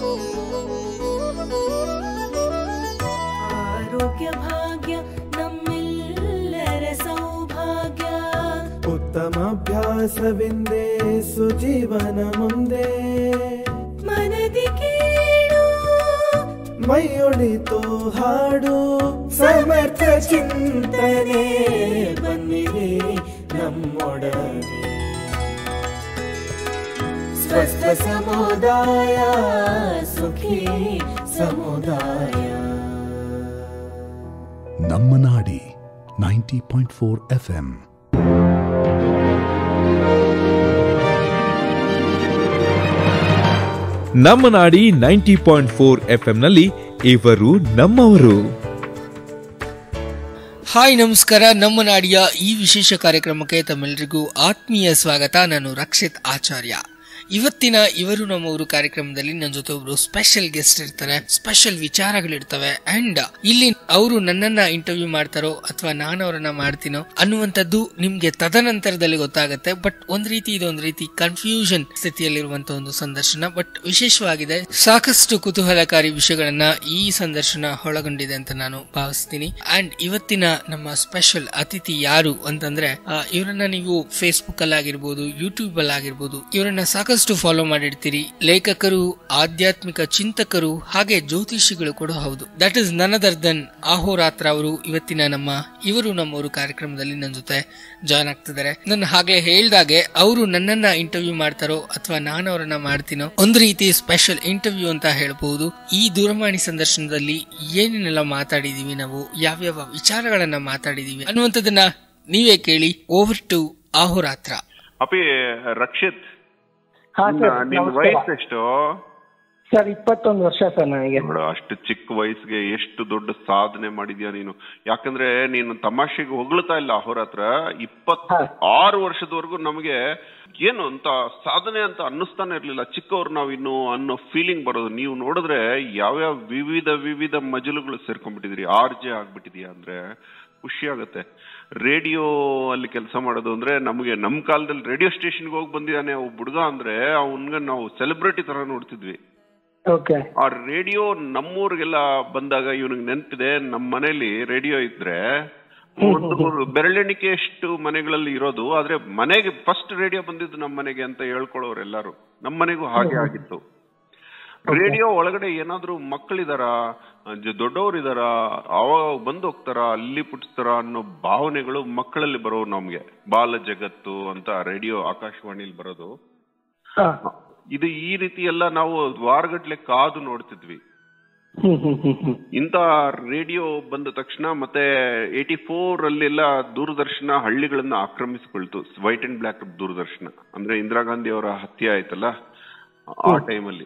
ಆರೋಗ್ಯ ಭಾಗ್ಯ ನಮ್ಮೆಲ್ಲರ ಸೌಭಾಗ್ಯ ಉತ್ತಮಾಭ್ಯಾಸವೆಂದೇ ಸುಜೀವನ ಮುಂದೆ ಮನದಿ ಕೇಳು ಮೈಯೊಳಿತು ಹಾಡು ಸಮರ್ಥ ಚಿಂತನೆ ಬನ್ನಿರಿ ನಮ್ಮೊಡನೆ ಸ್ವಸ್ಥ ಸಮುದಾಯ ಸುಖಿ ಸಮುದಾಯ ನಮ್ಮ ನಾಡಿ ninety point four F M ನಮ್ಮ ನಾಡಿ ನೈಂಟಿ ಪಾಯಿಂಟ್ ಫೋರ್ ಎಫ್ ನಲ್ಲಿ ಇವರು ನಮ್ಮವರು ಹಾಯ್ ನಮಸ್ಕಾರ ನಮ್ಮ ನಾಡಿಯ ಈ ವಿಶೇಷ ಕಾರ್ಯಕ್ರಮಕ್ಕೆ ತಮ್ಮೆಲ್ಲರಿಗೂ ಆತ್ಮೀಯ ಸ್ವಾಗತ ನಾನು ರಕ್ಷಿತ್ ಆಚಾರ್ಯ ಇವತ್ತಿನ ಇವರು ನಮ್ಮವರು ಕಾರ್ಯಕ್ರಮದಲ್ಲಿ ನನ್ನ ಜೊತೆ ಒಬ್ರು ಸ್ಪೆಷಲ್ ಗೆಸ್ಟ್ ಇರ್ತಾರೆ ಸ್ಪೆಷಲ್ ವಿಚಾರಗಳಿರ್ತವೆ ಅಂಡ್ ಇಲ್ಲಿ ಅವರು ನನ್ನನ್ನ ಇಂಟರ್ವ್ಯೂ ಮಾಡ್ತಾರೋ ಅಥವಾ ನಾನು ಅವರನ್ನ ಮಾಡ್ತೀನೋ ಅನ್ನುವಂಥದ್ದು ನಿಮ್ಗೆ ತದನಂತರದಲ್ಲಿ ಗೊತ್ತಾಗುತ್ತೆ ಬಟ್ ಒಂದ್ ರೀತಿ ಇದೊಂದು ರೀತಿ ಕನ್ಫ್ಯೂಷನ್ ಸ್ಥಿತಿಯಲ್ಲಿರುವಂತಹ ಒಂದು ಸಂದರ್ಶನ ಬಟ್ ವಿಶೇಷವಾಗಿದೆ ಸಾಕಷ್ಟು ಕುತೂಹಲಕಾರಿ ವಿಷಯಗಳನ್ನ ಈ ಸಂದರ್ಶನ ಒಳಗೊಂಡಿದೆ ಅಂತ ನಾನು ಭಾವಿಸ್ತೀನಿ ಅಂಡ್ ಇವತ್ತಿನ ನಮ್ಮ ಸ್ಪೆಷಲ್ ಅತಿಥಿ ಯಾರು ಅಂತಂದ್ರೆ ಆ, ಇವರನ್ನ ನೀವು ಫೇಸ್ಬುಕ್ ಅಲ್ಲಿ ಆಗಿರ್ಬೋದು ಯೂಟ್ಯೂಬ್ ಅಲ್ಲಿ ಆಗಿರ್ಬೋದು ಇವರನ್ನ ಸಾಕಷ್ಟು ಫಾಲೋ ಮಾಡಿರ್ತೀರಿ ಲೇಖಕರು ಆಧ್ಯಾತ್ಮಿಕ ಚಿಂತಕರು ಹಾಗೆ ಜ್ಯೋತಿಷಿಗಳು ಕೂಡ ಹೌದು ದಟ್ ಇಸ್ ನನ್ ದನ್ ಆಹೋರಾತ್ರ ಅವರು ಇವತ್ತಿನ ನಮ್ಮ ಇವರು ನಮ್ಮವರು ಕಾರ್ಯಕ್ರಮದಲ್ಲಿ ನನ್ನ ಜೊತೆ ಜಾಯ್ನ್ ಆಗ್ತಿದ್ದಾರೆ ನನ್ನ ಹಾಗೆ ಹೇಳ್ದಾಗೆ ಅವರು ನನ್ನನ್ನ ಇಂಟರ್ವ್ಯೂ ಮಾಡ್ತಾರೋ ಅಥವಾ ನಾನು ಅವರನ್ನ ಮಾಡ್ತೀನೋ ಒಂದು ರೀತಿ ಸ್ಪೆಷಲ್ ಇಂಟರ್ವ್ಯೂ ಅಂತ ಹೇಳ್ಬಹುದು ಈ ದೂರವಾಣಿ ಸಂದರ್ಶನದಲ್ಲಿ ಏನೇನೆಲ್ಲ ಮಾತಾಡಿದೀವಿ ನಾವು ಯಾವ್ಯಾವ ವಿಚಾರಗಳನ್ನ ಮಾತಾಡಿದೀವಿ ಅನ್ನುವಂಥದ್ದನ್ನ ನೀವೇ ಕೇಳಿ ಓವರ್ ಟು ಆಹೋರಾತ್ರ ಅಪಿ ರಕ್ಷಿತ್ ಹಾ ಸರ್ ನಿನ್ ನಮಸ್ಕಾರ. ವಯಸ್ಸೆಷ್ಟು ಸರ್ ಇಪ್ಪತ್ತೊಂದು ವರ್ಷ ಸರ್ ನನಗೆ ನೋಡು ಅಷ್ಟು ಚಿಕ್ಕ ವಯಸ್ಸಿಗೆ ಎಷ್ಟು ದೊಡ್ಡ ಸಾಧನೆ ಮಾಡಿದ್ಯಾ ನೀನು ಯಾಕಂದ್ರೆ ನೀನು ತಮಾಷೆಗೆ ಹೊಗಳ್ತಾ ಇಲ್ಲ ಅವ್ರ ಹತ್ರ ಇಪ್ಪತ್ ಹಾ. ಆರು ವರ್ಷದವರೆಗೂ ನಮಗೆ ಏನು ಅಂತ ಸಾಧನೆ ಅಂತ ಅನ್ನಿಸ್ತಾನೆ ಇರ್ಲಿಲ್ಲ ಚಿಕ್ಕವ್ರು ನಾವ್ ಇನ್ನು ಅನ್ನೋ ಫೀಲಿಂಗ್ ಬರೋದು ನೀವು ನೋಡಿದ್ರೆ ಯಾವ್ಯಾವ ವಿವಿಧ ವಿವಿಧ ಮಜಲುಗಳು ಸೇರ್ಕೊಂಡ್ಬಿಟ್ಟಿದ್ರಿ ಆರ್ ಜೆ ಆಗ್ಬಿಟ್ಟಿದ್ಯಾ ಅಂದ್ರೆ ಖುಷಿ ಆಗತ್ತೆ ರೇಡಿಯೋ ಅಲ್ಲಿ ಕೆಲಸ ಮಾಡೋದು ಅಂದ್ರೆ ನಮಗೆ ನಮ್ ಕಾಲದಲ್ಲಿ ರೇಡಿಯೋ ಸ್ಟೇಷನ್ಗೆ ಹೋಗಿ ಬಂದಿದ್ದಾನೆ ಒಬ್ಬ ಹುಡುಗ ಅಂದ್ರೆ ಅವನ್ಗೆ ನಾವು ಸೆಲೆಬ್ರಿಟಿ ತರ ನೋಡ್ತಿದ್ವಿ ಓಕೆ ಆ ರೇಡಿಯೋ ನಮ್ಮೂರಿಗೆಲ್ಲ ಬಂದಾಗ ಇವನಿಗೆ ನೆನಪಿದೆ ನಮ್ಮ ಮನೇಲಿ ರೇಡಿಯೋ ಇದ್ರೆ ಒಂದು ಬೆರಳೆಣಿಕೆ ಎಷ್ಟು ಮನೆಗಳಲ್ಲಿ ಇರೋದು ಆದ್ರೆ ಮನೆಗೆ ಫಸ್ಟ್ ರೇಡಿಯೋ ಬಂದಿದ್ದು ನಮ್ಮ ಮನೆಗೆ ಅಂತ ಹೇಳ್ಕೊಳ್ಳೋರು ಎಲ್ಲಾರು ನಮ್ಮ ಮನೆಗೂ ಹಾಗೆ ಆಗಿತ್ತು ರೇಡಿಯೋ ಒಳಗಡೆ ಏನಾದ್ರೂ ಮಕ್ಕಳಿದಾರ ದೊಡ್ಡವ್ರು ಇದಾರ ಅವಾಗ ಬಂದು ಹೋಗ್ತಾರ ಅಲ್ಲಿ ಪುಟ್ಸ್ತಾರ ಅನ್ನೋ ಭಾವನೆಗಳು ಮಕ್ಕಳಲ್ಲಿ ಬರೋವು ನಮ್ಗೆ ಬಾಲ ಜಗತ್ತು ಅಂತ ರೇಡಿಯೋ ಆಕಾಶವಾಣಿಲಿ ಬರೋದು ಹಾ ಇದು ಈ ರೀತಿ ಎಲ್ಲ ನಾವು ವಾರಗಟ್ಲೆ ಕಾದು ನೋಡ್ತಿದ್ವಿ ಹ್ಮ್ ಹ್ಮ್ ಹ್ಮ್ ಹ್ಮ್ ಇಂತ ರೇಡಿಯೋ ಬಂದ ತಕ್ಷಣ ಮತ್ತೆ ಏಟಿ ಫೋರ್ ಅಲ್ಲೆಲ್ಲ ದೂರದರ್ಶನ ಹಳ್ಳಿಗಳನ್ನ ಆಕ್ರಮಿಸಿಕೊಳ್ತು ವೈಟ್ ಅಂಡ್ ಬ್ಲಾಕ್ ದೂರದರ್ಶನ ಅಂದ್ರೆ ಇಂದಿರಾ ಗಾಂಧಿ ಅವರ ಹತ್ಯೆ ಆಯ್ತಲ್ಲ ಆ ಟೈಮಲ್ಲಿ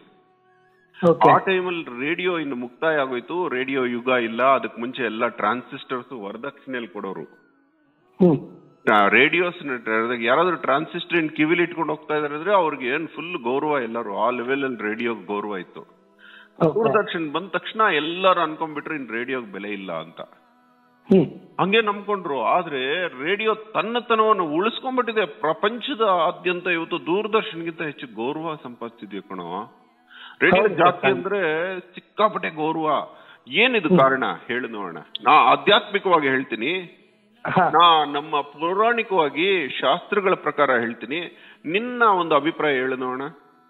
ಓಕೆ ಆ ಟೈಮಲ್ಲಿ ರೇಡಿಯೋ ಇನ್ನು ಮುಕ್ತಾಯ ಆಗೋಯ್ತು ರೇಡಿಯೋ ಯುಗ ಇಲ್ಲ ಅದಕ್ ಮುಂಚೆ ಎಲ್ಲ ಟ್ರಾನ್ಸಿಸ್ಟರ್ಸ್ ವರದಕ್ಷಿಣೆಯಲ್ಲಿ ಕೊಡೋರು ಹ್ಮ್ ರೇಡಿಯೋಸ್ ಯಾರಾದ್ರೂ ಟ್ರಾನ್ಸಿಸ್ಟರ್ ಇನ್ ಕಿವಿಲಿ ಇಟ್ಕೊಂಡು ಹೋಗ್ತಾ ಇದಾರೆ ಅಂದ್ರೆ ಅವ್ರಿಗೆ ಏನ್ ಫುಲ್ ಗೌರವ ಎಲ್ಲರೂ ಆ ಲೆವೆಲ್ ಅಲ್ಲಿ ರೇಡಿಯೋ ಗೌರವ ಇತ್ತು ಓಕೆ ದೂರದರ್ಶನ್ ಬಂದ ತಕ್ಷಣ ಎಲ್ಲರೂ ಅನ್ಕೊಂಡ್ಬಿಟ್ರೆ ಇನ್ ರೇಡಿಯೋಗ್ ಬೆಲೆ ಇಲ್ಲ ಅಂತ ಹ್ಮ್ ಹಂಗೆ ನಂಬ್ಕೊಂಡ್ರು ಆದ್ರೆ ರೇಡಿಯೋ ತನ್ನತನವನ್ನು ಉಳಿಸ್ಕೊಂಡ್ಬಿಟ್ಟಿದೆ ಪ್ರಪಂಚದ ಆದ್ಯಂತ ಇವತ್ತು ದೂರದರ್ಶನ್ಗಿಂತ ಹೆಚ್ಚು ಗೌರವ ಸಂಪಾದಿಸಿದ್ಯಾ ಕಣೋ ರೇಡಿಯೋ ಹೌದು, ಜಾಸ್ತಿ ಹೌದು. ಅಂದ್ರೆ ಸಿಕ್ಕಾಪಟ್ಟೆ ಗೌರವ ಏನಿದು ಕಾರಣ ಹೇಳು ನೋಡೋಣ ನಾ ಆಧ್ಯಾತ್ಮಿಕವಾಗಿ ಹೇಳ್ತೀನಿ ಹಾ ನಾ ನಮ್ಮ ಪೌರಾಣಿಕವಾಗಿ ಶಾಸ್ತ್ರಗಳ ಪ್ರಕಾರ ಹೇಳ್ತೀನಿ ನಿನ್ನ ಒಂದು ಅಭಿಪ್ರಾಯ ಹೇಳು ನೋಡೋಣ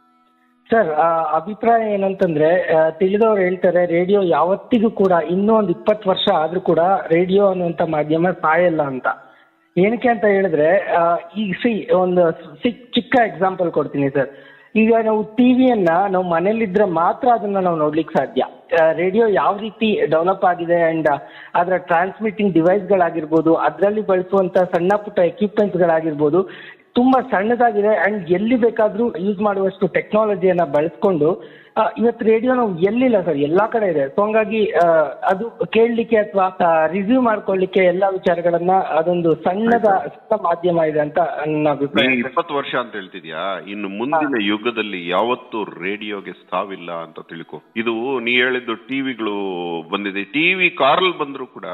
ಸರ್ ಆ, ಅಭಿಪ್ರಾಯ ಏನಂತಂದ್ರೆ ಆ, ತಿಳಿದವ್ರು ಹೇಳ್ತಾರೆ ರೇಡಿಯೋ ಯಾವತ್ತಿಗೂ ಕೂಡ ಇನ್ನೂ ಒಂದು ಇಪ್ಪತ್ತು ವರ್ಷ ಆದ್ರೂ ಕೂಡ ರೇಡಿಯೋ ಅನ್ನುವಂತ ಮಾಧ್ಯಮ ಸಾಯಲ್ಲ ಅಂತ ಏನಕ್ಕೆ ಅಂತ ಹೇಳಿದ್ರೆ ಆ, ಈಗ ಸಿ ಒಂದು ಸಿ- ಚಿಕ್ಕ ಎಕ್ಸಾಂಪಲ್ ಕೊಡ್ತೀನಿ ಸರ್ ಈಗ ನಾವು ಟಿವಿಯನ್ನ ನಾವು ಮನೇಲಿದ್ರೆ ಮಾತ್ರ ಅದನ್ನ ನಾವು ನೋಡ್ಲಿಕ್ಕೆ ಸಾಧ್ಯ ರೇಡಿಯೋ ಯಾವ ರೀತಿ ಡೆವಲಪ್ ಆಗಿದೆ ಅಂಡ್ ಅದರ ಟ್ರಾನ್ಸ್ಮಿಟಿಂಗ್ ಡಿವೈಸ್ಗಳಾಗಿರ್ಬೋದು ಅದರಲ್ಲಿ ಬಳಸುವಂತ ಸಣ್ಣ ಪುಟ್ಟ ಎಕ್ವಿಪ್ಮೆಂಟ್ಸ್ಗಳಾಗಿರ್ಬೋದು ತುಂಬಾ ಸಣ್ಣದಾಗಿದೆ ಅಂಡ್ ಎಲ್ಲಿ ಬೇಕಾದ್ರೂ ಯೂಸ್ ಮಾಡುವಷ್ಟು ಟೆಕ್ನಾಲಜಿಯನ್ನ ಬಳಸ್ಕೊಂಡು ಆ, ಇವತ್ತು ರೇಡಿಯೋ ನಾವು ಎಲ್ಲಿಲ್ಲ ಸರ್ ಎಲ್ಲಾ ಕಡೆ ಇದೆ ಸೊ ಹಂಗಾಗಿ ಆ, ಅದು ಕೇಳಲಿಕ್ಕೆ ಅಥವಾ ರಿವ್ಯೂ ಮಾಡ್ಕೊಳ್ಳಿಕ್ಕೆ ಎಲ್ಲಾ ವಿಚಾರಗಳನ್ನ ಅದೊಂದು ಸಣ್ಣದ ಸಣ್ಣ ಮಾಧ್ಯಮ ಇದೆ ಅಂತ ನನ್ನ ಅಭಿಪ್ರಾಯ ನೀ ಸರ್. ಇಪ್ಪತ್ತು ವರ್ಷ ಅಂತ ಹೇಳ್ತಿದ್ಯಾ ಇನ್ನು ಮುಂದಿನ ಯುಗದಲ್ಲಿ ಯಾವತ್ತೂ ರೇಡಿಯೋಗೆ ಸಾವಿಲ್ಲ ಅಂತ ತಿಳ್ಕೊ ಇದು ನೀ ಹೇಳಿದ್ದು ಟಿವಿಗಳು ಬಂದಿದೆ ಟಿವಿ ಕಾರಲ್ಲಿ ಬಂದ್ರು ಕೂಡ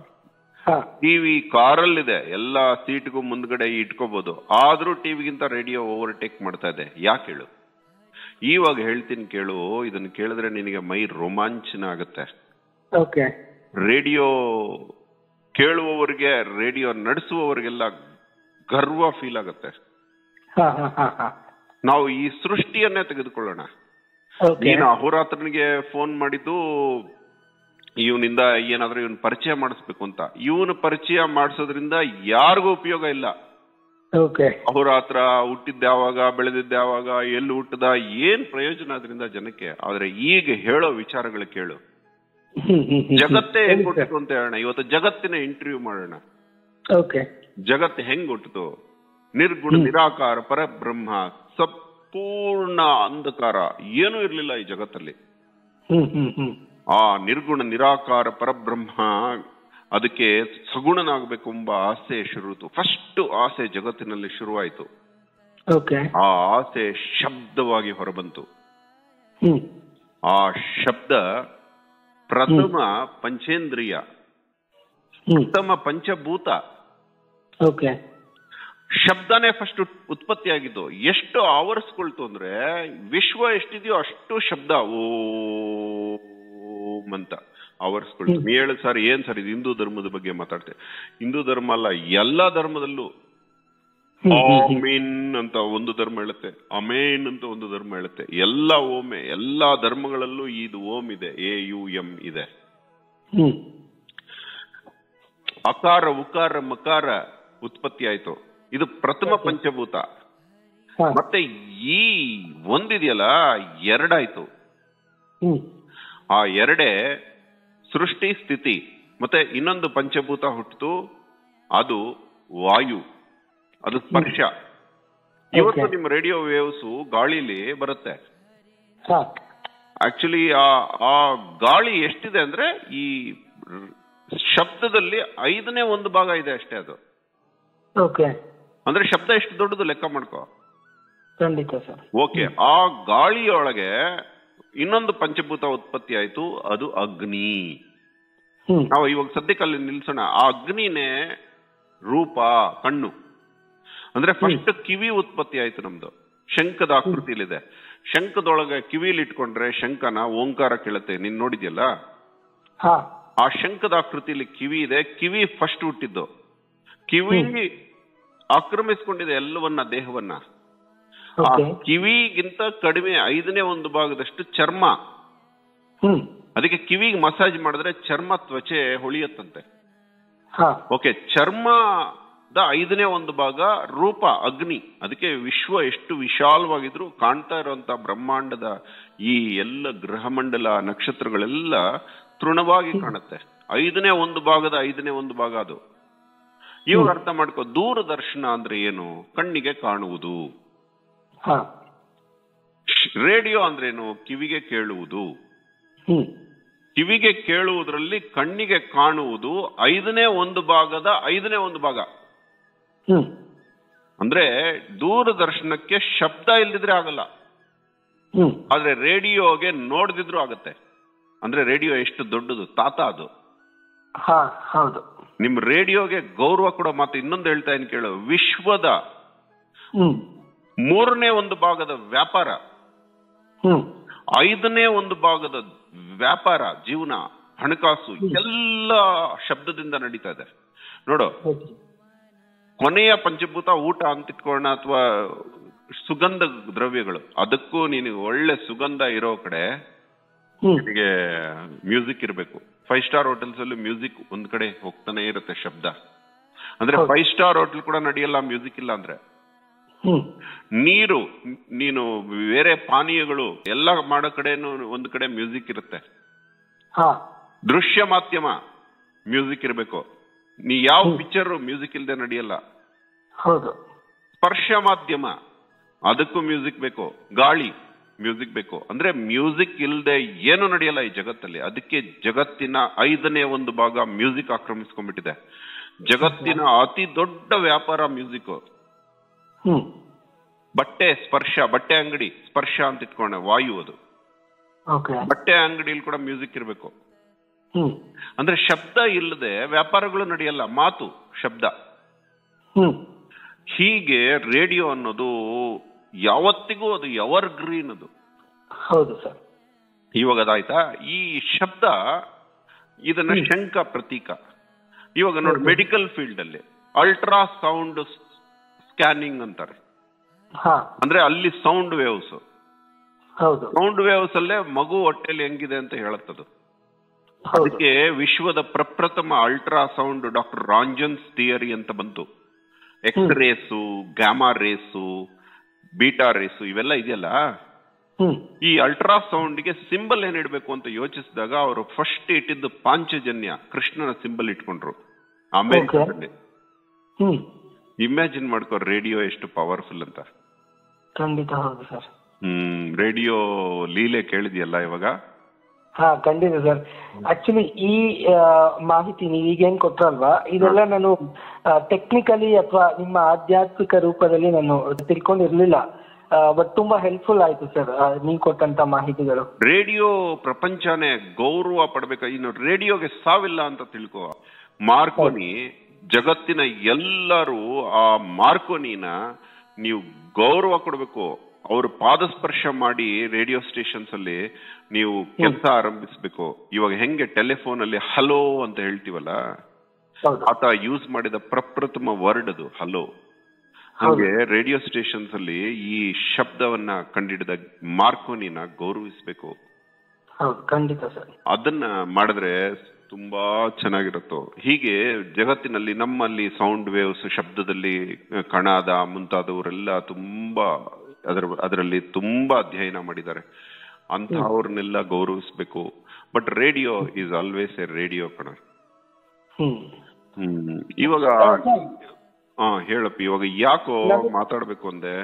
ಹಾ ಟಿವಿ ಕಾರಲ್ಲಿ ಇದೆ ಎಲ್ಲಾ ಸೀಟ್ಗೂ ಮುಂದ್ಗಡೆ ಇಟ್ಕೋಬಹುದು ಆದ್ರೂ ಟಿವಿಗಿಂತ ರೇಡಿಯೋ ಓವರ್ಟೇಕ್ ಮಾಡ್ತಾ ಇದೆ ಯಾಕೆ ಹೇಳು ಇವಾಗ ಹೇಳ್ತೀನಿ ಕೇಳು ಇದನ್ನ ಕೇಳಿದ್ರೆ ನಿನಗೆ ಮೈ ರೋಮಾಂಚನ ಆಗುತ್ತೆ ಓಕೆ ರೇಡಿಯೋ ಕೇಳುವವರಿಗೆ ರೇಡಿಯೋ ನಡೆಸುವವರಿಗೆಲ್ಲ ಗರ್ವ ಫೀಲ್ ಆಗುತ್ತೆ ಹಾ ಹಾ ಹಾ ಹಾ ನಾವು ಈ ಸೃಷ್ಟಿಯನ್ನೇ ತೆಗೆದುಕೊಳ್ಳೋಣ ಓಕೆ ನೀನು ಅಹೋರಾತ್ರನಿಗೆ ಫೋನ್ ಮಾಡಿದ್ದು ಇವನಿಂದ ಏನಾದ್ರೂ ಇವನ್ ಪರಿಚಯ ಮಾಡಿಸ್ಬೇಕು ಅಂತ ಇವನು ಪರಿಚಯ ಮಾಡಿಸೋದ್ರಿಂದ ಯಾರಿಗೂ ಉಪಯೋಗ ಇಲ್ಲ ಓಕೆ ಅಹೋರಾತ್ರ ಹುಟ್ಟಿದ್ದ ಯಾವಾಗ ಬೆಳೆದಿದ್ದ ಯಾವಾಗ ಎಲ್ಲಿ ಹುಟ್ಟದ ಏನ್ ಪ್ರಯೋಜನ ಅದರಿಂದ ಜನಕ್ಕೆ ಆದ್ರೆ ಈಗ ಹೇಳೋ ವಿಚಾರಗಳು ಕೇಳು ಹ್ಮ್ ಹ್ಮ್ ಹ್ಮ್ ಜಗತ್ತೇ ಹೆಂಗ್ ಹುಟ್ಟಿತು ಅಂತ ಹೇಳೋಣ ಇವತ್ತು ಜಗತ್ತಿನ ಇಂಟರ್ವ್ಯೂ ಮಾಡೋಣ ಓಕೆ ಜಗತ್ತು ಹೆಂಗ್ ಹುಟ್ಟಿತು ನಿರ್ಗುಣ ನಿರಾಕಾರ ಪರಬ್ರಹ್ಮ ಸಂಪೂರ್ಣ ಅಂಧಕಾರ ಏನೂ ಇರ್ಲಿಲ್ಲ ಈ ಜಗತ್ತಲ್ಲಿ ಹ್ಮ್ ಹ್ಮ್ ಹ್ಮ್ ಆ ನಿರ್ಗುಣ ನಿರಾಕಾರ ಪರಬ್ರಹ್ಮ ಅದಕ್ಕೆ ಸಗುಣನಾಗಬೇಕು ಎಂಬ ಆಸೆ ಶುರುತು ಫಸ್ಟ್ ಆಸೆ ಜಗತ್ತಿನಲ್ಲಿ ಶುರುವಾಯಿತು ಓಕೆ ಆ ಆಸೆ ಶಬ್ದವಾಗಿ ಹೊರಬಂತು ಹ್ಮ್ ಆ ಶಬ್ದ ಪ್ರಥಮ ಪಂಚೇಂದ್ರಿಯ ಹ್ಮ್ ಉತ್ತಮ ಪಂಚಭೂತ ಓಕೆ ಶಬ್ದನೇ ಫಸ್ಟ್ ಉತ್ಪತ್ತಿ ಆಗಿದ್ದು ಎಷ್ಟು ಆವರಿಸ್ಕೊಳ್ತು ಅಂದ್ರೆ ವಿಶ್ವ ಎಷ್ಟಿದೆಯೋ ಅಷ್ಟು ಶಬ್ದ ಓಂ ಅಂತ ಆವರಿಸ್ಕೊಳ್ತು ನೀ ಹೇಳು ಸರ್ ಏನ್ ಸರ್ ಇದು ಹಿಂದೂ ಧರ್ಮದ ಬಗ್ಗೆ ಮಾತಾಡ್ತೇವೆ ಹಿಂದೂ ಧರ್ಮ ಅಲ್ಲ ಎಲ್ಲಾ ಧರ್ಮದಲ್ಲೂ ಆಮೀನ್ ಅಂತ ಒಂದು ಧರ್ಮ ಹೇಳುತ್ತೆ ಅಮೇನ್ ಅಂತ ಒಂದು ಧರ್ಮ ಹೇಳುತ್ತೆ ಎಲ್ಲ ಓಮೆ ಎಲ್ಲಾ ಧರ್ಮಗಳಲ್ಲೂ ಇದು ಓಂ ಇದೆ ಎ ಯು ಎಂ ಇದೆ ಹ್ಮ್ ಅಕಾರ ಉಕಾರ ಮಕಾರ ಉತ್ಪತ್ತಿ ಆಯ್ತು ಇದು ಪ್ರಥಮ ಪಂಚಭೂತ ಹಾ ಮತ್ತೆ ಈ ಒಂದಿದೆಯಲ್ಲ ಎರಡಾಯ್ತು ಹ್ಮ್ ಆ ಎರಡೇ ಸೃಷ್ಟಿ ಸ್ಥಿತಿ ಮತ್ತೆ ಇನ್ನೊಂದು ಪಂಚಭೂತ ಹುಟ್ಟಿತು ಅದು ವಾಯು ಅದು ಸ್ಪರ್ಶ ಇವತ್ತು Okay. ನಿಮ್ಮ ರೇಡಿಯೋ ವೇವ್ಸ್ ಗಾಳಿಲಿ ಬರುತ್ತೆ ಹಾ ಆಕ್ಚುಲಿ ಆ ಆ ಗಾಳಿ ಎಷ್ಟಿದೆ ಅಂದ್ರೆ ಈ ರ್- ಶಬ್ದದಲ್ಲಿ ಐದನೇ ಒಂದು ಭಾಗ ಇದೆ ಅಷ್ಟೇ ಅದು ಓಕೆ ಅಂದ್ರೆ ಶಬ್ದ ಎಷ್ಟು ದೊಡ್ಡದು ಲೆಕ್ಕ ಮಾಡ್ಕೋ ಖಂಡಿತ ಸರ್ ಓಕೆ ಆ ಗಾಳಿಯೊಳಗೆ ಇನ್ನೊಂದು ಪಂಚಭೂತ ಉತ್ಪತ್ತಿ ಆಯ್ತು ಅದು ಅಗ್ನಿ ಹ್ಮ್ ನಾವು ಇವಾಗ ಸದ್ಯಕ್ಕೆ ಅಲ್ಲಿ ನಿಲ್ಸೋಣ ಆ ಅಗ್ನಿನೇ ರೂಪ ಕಣ್ಣು ಅಂದ್ರೆ ಫಸ್ಟ್ ಕಿವಿ ಉತ್ಪತ್ತಿ ಆಯ್ತು ನಮ್ದು ಶಂಖದ ಆಕೃತಿಲಿದೆ ಶಂಖದೊಳಗೆ ಕಿವಿಲಿ ಇಟ್ಕೊಂಡ್ರೆ ಶಂಖನ ಓಂಕಾರ ಕೇಳುತ್ತೆ ನೀನ್ ನೋಡಿದ್ಯಲ್ಲ ಹಾ ಆ ಶಂಖದ ಆಕೃತಿಲಿ ಕಿವಿ ಇದೆ ಕಿವಿ ಫಸ್ಟ್ ಹುಟ್ಟಿದ್ದು ಕಿವಿ ಆಕ್ರಮಿಸ್ಕೊಂಡಿದೆ ಎಲ್ಲವನ್ನ ದೇಹವನ್ನ ಆ ಓಕೆ ಕಿವಿಗಿಂತ ಕಡಿಮೆ ಐದನೇ ಒಂದು ಭಾಗದಷ್ಟು ಚರ್ಮ ಹ್ಮ್ ಅದಕ್ಕೆ ಕಿವಿಗೆ ಮಸಾಜ್ ಮಾಡಿದ್ರೆ ಚರ್ಮ ತ್ವಚೆ ಹೊಳಿಯತ್ತಂತೆ ಹಾ ಓಕೆ ಚರ್ಮದ ಐದನೇ ಒಂದು ಭಾಗ ರೂಪ ಅಗ್ನಿ ಅದಕ್ಕೆ ವಿಶ್ವ ಎಷ್ಟು ವಿಶಾಲವಾಗಿದ್ರು ಕಾಣ್ತಾ ಇರುವಂತ ಬ್ರಹ್ಮಾಂಡದ ಈ ಎಲ್ಲ ಗ್ರಹಮಂಡಲ ನಕ್ಷತ್ರಗಳೆಲ್ಲ ತೃಣವಾಗಿ ಕಾಣುತ್ತೆ ಐದನೇ ಒಂದು ಭಾಗದ ಐದನೇ ಒಂದು ಭಾಗ ಅದು ಇವಾಗ ಅರ್ಥ ಮಾಡ್ಕೋ ದೂರದರ್ಶನ ಅಂದ್ರೆ ಏನು ಕಣ್ಣಿಗೆ ಕಾಣುವುದು ಹಾ ರೇಡಿಯೋ ಅಂದ್ರೇನು ಕಿವಿಗೆ ಕೇಳುವುದು ಹ್ಮ್ ಕಿವಿಗೆ ಕೇಳುವುದರಲ್ಲಿ ಕಣ್ಣಿಗೆ ಕಾಣುವುದು ಐದನೇ ಒಂದು ಭಾಗದ ಐದನೇ ಒಂದು ಭಾಗ ಹ್ಮ್ ಅಂದ್ರೆ ದೂರದರ್ಶನಕ್ಕೆ ಶಬ್ದ ಇಲ್ದಿದ್ರೆ ಆಗಲ್ಲ ಹ್ಮ್ ಆದ್ರೆ ರೇಡಿಯೋಗೆ ನೋಡ್ದಿದ್ರು ಆಗತ್ತೆ ಅಂದ್ರೆ ರೇಡಿಯೋ ಎಷ್ಟು ದೊಡ್ಡದು ತಾತ ಅದು ಹಾ ಹೌದು ನಿಮ್ ರೇಡಿಯೋಗೆ ಗೌರವ ಕೊಡೋ ಮಾತು ಇನ್ನೊಂದು ಹೇಳ್ತಾ ಇನ್ ಕೇಳು ವಿಶ್ವದ ಹ್ಮ್ ಮೂರನೇ ಒಂದು ಭಾಗದ ವ್ಯಾಪಾರ ಹ್ಮ್ ಐದನೇ ಒಂದು ಭಾಗದ ವ್ಯಾಪಾರ ಜೀವನ ಹಣಕಾಸು ಎಲ್ಲ ಶಬ್ದದಿಂದ ನಡೀತಾ ಇದೆ ನೋಡು ಓಕೆ ಕೊನೆಯ ಪಂಚಭೂತ ಊಟ ಅಂತ ಇಟ್ಕೊಳ್ಳೋಣ ಅಥವಾ ಸುಗಂಧ ದ್ರವ್ಯಗಳು ಅದಕ್ಕೂ ನೀನು ಒಳ್ಳೆ ಸುಗಂಧ ಇರೋ ಕಡೆ ಹ್ಮ್ ನಿನಗೆ ಮ್ಯೂಸಿಕ್ ಇರಬೇಕು ಫೈವ್ ಸ್ಟಾರ್ ಹೋಟೆಲ್ಸ್ ಅಲ್ಲಿ ಮ್ಯೂಸಿಕ್ ಒಂದ್ ಕಡೆ ಹೋಗ್ತಾನೆ ಇರುತ್ತೆ ಶಬ್ದ ಅಂದ್ರೆ ಹೌದು. ಫೈವ್ ಸ್ಟಾರ್ ಹೋಟೆಲ್ ಕೂಡ ನಡೆಯಲ್ಲ ಮ್ಯೂಸಿಕ್ ಇಲ್ಲ ಅಂದ್ರೆ ಹ್ಮ್ ನೀರು ನೀನು ಬೇರೆ ಪಾನೀಯಗಳು ಎಲ್ಲ ಮಾಡೋ ಕಡೆನೂ ಒಂದ್ ಕಡೆ ಮ್ಯೂಸಿಕ್ ಇರುತ್ತೆ ಹಾ ದೃಶ್ಯ ಮಾಧ್ಯಮ ಮ್ಯೂಸಿಕ್ ಇರಬೇಕು ನೀ ಯಾವ ಪಿಕ್ಚರ್ ಮ್ಯೂಸಿಕ್ ಇಲ್ಲದೆ ನಡೆಯಲ್ಲ ಹೌದು ಸ್ಪರ್ಶ ಮಾಧ್ಯಮ ಅದಕ್ಕೂ ಮ್ಯೂಸಿಕ್ ಬೇಕು ಗಾಳಿ ಮ್ಯೂಸಿಕ್ ಬೇಕು ಅಂದ್ರೆ ಮ್ಯೂಸಿಕ್ ಇಲ್ಲದೆ ಏನು ನಡೆಯಲ್ಲ ಈ ಜಗತ್ತಲ್ಲಿ ಅದಕ್ಕೆ ಜಗತ್ತಿನ ಐದನೇ ಒಂದು ಭಾಗ ಮ್ಯೂಸಿಕ್ ಆಕ್ರಮಿಸ್ಕೊಂಡ್ಬಿಟ್ಟಿದೆ ಜಗತ್ತಿನ ಅತಿ ದೊಡ್ಡ ವ್ಯಾಪಾರ ಮ್ಯೂಸಿಕ್ ಹ್ಮ್ ಬಟ್ಟೆ ಸ್ಪರ್ಶ ಬಟ್ಟೆ ಅಂಗಡಿ ಸ್ಪರ್ಶ ಅಂತ ಇಟ್ಕೊಂಡೆ ವಾಯು ಅದು ಓಕೆ ಬಟ್ಟೆ ಅಂಗಡಿಯಲ್ಲಿ ಕೂಡ ಮ್ಯೂಸಿಕ್ ಇರಬೇಕು ಹ್ಮ್ ಅಂದ್ರೆ ಶಬ್ದ ಇಲ್ಲದೆ ವ್ಯಾಪಾರಗಳು ನಡೆಯಲ್ಲ ಮಾತು ಶಬ್ದ ಹ್ಮ್ ಹೀಗೆ ರೇಡಿಯೋ ಅನ್ನೋದು ಯಾವತ್ತಿಗೂ ಅದು ಎವರ್ ಗ್ರೀನ್ ಅದು ಹೌದು ಸರ್ ಇವಾಗ ಅದಾಯ್ತಾ ಈ ಶಬ್ದ ಇದನ್ನ ಶಂಕ ಪ್ರತೀಕ ಇವಾಗ ನೋಡಿ ಮೆಡಿಕಲ್ ಫೀಲ್ಡ್ ಅಲ್ಲಿ ಅಲ್ಟ್ರಾ ಸೌಂಡ್ ಸ್ಕ್ಯಾನಿಂಗ್ ಅಂತಾರೆ ಹಾ ಅಂದ್ರೆ ಅಲ್ಲಿ ಸೌಂಡ್ ವೇವ್ಸ್ ಹೌದು ಸೌಂಡ್ ವೇವ್ಸ್ ಅಲ್ಲೇ ಮಗು ಹೊಟ್ಟೆಲಿ ಹೆಂಗಿದೆ ಅಂತ ಹೇಳುತ್ತದು ಹೌದು ಅದಕ್ಕೆ ವಿಶ್ವದ ಪ್ರಪ್ರಥಮ ultrasound doctor Roentgen's theory ಅಂತ ಬಂತು X rays gamma rays beta rays ಇವೆಲ್ಲ ಇದೆಯಲ್ಲ ಹ್ಮ್ ಈ ಅಲ್ಟ್ರಾ ಗೆ ಸಿಂಬಲ್ ಏನ್ ಇಡಬೇಕು ಅಂತ ಯೋಚಿಸಿದಾಗ ಅವರು ಫಸ್ಟ್ ಇಟ್ಟಿದ್ದು ಪಾಂಚಜನ್ಯ ಕೃಷ್ಣನ ಸಿಂಬಲ್ ಇಟ್ಕೊಂಡ್ರು ಅಮೆರಿಕದಲ್ಲಿ ಹ್ಮ್ ಇಮ್ಯಾಜಿನ್ ಮಾಡ್ಕೋ ರೇಡಿಯೋ ಎಷ್ಟು ಪವರ್ಫುಲ್ ಅಂತ ಖಂಡಿತ ಹೌದು ಸರ್ ಹ್ಮ್ ರೇಡಿಯೋ ಲೀಲೆ ಕೇಳಿದ್ಯಲ್ಲ ಇವಾಗ ಹಾ ಖಂಡಿತ ಸರ್ ಆಕ್ಚುಲಿ ಈ ಆ, ಮಾಹಿತಿ ನೀವು ಈಗೇನ್ ಕೊಟ್ರಲ್ವಾ ಇದೆಲ್ಲ ನಾನು ಟೆಕ್ನಿಕಲಿ ಅಥವಾ ನಿಮ್ಮ ಆಧ್ಯಾತ್ಮಿಕ ರೂಪದಲ್ಲಿ ನಾನು ತಿಳ್ಕೊಂಡಿರ್ಲಿಲ್ಲ ಬಟ್ ತುಂಬಾ ಹೆಲ್ಪ್ಫುಲ್ ಆಯ್ತು ಸರ್ ನೀವು ಕೊಟ್ಟಂತ ಮಾಹಿತಿಗಳು ರೇಡಿಯೋ ಪ್ರಪಂಚನೇ ಗೌರವ ಪಡ್ಬೇಕ ಇನ್ನು ರೇಡಿಯೋಗೆ ಸಾವಿಲ್ಲ ಅಂತ ತಿಳ್ಕೋ ಮಾರ್ಕೋನಿ ಜಗತ್ತಿನ ಎಲ್ಲರೂ ಆ ಮಾರ್ಕೋನಿನ ನೀವು ಗೌರವ ಕೊಡ್ಬೇಕು ಅವ್ರ ಪಾದಸ್ಪರ್ಶ ಮಾಡಿ ರೇಡಿಯೋ ಸ್ಟೇಷನ್ಸ್ ಅಲ್ಲಿ ನೀವು ಕೆಲಸ ಆರಂಭಿಸ್ಬೇಕು ಇವಾಗ ಹೆಂಗೆ ಟೆಲಿಫೋನ್ ಅಲ್ಲಿ ಹಲೋ ಅಂತ ಹೇಳ್ತೀವಲ್ಲ ಹೌದು ಆತ ಯೂಸ್ ಮಾಡಿದ ಪ್ರಪ್ರಥಮ ವರ್ಡ್ ಅದು ಹಲೋ ಹಾಗೆ ರೇಡಿಯೋ ಸ್ಟೇಷನ್ಸ್ ಅಲ್ಲಿ ಈ ಶಬ್ದವನ್ನ ಕಂಡಿಡಿದ ಮಾರ್ಕೋನಿನ ಗೌರವಿಸ್ಬೇಕು ಹೌದು ಖಂಡಿತ ಸರ್ ಅದನ್ನ ಮಾಡಿದ್ರೆ ತುಂಬಾ ಚೆನ್ನಾಗಿರುತ್ತೋ ಹೀಗೆ ಜಗತ್ತಿನಲ್ಲಿ ನಮ್ಮಲ್ಲಿ ಸೌಂಡ್ ವೇವ್ಸ್ ಶಬ್ದದಲ್ಲಿ ಕಣಾದ ಮುಂತಾದವರೆಲ್ಲ ತುಂಬಾ ಅದರ ಅದರಲ್ಲಿ ತುಂಬಾ ಅಧ್ಯಯನ ಮಾಡಿದ್ದಾರೆ ಅಂತಹವ್ರನ್ನೆಲ್ಲ ಗೌರವಿಸ್ಬೇಕು but radio is always a radio ಕಣ ಹ್ಮ್ ಹ್ಮ್ ಇವಾಗ ಹಾ ಹೇಳಪ್ಪ ಇವಾಗ ಯಾಕೋ ಮಾತಾಡ್ಬೇಕು ಅಂದೆ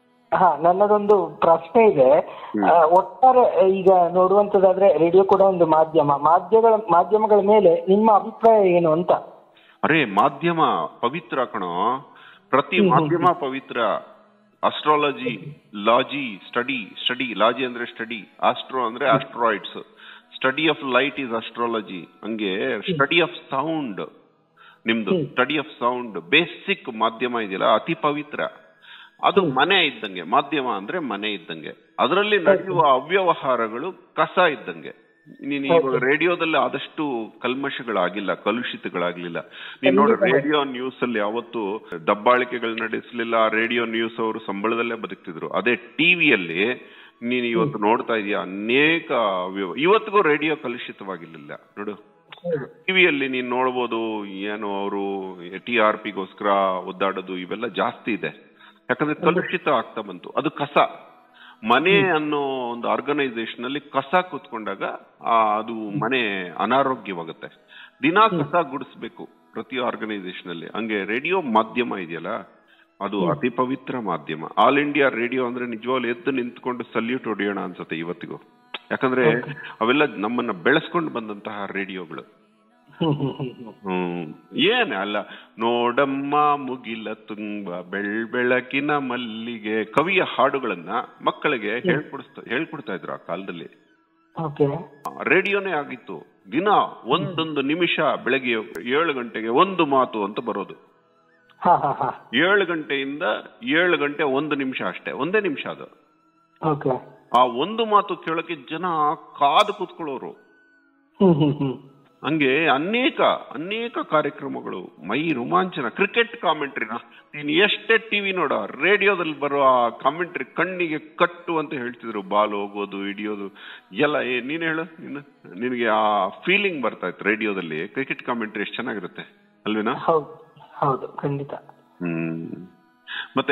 ಹಾ ನನ್ನದೊಂದು ಪ್ರಶ್ನೆ ಇದೆ ಆ, ಒಟ್ಟಾರೆ ಈಗ ನೋಡುವಂತದಾದ್ರೆ ರೇಡಿಯೋ ಕೂಡ ಒಂದು ಮಾಧ್ಯಮ ಮಾಧ್ಯಮಗಳ ಮಾಧ್ಯಮಗಳ ಮೇಲೆ ನಿಮ್ಮ ಅಭಿಪ್ರಾಯ ಏನು ಅಂತ ಅರೆ ಮಾಧ್ಯಮ ಪವಿತ್ರ ಕಣೋ ಪ್ರತಿ ಮಾಧ್ಯಮ ಪವಿತ್ರ astrology logy study study logy ಅಂದ್ರೆ ಸ್ಟಡಿ ಆಸ್ಟ್ರೋ ಅಂದ್ರೆ asteroids study of light is astrology ಹಂಗೆ ಸ್ಟಡಿ ಆಫ್ ಸೌಂಡ್ ನಿಮ್ದು ಸ್ಟಡಿ ಆಫ್ ಸೌಂಡ್ ಬೇಸಿಕ್ ಮಾಧ್ಯಮ ಇದೆಯಲ್ಲ ಅತಿ ಪವಿತ್ರ ಅದು ಮನೆ ಇದ್ದಂಗೆ ಮಾಧ್ಯಮ ಅಂದ್ರೆ ಮನೆ ಇದ್ದಂಗೆ ಅದರಲ್ಲಿ ನಡೆಯುವ ಅವ್ಯವಹಾರಗಳು ಕಸ ಇದ್ದಂಗೆ ನೀನು ಇವಾಗ ರೇಡಿಯೋದಲ್ಲಿ ಆದಷ್ಟು ಕಲ್ಮಶಗಳಾಗಿಲ್ಲ ಕಲುಷಿತಗಳಾಗ್ಲಿಲ್ಲ ನೀನ್ ನೋಡು ರೇಡಿಯೋ ನ್ಯೂಸ್ ಅಲ್ಲಿ ಯಾವತ್ತು ದಬ್ಬಾಳಿಕೆಗಳು ನಡೆಸಲಿಲ್ಲ ರೇಡಿಯೋ ನ್ಯೂಸ್ ಅವರು ಸಂಬಳದಲ್ಲೇ ಬದುಕ್ತಿದ್ರು ಅದೇ ಟಿವಿಯಲ್ಲಿ ನೀನು ಇವತ್ತು ನೋಡ್ತಾ ಇದೀಯ ಅನೇಕ ಅವ್ಯವ ಇವತ್ತಿಗೂ ರೇಡಿಯೋ ಕಲುಷಿತವಾಗಿರ್ಲಿಲ್ಲ ನೋಡು ಟಿವಿಯಲ್ಲಿ ನೀನ್ ನೋಡ್ಬೋದು ಏನು ಅವರು ಟಿ ಆರ್ ಪಿಗೋಸ್ಕರ ಒದ್ದಾಡೋದು ಇವೆಲ್ಲ ಜಾಸ್ತಿ ಇದೆ ಯಾಕಂದ್ರೆ ಕಲುಷಿತ ಆಗ್ತಾ ಬಂತು ಅದು ಕಸ ಮನೆ ಅನ್ನೋ ಒಂದು ಆರ್ಗನೈಸೇಷನ್ ಅಲ್ಲಿ ಕಸ ಕೂತ್ಕೊಂಡಾಗ ಆ ಅದು ಮನೆ ಅನಾರೋಗ್ಯವಾಗುತ್ತೆ ದಿನಾ ಕಸ ಗುಡಿಸ್ಬೇಕು ಪ್ರತಿ ಆರ್ಗನೈಸೇಷನ್ ಅಲ್ಲಿ ಹಂಗೆ ರೇಡಿಯೋ ಮಾಧ್ಯಮ ಇದೆಯಲ್ಲ ಅದು ಅತಿ ಪವಿತ್ರ ಮಾಧ್ಯಮ ಆಲ್ ಇಂಡಿಯಾ ರೇಡಿಯೋ ಅಂದ್ರೆ ನಿಜವಾಗ್ಲೂ ಎದ್ದು ನಿಂತ್ಕೊಂಡು ಸಲ್ಯೂಟ್ ಹೊಡೆಯೋಣ ಅನ್ಸುತ್ತೆ ಇವತ್ತಿಗೂ ಯಾಕಂದ್ರೆ ಅವೆಲ್ಲ ನಮ್ಮನ್ನ ಬೆಳೆಸ್ಕೊಂಡು ಬಂದಂತಹ ರೇಡಿಯೋಗಳು ಹ್ಮ್ ಹ್ಮ್ ಹ್ಮ್ ಹ್ಮ್ ಹ್ಮ್ ಏನ್ ಅಲ್ಲ ನೋಡಮ್ಮ ಮುಗಿಲ ತುಂಬ ಬೆಳ್ ಬೆಳಕಿನ ಮಲ್ಲಿಗೆ ಕವಿಯ ಹಾಡುಗಳನ್ನ ಮಕ್ಕಳಿಗೆ ಹೇಳ್ಕೊಡಿಸ್ತಾ ಹೇಳ್ಕೊಡ್ತಾ ಇದ್ರು ಆ ಕಾಲದಲ್ಲಿ ಓಕೆ ರೇಡಿಯೋನೇ ಆಗಿತ್ತು ದಿನ ಒಂದೊಂದು ನಿಮಿಷ ಬೆಳಗ್ಗೆ ಏಳು ಗಂಟೆಗೆ ಒಂದು ಮಾತು ಅಂತ ಬರೋದು ಹಾ ಹಾ ಹಾ ಏಳು ಗಂಟೆಯಿಂದ ಏಳು ಗಂಟೆ ಒಂದು ನಿಮಿಷ ಅಷ್ಟೇ ಒಂದೇ ನಿಮಿಷ ಅದು ಓಕೆ ಆ ಒಂದು ಮಾತು ಕೇಳಕ್ಕೆ ಜನ ಕಾದು ಕೂತ್ಕೊಳ್ಳೋರು ಹ್ಮ್ ಹ್ಮ್ ಹ್ಮ್ ಹಂಗೆ ಅನೇಕ ಅನೇಕ ಕಾರ್ಯಕ್ರಮಗಳು ಮೈ ರೋಮಾಂಚನ ಕ್ರಿಕೆಟ್ ಕಾಮೆಂಟ್ರಿನ ನೀನ್ ಎಷ್ಟೇ ಟಿವಿ ನೋಡ ರೇಡಿಯೋದಲ್ಲಿ ಬರೋ ಆ ಕಾಮೆಂಟ್ರಿ ಕಣ್ಣಿಗೆ ಕಟ್ಟು ಅಂತ ಹೇಳ್ತಿದ್ರು ಬಾಲ್ ಹೋಗೋದು ಹಿಡಿಯೋದು ಎಲ್ಲ ಏ ನೀನ್ ಹೇಳು ನೀನು ನಿನಗೆ ಆ ಫೀಲಿಂಗ್ ಬರ್ತಾ ಇತ್ತು ರೇಡಿಯೋದಲ್ಲಿ ಕ್ರಿಕೆಟ್ ಕಾಮೆಂಟ್ರಿ ಎಷ್ಟು ಚೆನ್ನಾಗಿರುತ್ತೆ ಅಲ್ವೇನಾ ಹೌದು ಹೌದು ಖಂಡಿತ ಹ್ಮ್ ಮತ್ತೆ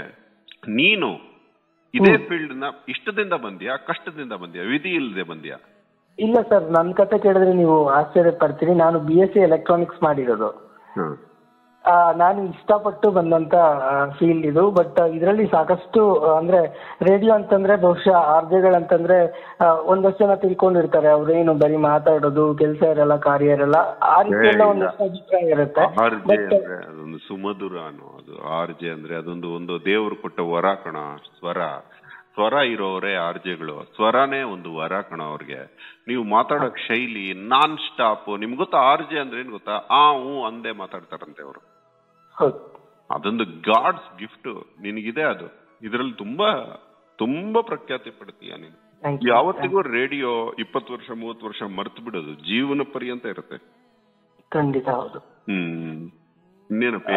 ನೀನು ಇದೇ ಫೀಲ್ಡ್ ನ ಇಷ್ಟದಿಂದ ಬಂದ್ಯಾ ಕಷ್ಟದಿಂದ ಬಂದ್ಯಾ ವಿಧಿ ಇಲ್ಲದೆ ಬಂದ್ಯಾ ಇಲ್ಲ ಸರ್ ನನ್ನ ಕತೆ ಕೇಳಿದ್ರೆ ನೀವು ಆಶ್ಚರ್ಯ ಪಡ್ತೀರಿ ನಾನು ಬಿ ಎಸ್ ಸಿ ಎಲೆಕ್ಟ್ರಾನಿಕ್ಸ್ ಮಾಡಿರೋದು ಹ್ಮ್ ಆ, ನಾನು ಇಷ್ಟಪಟ್ಟು ಬಂದಂತ ಫೀಲ್ಡ್ ಇದು ಬಟ್ ಇದರಲ್ಲಿ ಸಾಕಷ್ಟು ಆ, ಅಂದ್ರೆ ರೇಡಿಯೋ ಅಂತಂದ್ರೆ ಬಹುಶಃ ಆರ್ಜೆಗಳಂತಂದ್ರೆ ಆ, ಒಂದಷ್ಟು ಜನ ತಿಳ್ಕೊಂಡಿರ್ತಾರೆ ಅವ್ರೇನು ಬರೀ ಮಾತಾಡೋದು ಕೆಲಸ ಇರಲ್ಲ ಕಾರ್ಯ ಇರಲ್ಲ ಆ ರೀತಿ ಎಲ್ಲ ಏ, ಒಂದಷ್ಟು ಅಭಿಪ್ರಾಯ ಇರುತ್ತೆ ಆರ್ ಜೆ ಬಟ್ ಅಂದ್ರೆ ಅದೊಂದು ಸುಮಧುರ ಅನ್ನೋ ಅದು ಆರ್ ಜೆ ಅಂದ್ರೆ ಅದೊಂದು ಒಂದು ದೇವರು ಕೊಟ್ಟ ವರ ಕಣ ಸ್ವರ ಸ್ವರ ಇರೋರೇ ಆರ್ಜೆಗಳು ಸ್ವರನೇ ಒಂದು ವರ ಕಣ ಅವ್ರಿಗೆ ನೀವು ಮಾತಾಡೋ ಶೈಲಿ ನಾನ್ ಸ್ಟಾಪ್ ನಿಮ್ಗೆ ಗೊತ್ತಾ ಆರ್ಜೆ ಅಂದ್ರೆ ಏನ್ ಗೊತ್ತಾ ಆ ಹೂ ಅಂದೇ ಮಾತಾಡ್ತಾರಂತೆ ಅವರು ಹೌದು ಅದೊಂದು ಗಾಡ್ಸ್ ಗಿಫ್ಟ್ ನಿನಗಿದೆ ಅದು ಇದರಲ್ಲಿ ತುಂಬಾ ತುಂಬಾ ಪ್ರಖ್ಯಾತಿ ಪಡ್ತೀಯ ನೀನು ಥ್ಯಾಂಕ್ ಯು ಯಾವತ್ತಿಗೂ ರೇಡಿಯೋ ಇಪ್ಪತ್ತು ವರ್ಷ ಮೂವತ್ತು ವರ್ಷ ಮರ್ತು ಬಿಡೋದು ಜೀವನ ಪರ್ಯಂತ ಇರುತ್ತೆ ಖಂಡಿತ ಹೌದು ಹ್ಮ್ ಇನ್ನೇನಪ್ಪ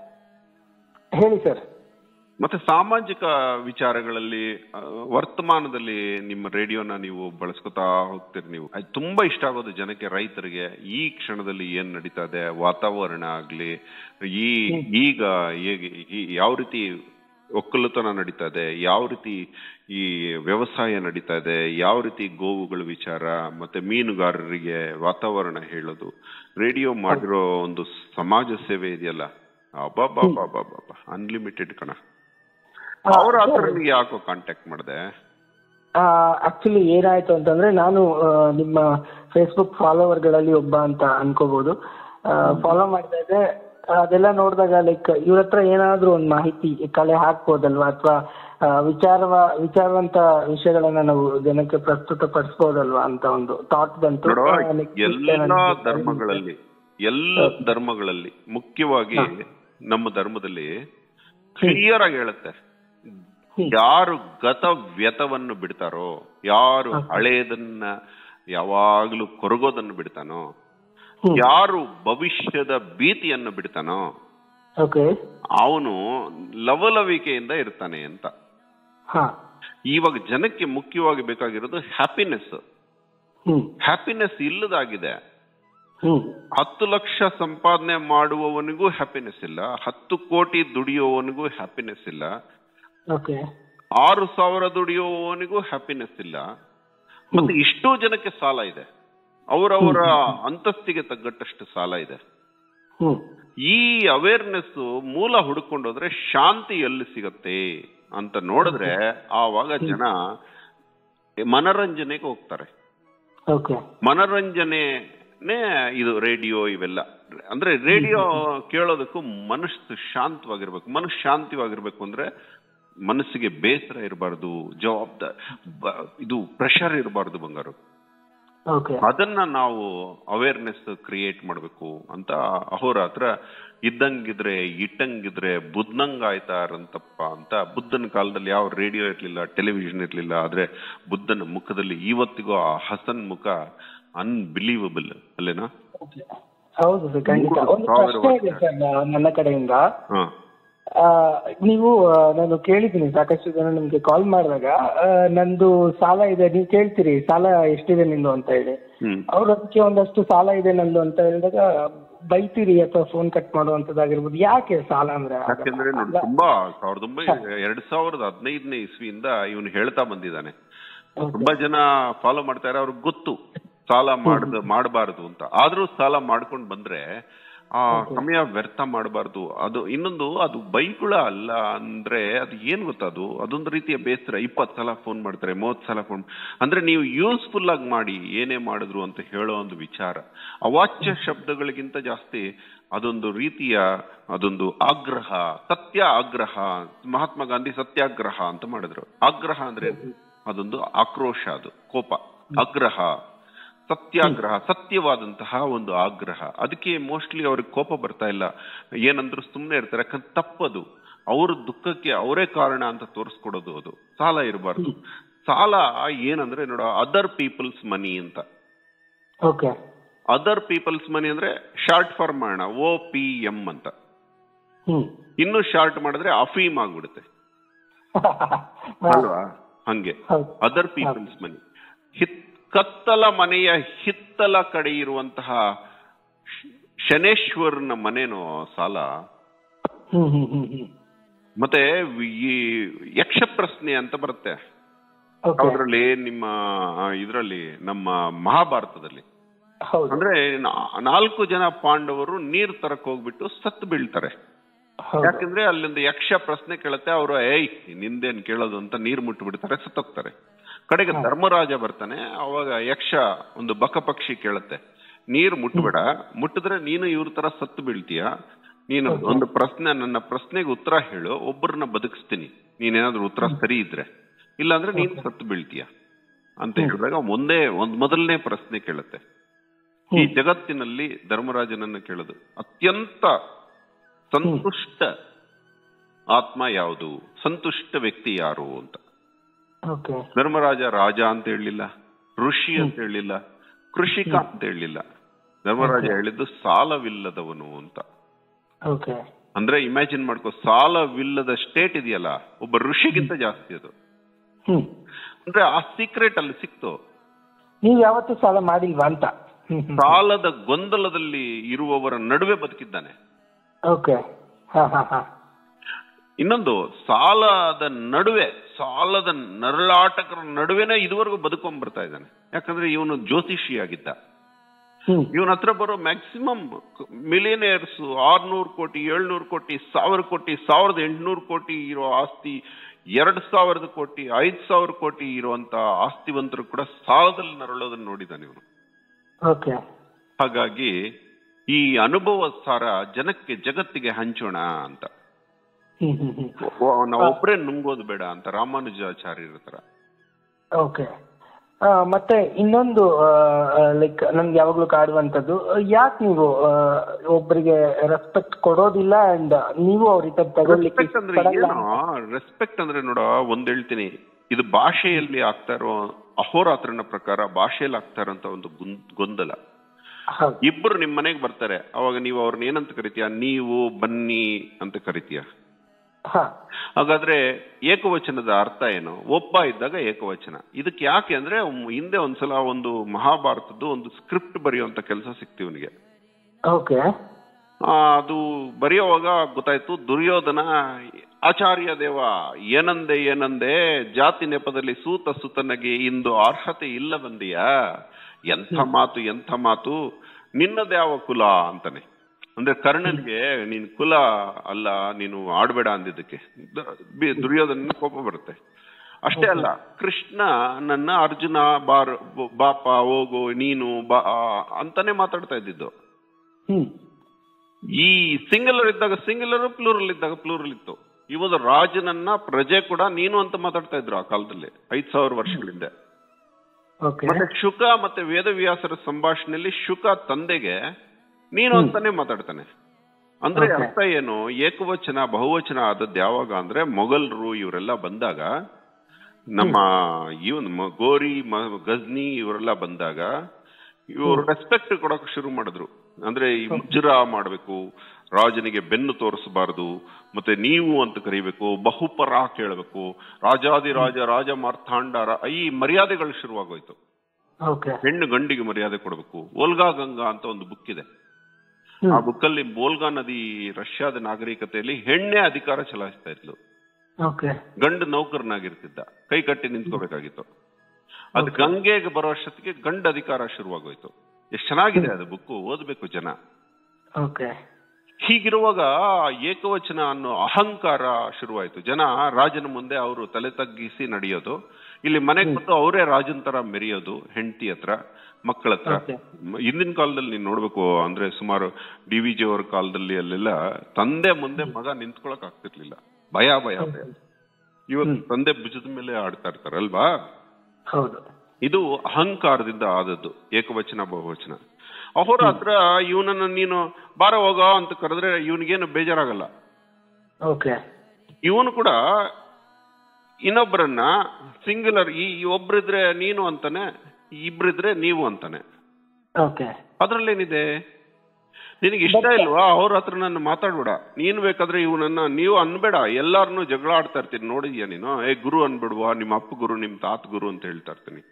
ಹೇಳಿ ಸರ್ ಮತ್ತೆ ಸಾಮಾಜಿಕ ವಿಚಾರಗಳಲ್ಲಿ ಆ, ವರ್ತಮಾನದಲ್ಲಿ ನಿಮ್ಮ ರೇಡಿಯೋನ ನೀವು ಬಳಸ್ಕೊತಾ ಹೋಗ್ತೀರಿ ನೀವು ಅದು ತುಂಬಾ ಇಷ್ಟ ಆಗೋದು ಜನಕ್ಕೆ ರೈತರಿಗೆ ಈ ಕ್ಷಣದಲ್ಲಿ ಏನ್ ನಡೀತಾ ಇದೆ ವಾತಾವರಣ ಆಗ್ಲಿ ಈ ಈಗ ಹೇಗೆ ಈ ಯಾವ ರೀತಿ ಒಕ್ಕಲುತನ ನಡೀತಾ ಇದೆ ಯಾವ ರೀತಿ ಈ ವ್ಯವಸಾಯ ನಡೀತಾ ಇದೆ ಯಾವ ರೀತಿ ಗೋವುಗಳ ವಿಚಾರ ಮತ್ತೆ ಮೀನುಗಾರರಿಗೆ ವಾತಾವರಣ ಹೇಳೋದು ರೇಡಿಯೋ ಮಾಡಿರೋ ಒಂದು ಸಮಾಜ ಸೇವೆ ಇದೆಯಲ್ಲ ಅಬ್ಬಬ್ಬಬ್ಬಬ್ಬಬ್ಬ ಅನ್ಲಿಮಿಟೆಡ್ ಕಣ ಅವ್ರ ಹತ್ರ ನಿಮ್ಗೆ ಯಾಕೋ ಕಾಂಟ್ಯಾಕ್ಟ್ ಮಾಡಿದೆ ಆಕ್ಚುಲಿ ಏನಾಯ್ತು ಅಂತಂದ್ರೆ ನಾನು ಆ, ನಿಮ್ಮ ಫೇಸ್ಬುಕ್ ಫಾಲೋವರ್ಗಳಲ್ಲಿ ಒಬ್ಬ ಅಂತ ಅನ್ಕೋಬಹುದು ಫಾಲೋ ಮಾಡ್ತಾ ಇದ್ದೆ ಅದೆಲ್ಲ ನೋಡಿದಾಗ ಲೈಕ್ ಇವ್ರ ಹತ್ರ ಏನಾದ್ರೂ ಒಂದು ಮಾಹಿತಿ ಕಲೆ ಹಾಕ್ಬೋದಲ್ವಾ ಅಥವಾ ವಿಚಾರವ ವಿಚಾರವಂತ ವಿಷಯಗಳನ್ನ ನಾವು ಜನಕ್ಕೆ ಪ್ರಸ್ತುತ ಪಡಿಸ್ಬೋದಲ್ವಾ ಅಂತ ಒಂದು ಥಾಟ್ ಬಂತು ನೋಡೋ ಆ, next ಎಲ್ಲಾ ನಾನು- ಧರ್ಮಗಳಲ್ಲಿ ಎಲ್ಲ ಧರ್ಮಗಳಲ್ಲಿ ಮುಖ್ಯವಾಗಿ ನಮ್ಮ ಧರ್ಮದಲ್ಲಿ ಕ್ಲಿಯರ್ ಆಗಿ ಹೇಳುತ್ತೆ ಯಾರು ಗತ ವ್ಯತವನ್ನು ಬಿಡ್ತಾರೋ ಯಾರು ಹಳೆಯದನ್ನ ಯಾವಾಗ್ಲೂ ಕೊರಗೋದನ್ನು ಬಿಡ್ತಾನೋ ಯಾರು ಭವಿಷ್ಯದ ಭೀತಿಯನ್ನು ಬಿಡ್ತಾನೋ ಓಕೆ ಅವನು ಲವಲವಿಕೆಯಿಂದ ಇರ್ತಾನೆ ಅಂತ ಹಾ ಇವಾಗ ಜನಕ್ಕೆ ಮುಖ್ಯವಾಗಿ ಬೇಕಾಗಿರೋದು ಹ್ಯಾಪಿನೆಸ್ ಹ್ಮ್ ಹ್ಯಾಪಿನೆಸ್ ಇಲ್ಲದಾಗಿದೆ ಹ್ಮ್ ಹತ್ತು ಲಕ್ಷ ಸಂಪಾದನೆ ಮಾಡುವವನಿಗೂ ಹ್ಯಾಪಿನೆಸ್ ಇಲ್ಲ ಹತ್ತು ಕೋಟಿ ದುಡಿಯುವವನಿಗೂ ಹ್ಯಾಪಿನೆಸ್ ಇಲ್ಲ ಓಕೆ ಆರು ಸಾವಿರ ದುಡಿಯುವವನಿಗೂ ಹ್ಯಾಪಿನೆಸ್ ಇಲ್ಲ ಮತ್ತೆ ಇಷ್ಟೋ ಜನಕ್ಕೆ ಸಾಲ ಇದೆ ಅವರವರ ಅಂತಸ್ತಿಗೆ ತಗ್ಗಟ್ಟಷ್ಟು ಸಾಲ ಇದೆ ಹ್ಮ್ ಈ ಅವೇರ್ನೆಸ್ ಮೂಲ ಹುಡುಕೊಂಡೋದ್ರೆ ಶಾಂತಿ ಎಲ್ಲಿ ಸಿಗತ್ತೆ ಅಂತ ನೋಡಿದ್ರೆ ಆವಾಗ ಜನ ಮನರಂಜನೆಗೆ ಹೋಗ್ತಾರೆ ಓಕೆ ಮನರಂಜನೆನೇ ಇದು ರೇಡಿಯೋ ಇವೆಲ್ಲ ಅಂದ್ರೆ ರೇಡಿಯೋ ಕೇಳೋದಕ್ಕೂ ಮನಸ್ಸು ಶಾಂತವಾಗಿರ್ಬೇಕು ಮನಸ್ಸು ಶಾಂತಿವಾಗಿರ್ಬೇಕು ಅಂದ್ರೆ ಮನಸ್ಸಿಗೆ ಬೇಸರ ಇರಬಾರ್ದು ಜವಾಬ್ದಾರಿ ಇದು ಪ್ರೆಷರ್ ಇರಬಾರ್ದು ಬಂಗಾರು ಓಕೆ ಅದನ್ನ ನಾವು ಅವೇರ್ನೆಸ್ ಕ್ರಿಯೇಟ್ ಮಾಡಬೇಕು ಅಂತ ಅಹೋರಾತ್ರ ಇದ್ದಂಗಿದ್ರೆ ಇಟ್ಟಂಗಿದ್ರೆ ಬುದ್ಧಂಗ್ ಆಯ್ತಾರಂತಪ್ಪ ಅಂತ ಬುದ್ಧನ ಕಾಲದಲ್ಲಿ ಯಾವ ರೇಡಿಯೋ ಇರ್ಲಿಲ್ಲ ಟೆಲಿವಿಷನ್ ಇರ್ಲಿಲ್ಲ ಆದ್ರೆ ಬುದ್ಧನ ಮುಖದಲ್ಲಿ ಇವತ್ತಿಗೂ ಆ ಹಸನ್ ಮುಖ ಅನ್ಬಿಲೀವಬಲ್ ಅಲ್ಲೇನಾ ಹೌದು ಸರ್ ಖಂಡಿತ ಮೂರು ಒಂದು ಸಾವಿರ ಪ್ರಶ್ನೆ ಇದೆ ವರ್ಷ. ಸರ್ ನ- ನನ್ನ ಕಡೆಯಿಂದ ಹ ಆ, ನೀವು ಆ, ನಾನು ಕೇಳಿದ್ದೀನಿ ಸಾಕಷ್ಟು ಜನ ನಿಮ್ಗೆ ಕಾಲ್ ಮಾಡಿದಾಗ ಆ, ನಂದು ಸಾಲ ಇದೆ ನೀವು ಕೇಳ್ತೀರಿ ಸಾಲ ಎಷ್ಟಿದೆ ನಿಂದು ಅಂತ ಹೇಳಿ ಹ್ಮ್ ಅವ್ರ ಅದಕ್ಕೆ ಒಂದಷ್ಟು ಸಾಲ ಇದೆ ನಂದು ಅಂತ ಹೇಳಿದಾಗ ಬೈತೀರಿ ಅಥವಾ ಫೋನ್ ಕಟ್ ಮಾಡುವಂತದ್ದಾಗಿರ್ಬೋದು ಯಾಕೆ ಸಾಲ ಅಂದ್ರೆ ಆಗಲ್ಲ? ಯಾಕೆಂದ್ರೆ ನೋಡಿ ತುಂಬಾ ಸಾವಿರದ ಒಂಬೈನೂರ ಎರಡ್ ಸಾವಿರದ ಹದಿನೈದನೇ ಇಸ್ವಿಯಿಂದ ಇವನು ಹೇಳ್ತಾ ಬಂದಿದ್ದಾನೆ ತುಂಬಾ ಜನ ಫಾಲೋ ಮಾಡ್ತಾರೆ ಅವ್ರಿಗೆ ಗೊತ್ತು ಸಾಲ ಮಾಡದ ಮಾಡಬಾರದು ಅಂತ ಆದ್ರೂ ಸಾಲ ಮಾಡ್ಕೊಂಡ್ ಬಂದ್ರೆ ಆ ಸಮಯ ವ್ಯರ್ಥ ಮಾಡಬಾರ್ದು ಅದು ಇನ್ನೊಂದು ಅದು ಬೈಗುಳ ಅಲ್ಲ ಅಂದ್ರೆ ಅದು ಏನ್ ಗೊತ್ತದು ಅದೊಂದು ರೀತಿಯ ಬೇಸರ ಇಪ್ಪತ್ ಸಲ ಫೋನ್ ಮಾಡ್ತಾರೆ ಮೂವತ್ ಸಲ ಫೋನ್ ಅಂದ್ರೆ ನೀವು ಯೂಸ್ಫುಲ್ ಆಗಿ ಮಾಡಿ ಏನೇ ಮಾಡಿದ್ರು ಅಂತ ಹೇಳೋ ಒಂದು ವಿಚಾರ ಅವಾಚ್ಯ ಶಬ್ದಗಳಿಗಿಂತ ಜಾಸ್ತಿ ಅದೊಂದು ರೀತಿಯ ಅದೊಂದು ಆಗ್ರಹ ಸತ್ಯ ಆಗ್ರಹ ಮಹಾತ್ಮ ಗಾಂಧಿ ಸತ್ಯಾಗ್ರಹ ಅಂತ ಮಾಡಿದ್ರು ಆಗ್ರಹ ಅಂದ್ರೆ ಅದೊಂದು ಆಕ್ರೋಶ ಅದು ಕೋಪ ಆಗ್ರಹ ಸತ್ಯಾಗ್ರಹ ಸತ್ಯವಾದಂತಹ ಒಂದು ಆಗ್ರಹ ಅದಕ್ಕೆ ಮೋಸ್ಟ್ಲಿ ಅವ್ರಿಗೆ ಕೋಪ ಬರ್ತಾ ಇಲ್ಲ ಏನಂದ್ರು ಸುಮ್ಮನೆ ಇರ್ತಾರೆ ಯಾಕಂದ್ರೆ ತಪ್ಪದು ಅವ್ರ ದುಃಖಕ್ಕೆ ಅವರೇ ಕಾರಣ ಅಂತ ತೋರಿಸ್ಕೊಡೋದು ಅದು ಸಾಲ ಇರಬಾರ್ದು ಸಾಲ ಏನಂದ್ರೆ ನೋಡ ಅದರ್ ಪೀಪಲ್ಸ್ ಮನಿ ಅಂತ ಓಕೆ ಅದರ್ ಪೀಪಲ್ಸ್ ಮನಿ ಅಂದ್ರೆ ಶಾರ್ಟ್ ಫಾರ್ಮ್ ಮಾಡೋಣ ಓ ಪಿ ಎಂ ಅಂತ ಹ್ಮ್ ಇನ್ನು ಶಾರ್ಟ್ ಮಾಡಿದ್ರೆ ಅಫೀಮ್ ಆಗ್ಬಿಡುತ್ತೆ ಅಲ್ವಾ ಹಂಗೆ ಹೌದು. ಅದರ್ ಪೀಪಲ್ಸ್ ಮನಿ ಹಿತ್ ಕತ್ತಲ ಮನೆಯ ಹಿತ್ತಲ ಕಡೆ ಇರುವಂತಹ ಶ- ಶನೇಶ್ವರನ ಮನೇನೋ ಸಾಲ ಹ್ಮ್ ಹ್ಮ್ ಹ್ಮ್ ಹ್ಮ್ ಮತ್ತೆ ಈ ಯಕ್ಷ ಪ್ರಶ್ನೆ ಅಂತ ಬರುತ್ತೆ ಓಕೆ ಅದರಲ್ಲಿ ನಿಮ್ಮ ಇದರಲ್ಲಿ ನಮ್ಮ ಮಹಾಭಾರತದಲ್ಲಿ ಹೌದು ಅಂದ್ರೆ ನಾ- ನಾಲ್ಕು ಜನ ಪಾಂಡವರು ನೀರ್ ತರಕ್ ಹೋಗ್ಬಿಟ್ಟು ಸತ್ತು ಬೀಳ್ತಾರೆ ಹೌದು ಯಾಕಂದ್ರೆ ಅಲ್ಲೊಂದು ಯಕ್ಷ ಪ್ರಶ್ನೆ ಕೇಳುತ್ತೆ ಅವರು ಏಯ್ ನಿಂದೇನ್ ಕೇಳೋದು ಅಂತ ನೀರ್ ಮುಟ್ಟು ಬಿಡ್ತಾರೆ ಸತ್ತೋಗ್ತಾರೆ ಕಡೆಗೆ ಧರ್ಮರಾಜ ಬರ್ತಾನೆ ಅವಾಗ ಯಕ್ಷ ಒಂದು ಬಕಪಕ್ಷಿ ಕೇಳುತ್ತೆ ನೀರ್ ಮುಟ್ಬೇಡ ಮುಟ್ಟಿದ್ರೆ ನೀನು ಇವ್ರ ತರ ಸತ್ತು ಬೀಳ್ತೀಯ ನೀನು ಒಂದು ಪ್ರಶ್ನೆ ನನ್ನ ಪ್ರಶ್ನೆಗೆ ಉತ್ತರ ಹೇಳು ಒಬ್ಬರನ್ನ ಬದುಕಿಸ್ತೀನಿ ನೀನೇನಾದ್ರೂ ಉತ್ತರ ಸರಿ ಇದ್ರೆ ಇಲ್ಲಾಂದ್ರೆ ನೀನು ಸತ್ತು ಬೀಳ್ತೀಯ ಅಂತ ಹೇಳಿದಾಗ ಒಂದೇ ಒಂದ್ ಮೊದಲನೇ ಪ್ರಶ್ನೆ ಕೇಳುತ್ತೆ ಈ ಜಗತ್ತಿನಲ್ಲಿ ಧರ್ಮರಾಜನನ್ನ ಕೇಳೋದು ಅತ್ಯಂತ ಸಂತುಷ್ಟ ಆತ್ಮ ಯಾವುದು ಸಂತುಷ್ಟ ವ್ಯಕ್ತಿ ಯಾರು ಅಂತ ಓಕೆ ಧರ್ಮರಾಜ ರಾಜ ಅಂತ ಹೇಳಲಿಲ್ಲ ಋಷಿ ಅಂತ ಹೇಳಲಿಲ್ಲ ಕೃಷಿಕ ಅಂತ ಹೇಳಲಿಲ್ಲ ಧರ್ಮರಾಜ ಹೇಳಿದ್ದು ಸಾಲವಿಲ್ಲದವನು ಅಂತ ಓಕೆ ಅಂದ್ರೆ ಇಮ್ಯಾಜಿನ್ ಮಾಡ್ಕೋ ಸಾಲವಿಲ್ಲದ ಸ್ಟೇಟ್ ಇದೆಯಲ್ಲ ಒಬ್ಬ ಋಷಿಗಿಂತ ಜಾಸ್ತಿ ಅದು ಹ್ಮ್ ಅಂದ್ರೆ ಆ ಸೀಕ್ರೆಟ್ ಅಲ್ಲಿ ಸಿಕ್ತು ನೀವ್ ಯಾವತ್ತೂ ಸಾಲ ಮಾಡಿಲ್ವಾ ಅಂತ ಹ್ಮ್ ಹ್ಮ್ ಸಾಲದ ಗೊಂದಲದಲ್ಲಿ ಇರುವವರ ನಡುವೆ ಬದುಕಿದ್ದಾನೆ ಓಕೆ ಹಾ ಹಾ ಹಾ ಇನ್ನೊಂದು ಸಾಲದ ನಡುವೆ ಸಾಲದ ನರಳಾಟಕರ ನಡುವೆನೇ ಇದುವರೆಗೂ ಬದುಕೊಂಡ್ ಬರ್ತಾ ಇದ್ದಾನೆ ಯಾಕಂದ್ರೆ ಇವನು ಜ್ಯೋತಿಷಿ ಆಗಿದ್ದ ಹ್ಮ್ ಇವನ ಹತ್ರ ಬರೋ ಮ್ಯಾಕ್ಸಿಮಮ್ ಮಿಲಿಯನೇರ್ಸ್ ಆರ್ನೂರು ಕೋಟಿ ಏಳ್ನೂರು ಕೋಟಿ ಸಾವಿರ ಕೋಟಿ ಸಾವಿರದ ಎಂಟುನೂರು ಕೋಟಿ ಇರೋ ಆಸ್ತಿ ಎರಡ್ ಸಾವಿರದ ಕೋಟಿ ಐದ್ ಸಾವಿರ ಕೋಟಿ ಇರುವಂತ ಆಸ್ತಿವಂತರು ಕೂಡ ಸಾಲದಲ್ಲಿ ನರಳೋದನ್ನ ನೋಡಿದ್ದಾನೆ ಇವನು ಓಕೆ ಹಾಗಾಗಿ ಈ ಅನುಭವ ಸಾರ ಜನಕ್ಕೆ ಜಗತ್ತಿಗೆ ಹಂಚೋಣ ಅಂತ ಹ್ಮ್ ಹ್ಮ್ ಹ್ಮ್ ಓ- ನಾವು ಒಬ್ಬರೇ ನುಂಗೋದು ಬೇಡ ಅಂತ ರಾಮಾನುಜಾಚಾರ್ಯರ ತರ ಓಕೆ ಮತ್ತೆ ಇನ್ನೊಂದು ಲೈಕ್ ನನ್ಗೆ ಯಾವಾಗ್ಲೂ ಕಾಡುವಂತದ್ದು ಯಾಕೆ ನೀವು ಆ, ಒಬ್ರಿಗೆ ರೆಸ್ಪೆಕ್ಟ್ ಕೊಡೋದಿಲ್ಲ ಅಂಡ್ ನೀವು ಅವ್ರಿಗೆ ತಗೊಳ್ಳಿಕ್ಕೆ ರೆಸ್ಪೆಕ್ಟ್ ಅಂದ್ರೆ ಇಷ್ಟಪಡಲ್ಲ ಏನೋ ರೆಸ್ಪೆಕ್ಟ್ ಅಂದ್ರೆ ನೋಡ ಒಂದ್ ಹೇಳ್ತೀನಿ ಇದು ಭಾಷೆಯಲ್ಲಿ ಆಗ್ತಾ ಇರೋ ಅಹೋರಾತ್ರನ ಪ್ರಕಾರ ಭಾಷೆಯಲ್ಲಿ ಆಗ್ತಾ ಇರೋಂತ ಒಂದು ಗುನ್- ಗೊಂದಲ ಹೌದು ಇಬ್ಬರು ನಿಮ್ ಮನೆಗೆ ಬರ್ತಾರೆ ಅವಾಗ ನೀವು ಅವ್ರನ್ನ ಏನಂತ ಕರಿತೀಯ ನೀವು ಬನ್ನಿ ಅಂತ ಕರಿತೀಯ ಹಾ ಹಾಗಾದ್ರೆ ಏಕವಚನದ ಅರ್ಥ ಏನು ಒಬ್ಬ ಇದ್ದಾಗ ಏಕವಚನ ಇದಕ್ಕೆ ಯಾಕೆ ಅಂದ್ರೆ ಅವ್ನು ಹಿಂದೆ ಒಂದ್ಸಲ ಒಂದು ಮಹಾಭಾರತದ್ದು ಒಂದು ಸ್ಕ್ರಿಪ್ಟ್ ಬರೆಯುವಂತ ಕೆಲಸ ಸಿಕ್ತು ಇವನಿಗೆ ಓಕೆ ಆ, ಅದು ಬರೆಯುವಾಗ ಗೊತ್ತಾಯ್ತು ದುರ್ಯೋಧನ ಆಚಾರ್ಯ ದೇವ ಏನಂದೆ ಏನಂದೆ ಜಾತಿ ನೆಪದಲ್ಲಿ ಸೂತ ಸುತನಗೆ ಇಂದು ಅರ್ಹತೆ ಇಲ್ಲ ಬಂದಿಯಾ ಎಂಥ ಮಾತು ಎಂಥ ಮಾತು ನಿನ್ನದ್ಯಾವ ಕುಲ ಅಂತಾನೆ ಅಂದ್ರೆ ಕರ್ಣನ್ಗೆ ನೀನ್ ಕುಲ ಅಲ್ಲ ನೀನು ಆಡ್ಬೇಡ ಅಂದಿದ್ದಕ್ಕೆ ದ- ಬಿ- ದುರ್ಯೋಧನ ಕೋಪ ಬರುತ್ತೆ ಅಷ್ಟೇ ಅಲ್ಲ ಕೃಷ್ಣ ನನ್ನ ಅರ್ಜುನ ಬಾರ್ ಬಾಪ ಹೋಗು ನೀನು ಬಾ ಅಂತಾನೆ ಮಾತಾಡ್ತಾ ಇದ್ದಿದ್ದು ಹ್ಮ್ ಈ ಸಿಂಗುಲರ್ ಇದ್ದಾಗ ಸಿಂಗುಲರ್ ಪ್ಲೂರಲ್ ಇದ್ದಾಗ ಪ್ಲೂರಲ್ ಇತ್ತು ಇವಾಗ ರಾಜನನ್ನ ಪ್ರಜೆ ಕೂಡ ನೀನು ಅಂತ ಮಾತಾಡ್ತಾ ಇದ್ರು ಆ ಕಾಲದಲ್ಲಿ ಐದ್ ಸಾವಿರ ವರ್ಷಗಳಿಂದ ಓಕೆ ಮತ್ತೆ ಶುಕ ಮತ್ತೆ ವೇದವ್ಯಾಸರ ಸಂಭಾಷಣೆಯಲ್ಲಿ ಶುಕ ತಂದೆಗೆ ನೀನು ಅಂತಾನೆ ಮಾತಾಡ್ತಾನೆ ಅಂದ್ರೆ Okay. ಅರ್ಥ ಏನು ಏಕವಚನ ಬಹುವಚನ ಆದದ್ದು ಯಾವಾಗ ಅಂದ್ರೆ ಮೊಘಲ್ರು ಇವರೆಲ್ಲ ಬಂದಾಗ ನಮ್ಮ ಇವನ್ ಮ- ಗೋರಿ ಮ- ಗಜ್ನಿ ಇವರೆಲ್ಲ ಬಂದಾಗ ಇವರು ರೆಸ್ಪೆಕ್ಟ್ ಕೊಡಕ್ ಶುರು ಮಾಡಿದ್ರು ಅಂದ್ರೆ ಈ ಮುಜುರ ಮಾಡ್ಬೇಕು ರಾಜನಿಗೆ ಬೆನ್ನು ತೋರಿಸಬಾರದು ಮತ್ತೆ ನೀವು ಅಂತ ಕರಿಬೇಕು ಬಹುಪರ ಕೇಳಬೇಕು ರಾಜಾದಿರಾಜ ರಾಜ ಮಾರ್ಥಾಂಡ ರ- ಈ ಮರ್ಯಾದೆಗಳು ಶುರುವಾಗೋಯ್ತು ಓಕೆ ಹೆಣ್ಣು ಗಂಡಿಗೆ ಮರ್ಯಾದೆ ಕೊಡಬೇಕು ಓಲ್ಗಾ ಗಂಗಾ ಅಂತ ಒಂದು ಬುಕ್ ಇದೆ ಆ ಬುಕ್ ಅಲ್ಲಿ ಬೋಲ್ಗಾ ನದಿ ರಷ್ಯಾದ ನಾಗರಿಕತೆಯಲ್ಲಿ ಹೆಣ್ಣೆ ಅಧಿಕಾರ ಚಲಾಯಿಸ್ತಾ ಇದ್ಲು ಓಕೆ ಗಂಡು ನೌಕರನಾಗಿರ್ತಿದ್ದ ಕೈ ಕಟ್ಟಿ ನಿಂತ್ಕೋಬೇಕಾಗಿತ್ತು ಅದು ಗಂಗೆಗೆ ಬರೋ ಅಷ್ಟೊತ್ತಿಗೆ ಗಂಡ ಅಧಿಕಾರ ಶುರುವಾಗೋಯ್ತು ಎಷ್ಟು ಚೆನ್ನಾಗಿದೆ ಅದು ಬುಕ್ ಓದ್ಬೇಕು ಜನ ಓಕೆ ಹೀಗಿರುವಾಗ ಏಕವಚನ ಅನ್ನೋ ಅಹಂಕಾರ ಶುರುವಾಯ್ತು ಜನ ರಾಜನ ಮುಂದೆ ಅವರು ತಲೆ ತಗ್ಗಿಸಿ ನಡೆಯೋದು ಇಲ್ಲಿ ಮನೆಗೆ ಬಂದು ಅವರೇ ರಾಜನ್ ತರ ಮೆರೆಯೋದು ಹೆಂಡತಿ ಹತ್ರ ಮಕ್ಕಳ ಹತ್ರ Okay. ಮ- ಹಿಂದಿನ ಕಾಲದಲ್ಲಿ ನೀನ್ ನೋಡ್ಬೇಕು ಅಂದ್ರೆ ಸುಮಾರು ಡಿ ವಿ ಜಿ ಅವರ ಕಾಲದಲ್ಲಿ ಅಲ್ಲೆಲ್ಲ ತಂದೆ ಮುಂದೆ ಮಗ ನಿಂತ್ಕೊಳಕ್ ಆಗ್ತಿರ್ಲಿಲ್ಲ ಭಯ ಭಯ ಭಯ ಇವತ್ತು ತಂದೆ ಭುಜದ ಮೇಲೆ ಆಡ್ತಾ ಇರ್ತಾರಲ್ವಾ ಹೌದು ಇದು ಅಹಂಕಾರದಿಂದ ಆದದ್ದು ಏಕವಚನ ಬಹುವಚನ ಅಹೋರಾತ್ರ ಇವನನ್ನ ನೀನು ಬಾರ ಹೋಗ ಅಂತ ಕರೆದ್ರೆ ಇವನಿಗೇನು ಬೇಜಾರಾಗಲ್ಲ ಓಕೆ ಇವನು ಕೂಡ ಇನ್ನೊಬ್ಬರನ್ನ ಸಿಂಗುಲರ್ ಈ ಈ ಒಬ್ರಿದ್ರೆ ನೀನು ಅಂತಾನೆ ಇಬ್ರಿದ್ರೆ ನೀವು ಅಂತಾನೆ ಓಕೆ ಅದ್ರಲ್ಲೇನಿದೆ ನಿನಗೆ ಇಷ್ಟ ಇಲ್ವಾ ಅವ್ರ ಹತ್ರ ನನ್ನ ಮಾತಾಡ್ಬೇಡ ನೀನ್ ಬೇಕಾದ್ರೆ ಇವನನ್ನ ನೀವು ಅನ್ಬೇಡ ಎಲ್ಲಾರನು ಜಗಳ ಆಡ್ತಾ ಇರ್ತೀನಿ ನೋಡಿದ್ಯಾ ನೀನು ಏ ಗುರು ಅನ್ಬಿಡ್ವಾ ನಿಮ್ಮ ಅಪ್ಪ ಗುರು ನಿಮ್ ತಾತ ಗುರು ಅಂತ ಹೇಳ್ತಾ ಇರ್ತೀನಿ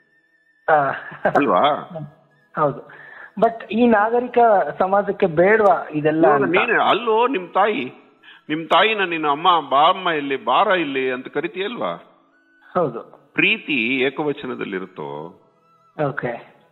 ಅಲ್ವಾ ಹೌದು ಬಟ್ ಈ ನಾಗರಿಕ ಸಮಾಜಕ್ಕೆ ಬೇಡವಾ ಇದೆಲ್ಲ ಇವಾಗ ಅಂತ? ನೀನು ಅಲ್ಲೋ ನಿಮ್ ತಾಯಿ ನಿಮ್ ತಾಯಿನ ನೀನು ಅಮ್ಮ ಬಾ ಅಮ್ಮ ಇಲ್ಲಿ ಬಾರ ಇಲ್ಲಿ ಅಂತ ಕರಿತೀಯಲ್ವಾ ಹೌದು ಪ್ರೀತಿ ಏಕವಚನದಲ್ಲಿರುತ್ತೋ ಓಕೆ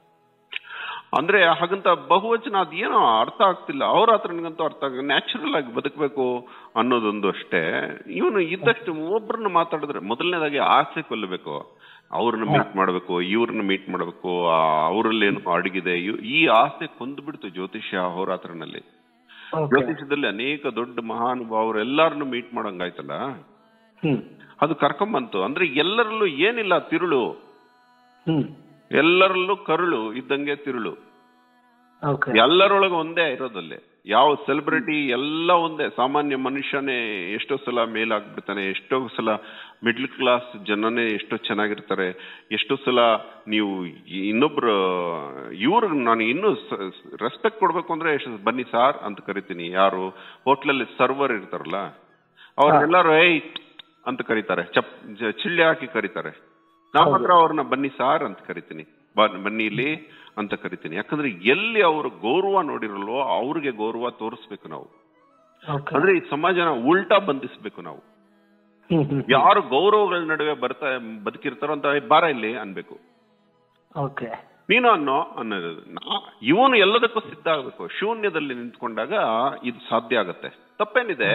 ಅಂದ್ರೆ ಹಾಗಂತ ಬಹುವಚನ ಅದೇನೋ ಅರ್ಥ ಆಗ್ತಿಲ್ಲ ಅವ್ರ ಹತ್ರ ನನಗಂತೂ ಅರ್ಥ ಆಗ ನ್ಯಾಚುರಲ್ ಆಗಿ ಬದುಕಬೇಕು ಅನ್ನೋದೊಂದು ಅಷ್ಟೇ ಇವನು ಇದ್ದಷ್ಟು ಒಬ್ಬರನ್ನ ಮಾತಾಡಿದ್ರೆ ಮೊದಲನೇದಾಗಿ ಆಸೆ ಕೊಲ್ಲಬೇಕು ಅವ್ರನ್ನ ಮೀಟ್ ಮಾಡ್ಬೇಕು ಇವ್ರನ್ನ ಮೀಟ್ ಮಾಡ್ಬೇಕು ಅವರಲ್ಲಿ ಏನು ಅಡಗಿದೆ ಇವ್- ಈ ಆಸೆ ಕೊಂದ್ಬಿಡ್ತು ಜ್ಯೋತಿಷ್ಯ ಹೋರಾತ್ರನಲ್ಲಿ ಓಕೆ ಜ್ಯೋತಿಷ್ಯದಲ್ಲಿ ಅನೇಕ ದೊಡ್ಡ ಮಹಾನುಭಾವರು ಎಲ್ಲಾರನ್ನು ಮೀಟ್ ಮಾಡಂಗಾಯ್ತಲ್ಲ ಹ್ಮ್ ಅದು ಕರ್ಕೊಂಬಂತು ಅಂದ್ರೆ ಎಲ್ಲರಲ್ಲೂ ಏನಿಲ್ಲ ತಿರುಳು ಹ್ಮ್ ಎಲ್ಲರಲ್ಲೂ ಕರುಳು ಇದ್ದಂಗೆ ತಿರುಳು ಓಕೆ ಎಲ್ಲರೊಳಗೆ ಒಂದೇ ಇರೋದಲ್ಲಿ ಯಾವ ಸೆಲೆಬ್ರಿಟಿ ಎಲ್ಲ ಒಂದೇ ಸಾಮಾನ್ಯ ಮನುಷ್ಯನೇ ಎಷ್ಟೋ ಸಲ ಮೇಲಾಗ್ಬಿಡ್ತಾನೆ ಎಷ್ಟೋ ಸಲ ಮಿಡ್ಲ್ ಕ್ಲಾಸ್ ಜನನೇ ಎಷ್ಟೋ ಚೆನ್ನಾಗಿರ್ತಾರೆ ಎಷ್ಟೋ ಸಲ ನೀವು ಇನ್ನೊಬ್ರು ಇವ್ರಿಗೆ ನಾನು ಇನ್ನೂ ರೆಸ್ಪೆಕ್ಟ್ ಕೊಡ್ಬೇಕು ಅಂದ್ರೆ ಎಷ್ಟು ಬನ್ನಿ ಸಾರ್ ಅಂತ ಕರಿತೀನಿ ಯಾರು ಹೋಟ್ಲಲ್ಲಿ ಸರ್ವರ್ ಇರ್ತಾರಲ್ಲ ಅವ್ರನ್ನೆಲ್ಲರೂ ಏಯ್ ಅಂತ ಕರೀತಾರೆ ಚಪ್ ಜ- ಚಿಳ್ಳೆ ಹಾಕಿ ಕರೀತಾರೆ ನಾವು ಮಾತ್ರ ಅವ್ರನ್ನ ಬನ್ನಿ ಸಾರ್ ಅಂತ ಕರಿತೀನಿ ಬ- ಬನ್ನಿ ಇಲ್ಲಿ ಅಂತ ಕರಿತೀನಿ ಯಾಕಂದ್ರೆ ಎಲ್ಲಿ ಅವ್ರ ಗೌರವ ನೋಡಿರಲ್ವೋ ಅವ್ರಿಗೆ ಗೌರವ ತೋರಿಸ್ಬೇಕು ನಾವು ಓಕೆ ಅಂದ್ರೆ ಈ ಸಮಾಜನ ಉಲ್ಟಾ ಬಂಧಿಸ್ಬೇಕು ನಾವು ಹ್ಮ್ ಹ್ಮ್ ಯಾರು ಗೌರವಗಳ ನಡುವೆ ಬರ್ತಾ ಬದುಕಿರ್ತಾರೋ ಅಂತ "ಏ, ಬಾರ ಇಲ್ಲಿ ಅನ್ಬೇಕು ಓಕೆ ನೀನು ಅನ್ನೋ ಅನ್ನೋದು ನಾ- ಇವನು ಎಲ್ಲದಕ್ಕೂ ಸಿದ್ಧ ಆಗ್ಬೇಕು ಶೂನ್ಯದಲ್ಲಿ ನಿಂತ್ಕೊಂಡಾಗ ಇದು ಸಾಧ್ಯ ಆಗತ್ತೆ ತಪ್ಪೇನಿದೆ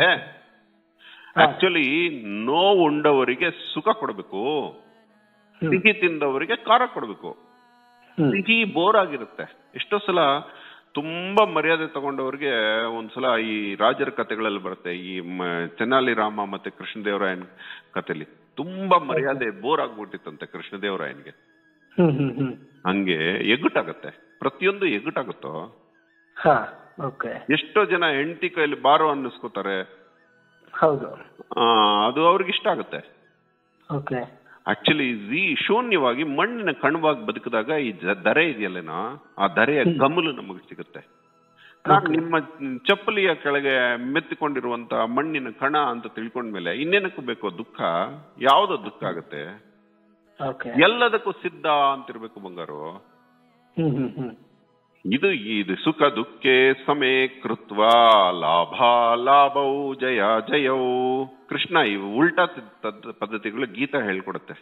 ಆಕ್ಚುಲಿ ನೋವು ಉಂಡವರಿಗೆ ಸುಖ ಕೊಡಬೇಕು ಸಿಹಿ ತಿಂದವರಿಗೆ ಖಾರ ಕೊಡಬೇಕು ಹ್ಮ್. ಸಿಹಿ ಬೋರ್ ಆಗಿರುತ್ತೆ ಎಷ್ಟೋ ಸಲ ತುಂಬಾ ಮರ್ಯಾದೆ ತಗೊಂಡವ್ರಿಗೆ ಒಂದ್ಸಲ ಈ ರಾಜರ ಕಥೆಗಳಲ್ಲಿ ಬರುತ್ತೆ ಈ ಮ- ತೆನಾಲಿ ರಾಮ ಮತ್ತೆ ಕೃಷ್ಣದೇವರಾಯನ್ ಕಥೆಲಿ ತುಂಬಾ ಮರ್ಯಾದೆ ಬೋರ್ ಆಗ್ಬಿಟ್ಟಿತ್ತಂತೆ ಕೃಷ್ಣದೇವರಾಯನ್ಗೆ ಹ್ಮ್ ಹ್ಮ್ ಹ್ಮ್ ಹಂಗೆ ಎಗ್ಗುಟಾಗತ್ತೆ ಪ್ರತಿಯೊಂದು ಎಗ್ಗುಟಾಗುತ್ತೋ ಹಾ ಓಕೆ ಎಷ್ಟೋ ಜನ ಹೆಂಡತಿ ಕೈಲಿ ಬಾರೋ ಅನ್ನಿಸ್ಕೋತಾರೆ ಹೌದು ಆ, ಅದು ಅವ್ರಿಗೆ ಇಷ್ಟ ಆಗುತ್ತೆ ಓಕೆ ಆಕ್ಚುಲಿ ಈ ಶೂನ್ಯವಾಗಿ ಮಣ್ಣಿನ ಕಣವಾಗಿ ಬದುಕಿದಾಗ ಈ ಜ- ದರೆ ಇದೆಯಲ್ಲೇನೋ ಆ ದರೆಯ ಗಮಲು ನಮಗೆ ಸಿಗುತ್ತೆ ನಾನು ನಿಮ್ಮ ಚಪ್ಪಲಿಯ ಕೆಳಗೆ ಮೆತ್ತಿಕೊಂಡಿರುವಂತ ಮಣ್ಣಿನ ಕಣ ಅಂತ ತಿಳ್ಕೊಂಡ್ಮೇಲೆ ಇನ್ನೇನಕ್ಕೂ ಬೇಕೋ ದುಃಖ ಯಾವ್ದೋ ದುಃಖ ಆಗುತ್ತೆ ಓಕೆ ಎಲ್ಲದಕ್ಕೂ ಸಿದ್ಧ ಅಂತಿರ್ಬೇಕು ಬಂಗಾರು ಹ್ಮ್ ಹ್ಮ್ ಹ್ಮ್ ಇದು ಇದು ಸುಖ ದುಃಖೇ ಸಮೇ ಕೃತ್ವ ಲಾಭ ಲಾಭವು ಜಯ ಜಯವು ಕೃಷ್ಣ ಇವು ಉಲ್ಟಾ ತ- ತದ್- ಪದ್ಧತಿಗಳು ಗೀತಾ ಹೇಳ್ಕೊಡುತ್ತೆ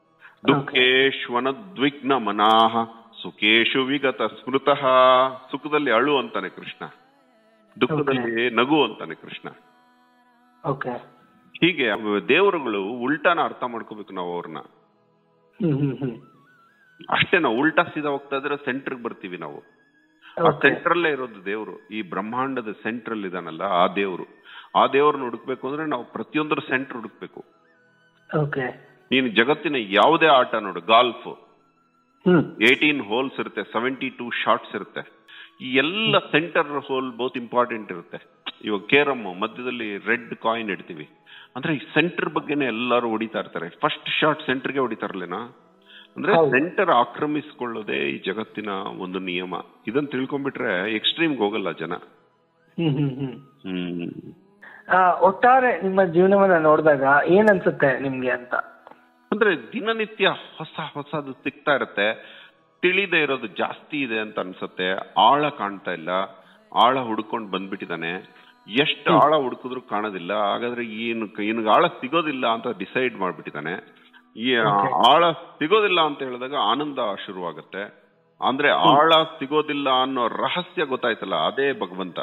ದುಃಖೇಶ್ವನದ್ವಿಗ್ನ ಮನಾಹ ಸುಖೇಶು ವಿಗತ ಸ್ಮೃತಃ ಸುಖದಲ್ಲಿ ಅಳು ಅಂತಾನೆ ಕೃಷ್ಣ ದುಃಖದಲ್ಲಿ ನಗು ಅಂತಾನೆ ಕೃಷ್ಣ ಓಕೆ ಹೀಗೆ ಅವ್ ದೇವರುಗಳು ಉಲ್ಟಾನ ಅರ್ಥ ಮಾಡ್ಕೋಬೇಕು ನಾವು ಅವ್ರನ್ನ ಹ್ಮ್ ಹ್ಮ್ ಹ್ಮ್ ಅಷ್ಟೇ ನಾವು ಉಲ್ಟಾ ಸೀದಾ ಹೋಗ್ತಾ ಇದ್ರೆ ಸೆಂಟರ್ಗೆ ಬರ್ತೀವಿ ನಾವು ಆ ಓಕೆ ಸೆಂಟ್ರಲ್ಲೇ ಇರೋದು ದೇವರು ಈ ಬ್ರಹ್ಮಾಂಡದ ಸೆಂಟ್ರಲ್ ಇದಾನಲ್ಲ ಆ ದೇವರು ಆ ದೇವ್ರನ್ನ ಹುಡುಕ್ಬೇಕು ಅಂದ್ರೆ ನಾವು ಪ್ರತಿಯೊಂದರ ಸೆಂಟರ್ ಹುಡುಕ್ಬೇಕು ಓಕೆ ನೀನು ಜಗತ್ತಿನ ಯಾವುದೇ ಆಟ ನೋಡು ಗಾಲ್ಫ್ ಹ್ಮ್ ಏಯ್ಟೀನ್ ಹೋಲ್ಸ್ ಇರುತ್ತೆ ಸೆವೆಂಟಿ ಟೂ ಶಾಟ್ಸ್ ಇರುತ್ತೆ ಈ ಎಲ್ಲ ಸೆಂಟರ್ ಹೋಲ್ ಬಹುತ್ ಇಂಪಾರ್ಟೆಂಟ್ ಇರುತ್ತೆ ಇವಾಗ ಕೇರಮ್ ಮಧ್ಯದಲ್ಲಿ ರೆಡ್ ಕಾಯಿನ್ ಇಡ್ತೀವಿ ಅಂದ್ರೆ ಈ ಸೆಂಟರ್ ಬಗ್ಗೆನೇ ಎಲ್ಲರೂ ಹೊಡಿತಾ ಇರ್ತಾರೆ ಫಸ್ಟ್ ಶಾಟ್ ಸೆಂಟರ್ಗೆ ಹೊಡಿತಾರಲ್ಲೇನಾ ಅಂದ್ರೆ ಹೌದು. ಸೆಂಟರ್ ಆಕ್ರಮಿಸ್ಕೊಳ್ಳೋದೇ ಈ ಜಗತ್ತಿನ ಒಂದು ನಿಯಮ ಇದನ್ನ ತಿಳ್ಕೊಂಡ್ಬಿಟ್ರೆ ಎಕ್ಸ್ಟ್ರೀಮ್ಗೆ ಹೋಗಲ್ಲ ಜನ ಹ್ಮ್ ಹ್ಮ್ ಹ್ಮ್ ಹ್ಮ್ ಆ, ಒಟ್ಟಾರೆ ನಿಮ್ಮ ಜೀವನವನ್ನ ನೋಡಿದಾಗ ಏನ್ ಅನ್ಸುತ್ತೆ ನಿಮ್ಗೆ ಅಂತ ಅಂದ್ರೆ ದಿನನಿತ್ಯ ಹೊಸ ಹೊಸದು ಸಿಗ್ತಾ ಇರತ್ತೆ ತಿಳಿದೇ ಇರೋದು ಜಾಸ್ತಿ ಇದೆ ಅಂತ ಅನ್ಸುತ್ತೆ ಆಳ ಕಾಣ್ತಾ ಇಲ್ಲ ಆಳ ಹುಡ್ಕೊಂಡ್ ಬಂದ್ಬಿಟ್ಟಿದಾನೆ ಎಷ್ಟು ಆಳ ಹುಡುಕಿದ್ರು ಕಾಣೋದಿಲ್ಲ ಹಾಗಾದ್ರೆ ಏನು ಇನ್ಗೆ ಆಳ ಸಿಗೋದಿಲ್ಲ ಅಂತ ಡಿಸೈಡ್ ಮಾಡ್ಬಿಟ್ಟಿದ್ದಾನೆ ಈ ಆಳ ಸಿಗೋದಿಲ್ಲ ಅಂತ ಹೇಳಿದಾಗ ಆನಂದ ಶುರುವಾಗುತ್ತೆ ಅಂದ್ರೆ ಆಳ ಸಿಗೋದಿಲ್ಲ ಅನ್ನೋ ರಹಸ್ಯ ಗೊತ್ತಾಯ್ತಲ್ಲ ಅದೇ ಭಗವಂತ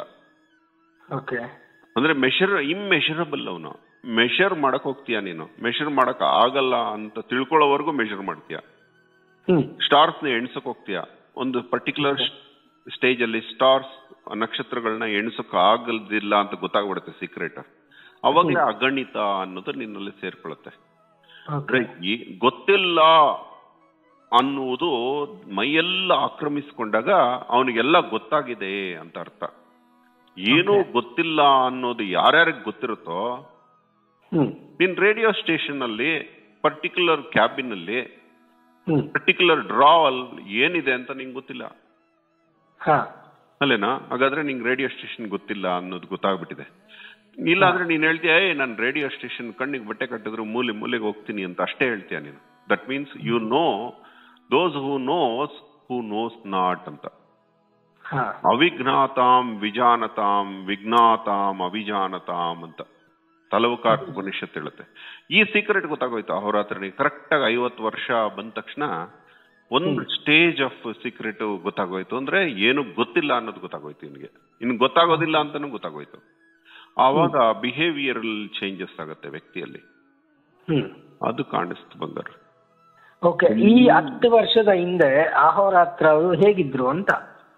ಓಕೆ ಅಂದ್ರೆ ಮೆಷರ್ ಇಮ್ಮೆಷರಬಲ್ ಅವನು ಮೆಷರ್ ಮಾಡಕ್ ಹೋಗ್ತೀಯ ನೀನು ಮೆಷರ್ ಮಾಡಕ್ ಆಗಲ್ಲ ಅಂತ ತಿಳ್ಕೊಳ್ಳೋವರೆಗೂ ಮೆಷರ್ ಮಾಡ್ತೀಯ ಹ್ಮ್ ಸ್ಟಾರ್ಸ್ ನ ಎಣ್ಸಕ್ ಹೋಗ್ತೀಯ ಒಂದು ಪರ್ಟಿಕ್ಯುಲರ್ ಸ್ಟೇಜ್ ಅಲ್ಲಿ ಸ್ಟಾರ್ಸ್ ನಕ್ಷತ್ರಗಳನ್ನ ಎಣ್ಸಕ್ ಆಗಲ್ದಿಲ್ಲ ಅಂತ ಗೊತ್ತಾಗ್ಬಿಡುತ್ತೆ ಸೀಕ್ರೆಟ್ ಅವಾಗಲೇ ಅಗಣಿತ ಅನ್ನೋದು ನಿನ್ನಲ್ಲಿ ಸೇರ್ಕೊಳ್ಳುತ್ತೆ ಓಕೆ ಈ ಗೊತ್ತಿಲ್ಲ ಅನ್ನುವುದು ಮೈಯೆಲ್ಲ ಆಕ್ರಮಿಸ್ಕೊಂಡಾಗ ಅವನಿಗೆಲ್ಲ ಗೊತ್ತಾಗಿದೆ ಅಂತ ಅರ್ಥ ಏನೂ ಗೊತ್ತಿಲ್ಲ ಅನ್ನೋದು ಯಾರ್ಯಾರಿಗೆ ಗೊತ್ತಿರುತ್ತೋ ಹ್ಮ್ ನಿನ್ ರೇಡಿಯೋ ಸ್ಟೇಷನ್ ಅಲ್ಲಿ ಪರ್ಟಿಕ್ಯುಲರ್ ಕ್ಯಾಬಿನ್ ಅಲ್ಲಿ ಹ್ಮ್ ಪರ್ಟಿಕ್ಯುಲರ್ ಡ್ರಾ ಅಲ್ಲಿ ಏನಿದೆ ಅಂತ ನಿಂಗೆ ಗೊತ್ತಿಲ್ಲ ಹಾ ಅಲ್ಲೇನಾ ಹಾಗಾದ್ರೆ ನಿಂಗೆ ರೇಡಿಯೋ ಸ್ಟೇಷನ್ ಗೊತ್ತಿಲ್ಲ ಅನ್ನೋದು ಗೊತ್ತಾಗ್ಬಿಟ್ಟಿದೆ ಇಲ್ಲ ಅಂದ್ರೆ ನೀನ್ ಹೇಳ್ತೀಯ ಏ ನಾನು ರೇಡಿಯೋ ಸ್ಟೇಷನ್ ಕಣ್ಣಿಗೆ ಬಟ್ಟೆ ಕಟ್ಟಿದ್ರು ಮೂಲೆ ಮೂಲೆಗೆ ಹೋಗ್ತೀನಿ ಅಂತ ಅಷ್ಟೇ ಹೇಳ್ತೀಯ ನೀನು that means you know those who knows who knows not ಅಂತ ಹಾ ಅವಿಜ್ಞಾತಾಂ ವಿಜಾನತಾಂ ವಿಜ್ಞಾತಾಂ ಅವಿಜಾನತಾಂ ಅಂತ ತಲವಕಾರ್ ಉಪನಿಷತ್ ಹೇಳುತ್ತೆ ಈ ಸೀಕ್ರೆಟ್ ಗೊತ್ತಾಗೋಯ್ತು ಅಹೋರಾತ್ರನಿಗೆ ಕರೆಕ್ಟ್ ಆಗಿ ಐವತ್ತು ವರ್ಷ ಬಂದ ತಕ್ಷಣ ಒಂದು ಸ್ಟೇಜ್ ಆಫ್ ಸೀಕ್ರೆಟ್ ಗೊತ್ತಾಗೋಯ್ತು ಅಂದ್ರೆ ಏನು ಗೊತ್ತಿಲ್ಲ ಅನ್ನೋದು ಗೊತ್ತಾಗೋಯ್ತು ಇವನಿಗೆ ಇನ್ನು ಗೊತ್ತಾಗೋದಿಲ್ಲ ಅಂತಾನು ಗೊತ್ತಾಗೋಯ್ತು ಆವಾಗ ಬಿಹೇವಿಯರಲ್ ಚೇಂಜಸ್ ಆಗುತ್ತೆ ವ್ಯಕ್ತಿಯಲ್ಲಿ ಹ್ಮ್ ಅದು ಕಾಣಿಸ್ತು ಬಂಗಾರ ಓಕೆ ಈ ಹತ್ತು ವರ್ಷದ ಹಿಂದೆ ಅಹೋರಾತ್ರ ಅವರು ಹೇಗಿದ್ರು ಅಂತ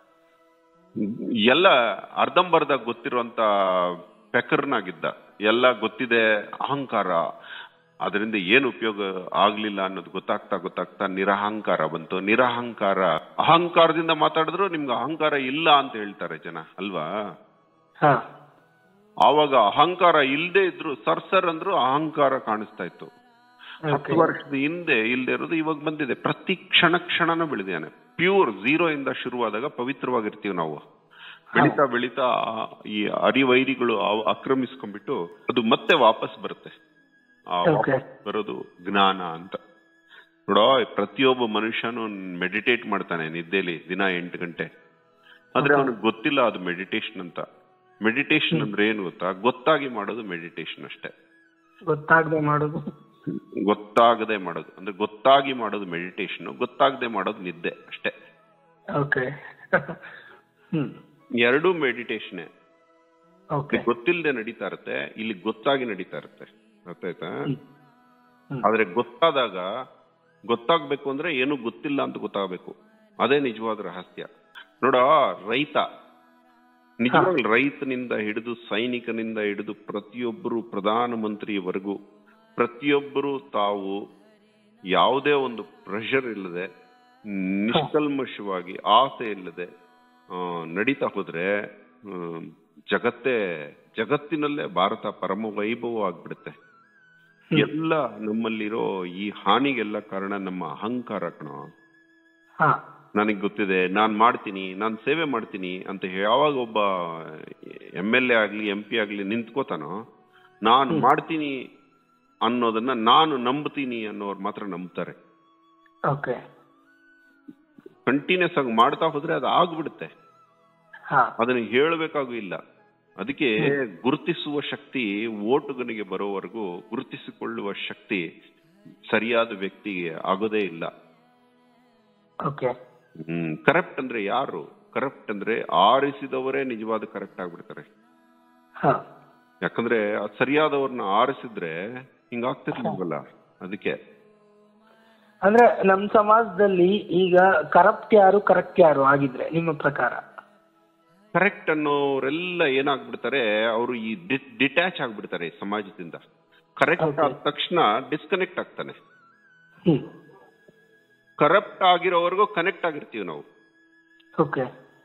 ಎಲ್ಲ ಅರ್ಧಂಬರ್ಧ ಗೊತ್ತಿರುವಂತ ಪೆಕರ್ನಾಗಿದ್ದ ಎಲ್ಲ ಗೊತ್ತಿದೆ ಅಹಂಕಾರ ಅದರಿಂದ ಏನು ಉಪಯೋಗ ಆಗ್ಲಿಲ್ಲ ಅನ್ನೋದು ಗೊತ್ತಾಗ್ತಾ ಗೊತ್ತಾಗ್ತಾ ನಿರಹಂಕಾರ ಬಂತು ನಿರಹಂಕಾರ ಅಹಂಕಾರದಿಂದ ಮಾತಾಡಿದ್ರು ನಿಮ್ಗೆ ಅಹಂಕಾರ ಇಲ್ಲ ಅಂತ ಹೇಳ್ತಾರೆ ಜನ ಅಲ್ವಾ ಹಾ ಆವಾಗ ಅಹಂಕಾರ ಇಲ್ಲದೆ ಇದ್ರು ಸರ್ ಸರ್ ಅಂದ್ರು ಅಹಂಕಾರ ಕಾಣಿಸ್ತಾ ಇತ್ತು ಹತ್ತು ವರ್ಷದ ಹಿಂದೆ ಇಲ್ಲದೆ ಇರೋದು ಇವಾಗ ಬಂದಿದೆ ಪ್ರತಿ ಕ್ಷಣ ಕ್ಷಣನೂ ಬೆಳೆದಿದ್ದಾನೆ ಪ್ಯೂರ್ ಝೀರೋ ಇಂದ ಶುರುವಾದಾಗ ಪವಿತ್ರವಾಗಿರ್ತೀವಿ ನಾವು ಬೆಳೀತಾ ಬೆಳೀತಾ ಆ- ಈ ಅರಿವೈರಿಗಳು ಅವ್- ಆಕ್ರಮಿಸ್ಕೊಂಡ್ಬಿಟ್ಟು ಅದು ಮತ್ತೆ ವಾಪಸ್ ಬರುತ್ತೆ ಆ Okay. ವಾಪಸ್ ಬರೋದು ಜ್ಞಾನ ಅಂತ ನೋಡೋ ಪ್ರತಿಯೊಬ್ಬ ಮನುಷ್ಯನು ಮೆಡಿಟೇಟ್ ಮಾಡ್ತಾನೆ ನಿದ್ದೆಲಿ ದಿನ ಎಂಟು ಗಂಟೆ ಆದ್ರೆ ಅವನಿಗೆ ಗೊತ್ತಿಲ್ಲ ಅದು ಮೆಡಿಟೇಷನ್ ಅಂತ ಮೆಡಿಟೇಷನ್ ಅಂದ್ರೆ ಏನು ಗೊತ್ತಾ ಗೊತ್ತಾಗಿ ಮಾಡೋದು ಮೆಡಿಟೇಷನ್ ಅಷ್ಟೇ ಗೊತ್ತಾಗದೆ ಮಾಡೋದು ಗೊತ್ತಾಗದೆ ಮಾಡೋದು ಅಂದ್ರೆ ಗೊತ್ತಾಗಿ ಮಾಡೋದು ಮೆಡಿಟೇಷನ್ ಗೊತ್ತಾಗದೆ ಮಾಡೋದು ನಿದ್ದೆ ಅಷ್ಟೇ ಓಕೆ ಹ್ಮ್ ಎರಡೂ ಮೆಡಿಟೇಷನ್ ಓಕೆ ಗೊತ್ತಿಲ್ಲದೆ ನಡೀತಾ ಇರುತ್ತೆ ಇಲ್ಲಿ ಗೊತ್ತಾಗಿ ನಡೀತಾ ಇರುತ್ತೆ ಗೊತ್ತಾಯ್ತಾ ಹ್ಮ್. ಆದ್ರೆ ಗೊತ್ತಾದಾಗ ಗೊತ್ತಾಗ್ಬೇಕು ಅಂದ್ರೆ ಏನು ಗೊತ್ತಿಲ್ಲ ಅಂತ ಗೊತ್ತಾಗಬೇಕು ಅದೇ ನಿಜವಾದ ರಹಸ್ಯ ನೋಡ ರೈತ ನಿಜವಾಗ್ಲೂ ರೈತನಿಂದ ಹಿಡಿದು ಸೈನಿಕನಿಂದ ಹಿಡಿದು ಪ್ರತಿಯೊಬ್ಬರು ಪ್ರಧಾನಮಂತ್ರಿಯವರೆಗೂ ಪ್ರತಿಯೊಬ್ಬರು ತಾವು ಯಾವುದೇ ಒಂದು ಪ್ರೆಷರ್ ಇಲ್ಲದೆ ನಿಷ್ಕಲ್ಮಶವಾಗಿ ಆಸೆ ಇಲ್ಲದೆ ಆ, ನಡೀತಾ ಹೋದ್ರೆ ಆ, ಜಗತ್ತೇ ಜಗತ್ತಿನಲ್ಲೇ ಭಾರತ ಪರಮ ವೈಭವ ಆಗ್ಬಿಡುತ್ತೆ ಎಲ್ಲ ನಮ್ಮಲ್ಲಿರೋ ಈ ಹಾನಿಗೆಲ್ಲ ಕಾರಣ ನಮ್ಮ ಅಹಂಕಾರ ಕಣೋ ಹಾ ನನಗೆ ಗೊತ್ತಿದೆ ನಾನ್ ಮಾಡ್ತೀನಿ ನಾನ್ ಸೇವೆ ಮಾಡ್ತೀನಿ ಅಂತ ಯಾವಾಗ ಒಬ್ಬ ಎಂ ಎಲ್ ಎ ಆಗ್ಲಿ ಎಂ ಪಿ ಆಗ್ಲಿ ನಿಂತ್ಕೋತಾನೋ ನಾನ್ ಮಾಡ್ತೀನಿ ಅನ್ನೋದನ್ನ ನಾನು ನಂಬ್ತೀನಿ ಅನ್ನೋರು ಮಾತ್ರ ನಂಬ್ತಾರೆ ಓಕೆ ಕಂಟಿನ್ಯೂಸ್ ಆಗಿ ಮಾಡ್ತಾ ಹೋದ್ರೆ ಅದು ಆಗ್ಬಿಡುತ್ತೆ ಹಾ ಅದನ್ನ ಹೇಳಬೇಕಾಗೂ ಇಲ್ಲ ಅದಕ್ಕೆ ಗುರುತಿಸುವ ಶಕ್ತಿ ಓಟುಗನಿಗೆ ಬರೋವರೆಗೂ ಗುರುತಿಸಿಕೊಳ್ಳುವ ಶಕ್ತಿ ಸರಿಯಾದ ವ್ಯಕ್ತಿಗೆ ಆಗೋದೇ ಇಲ್ಲ ಓಕೆ ಹ್ಮ್ ಕರಪ್ಟ್ ಅಂದ್ರೆ ಯಾರು ಕರಪ್ಟ್ ಅಂದ್ರೆ ಆರಿಸಿದವರೇ ನಿಜವಾದ ಕರೆಕ್ಟ್ ಆಗ್ಬಿಡ್ತಾರೆ ಹಾ ಯಾಕಂದ್ರೆ ಅದ್ ಸರಿಯಾದವ್ರನ್ನ ಆರಿಸಿದ್ರೆ ಹಿಂಗಾಗ್ತಿರ್ಲಿಲ್ವಲ್ಲ ಅದಕ್ಕೆ ಅಂದ್ರೆ ನಮ್ ಸಮಾಜದಲ್ಲಿ ಈಗ ಕರಪ್ಟ್ ಯಾರು ಕರೆಕ್ಟ್ ಯಾರು ಆಗಿದ್ರೆ ನಿಮ್ಮ ಪ್ರಕಾರ ಕರೆಕ್ಟ್ ಅನ್ನೋರೆಲ್ಲ ಏನಾಗ್ಬಿಡ್ತಾರೆ ಅವರು ಈ ಡಿಟ್ಯಾಚ್ ಆಗ್ಬಿಡ್ತಾರೆ ಈ ಸಮಾಜದಿಂದ ಕರೆಕ್ಟ್ ಆದ ತಕ್ಷಣ ಡಿಸ್ಕನೆಕ್ಟ್ ಆಗ್ತಾನೆ ಹ್ಮ್ ಕರಪ್ಟ್ ಆಗಿರೋವರೆಗೂ ಕನೆಕ್ಟ್ ಆಗಿರ್ತೀವಿ ನಾವು ಓಕೆ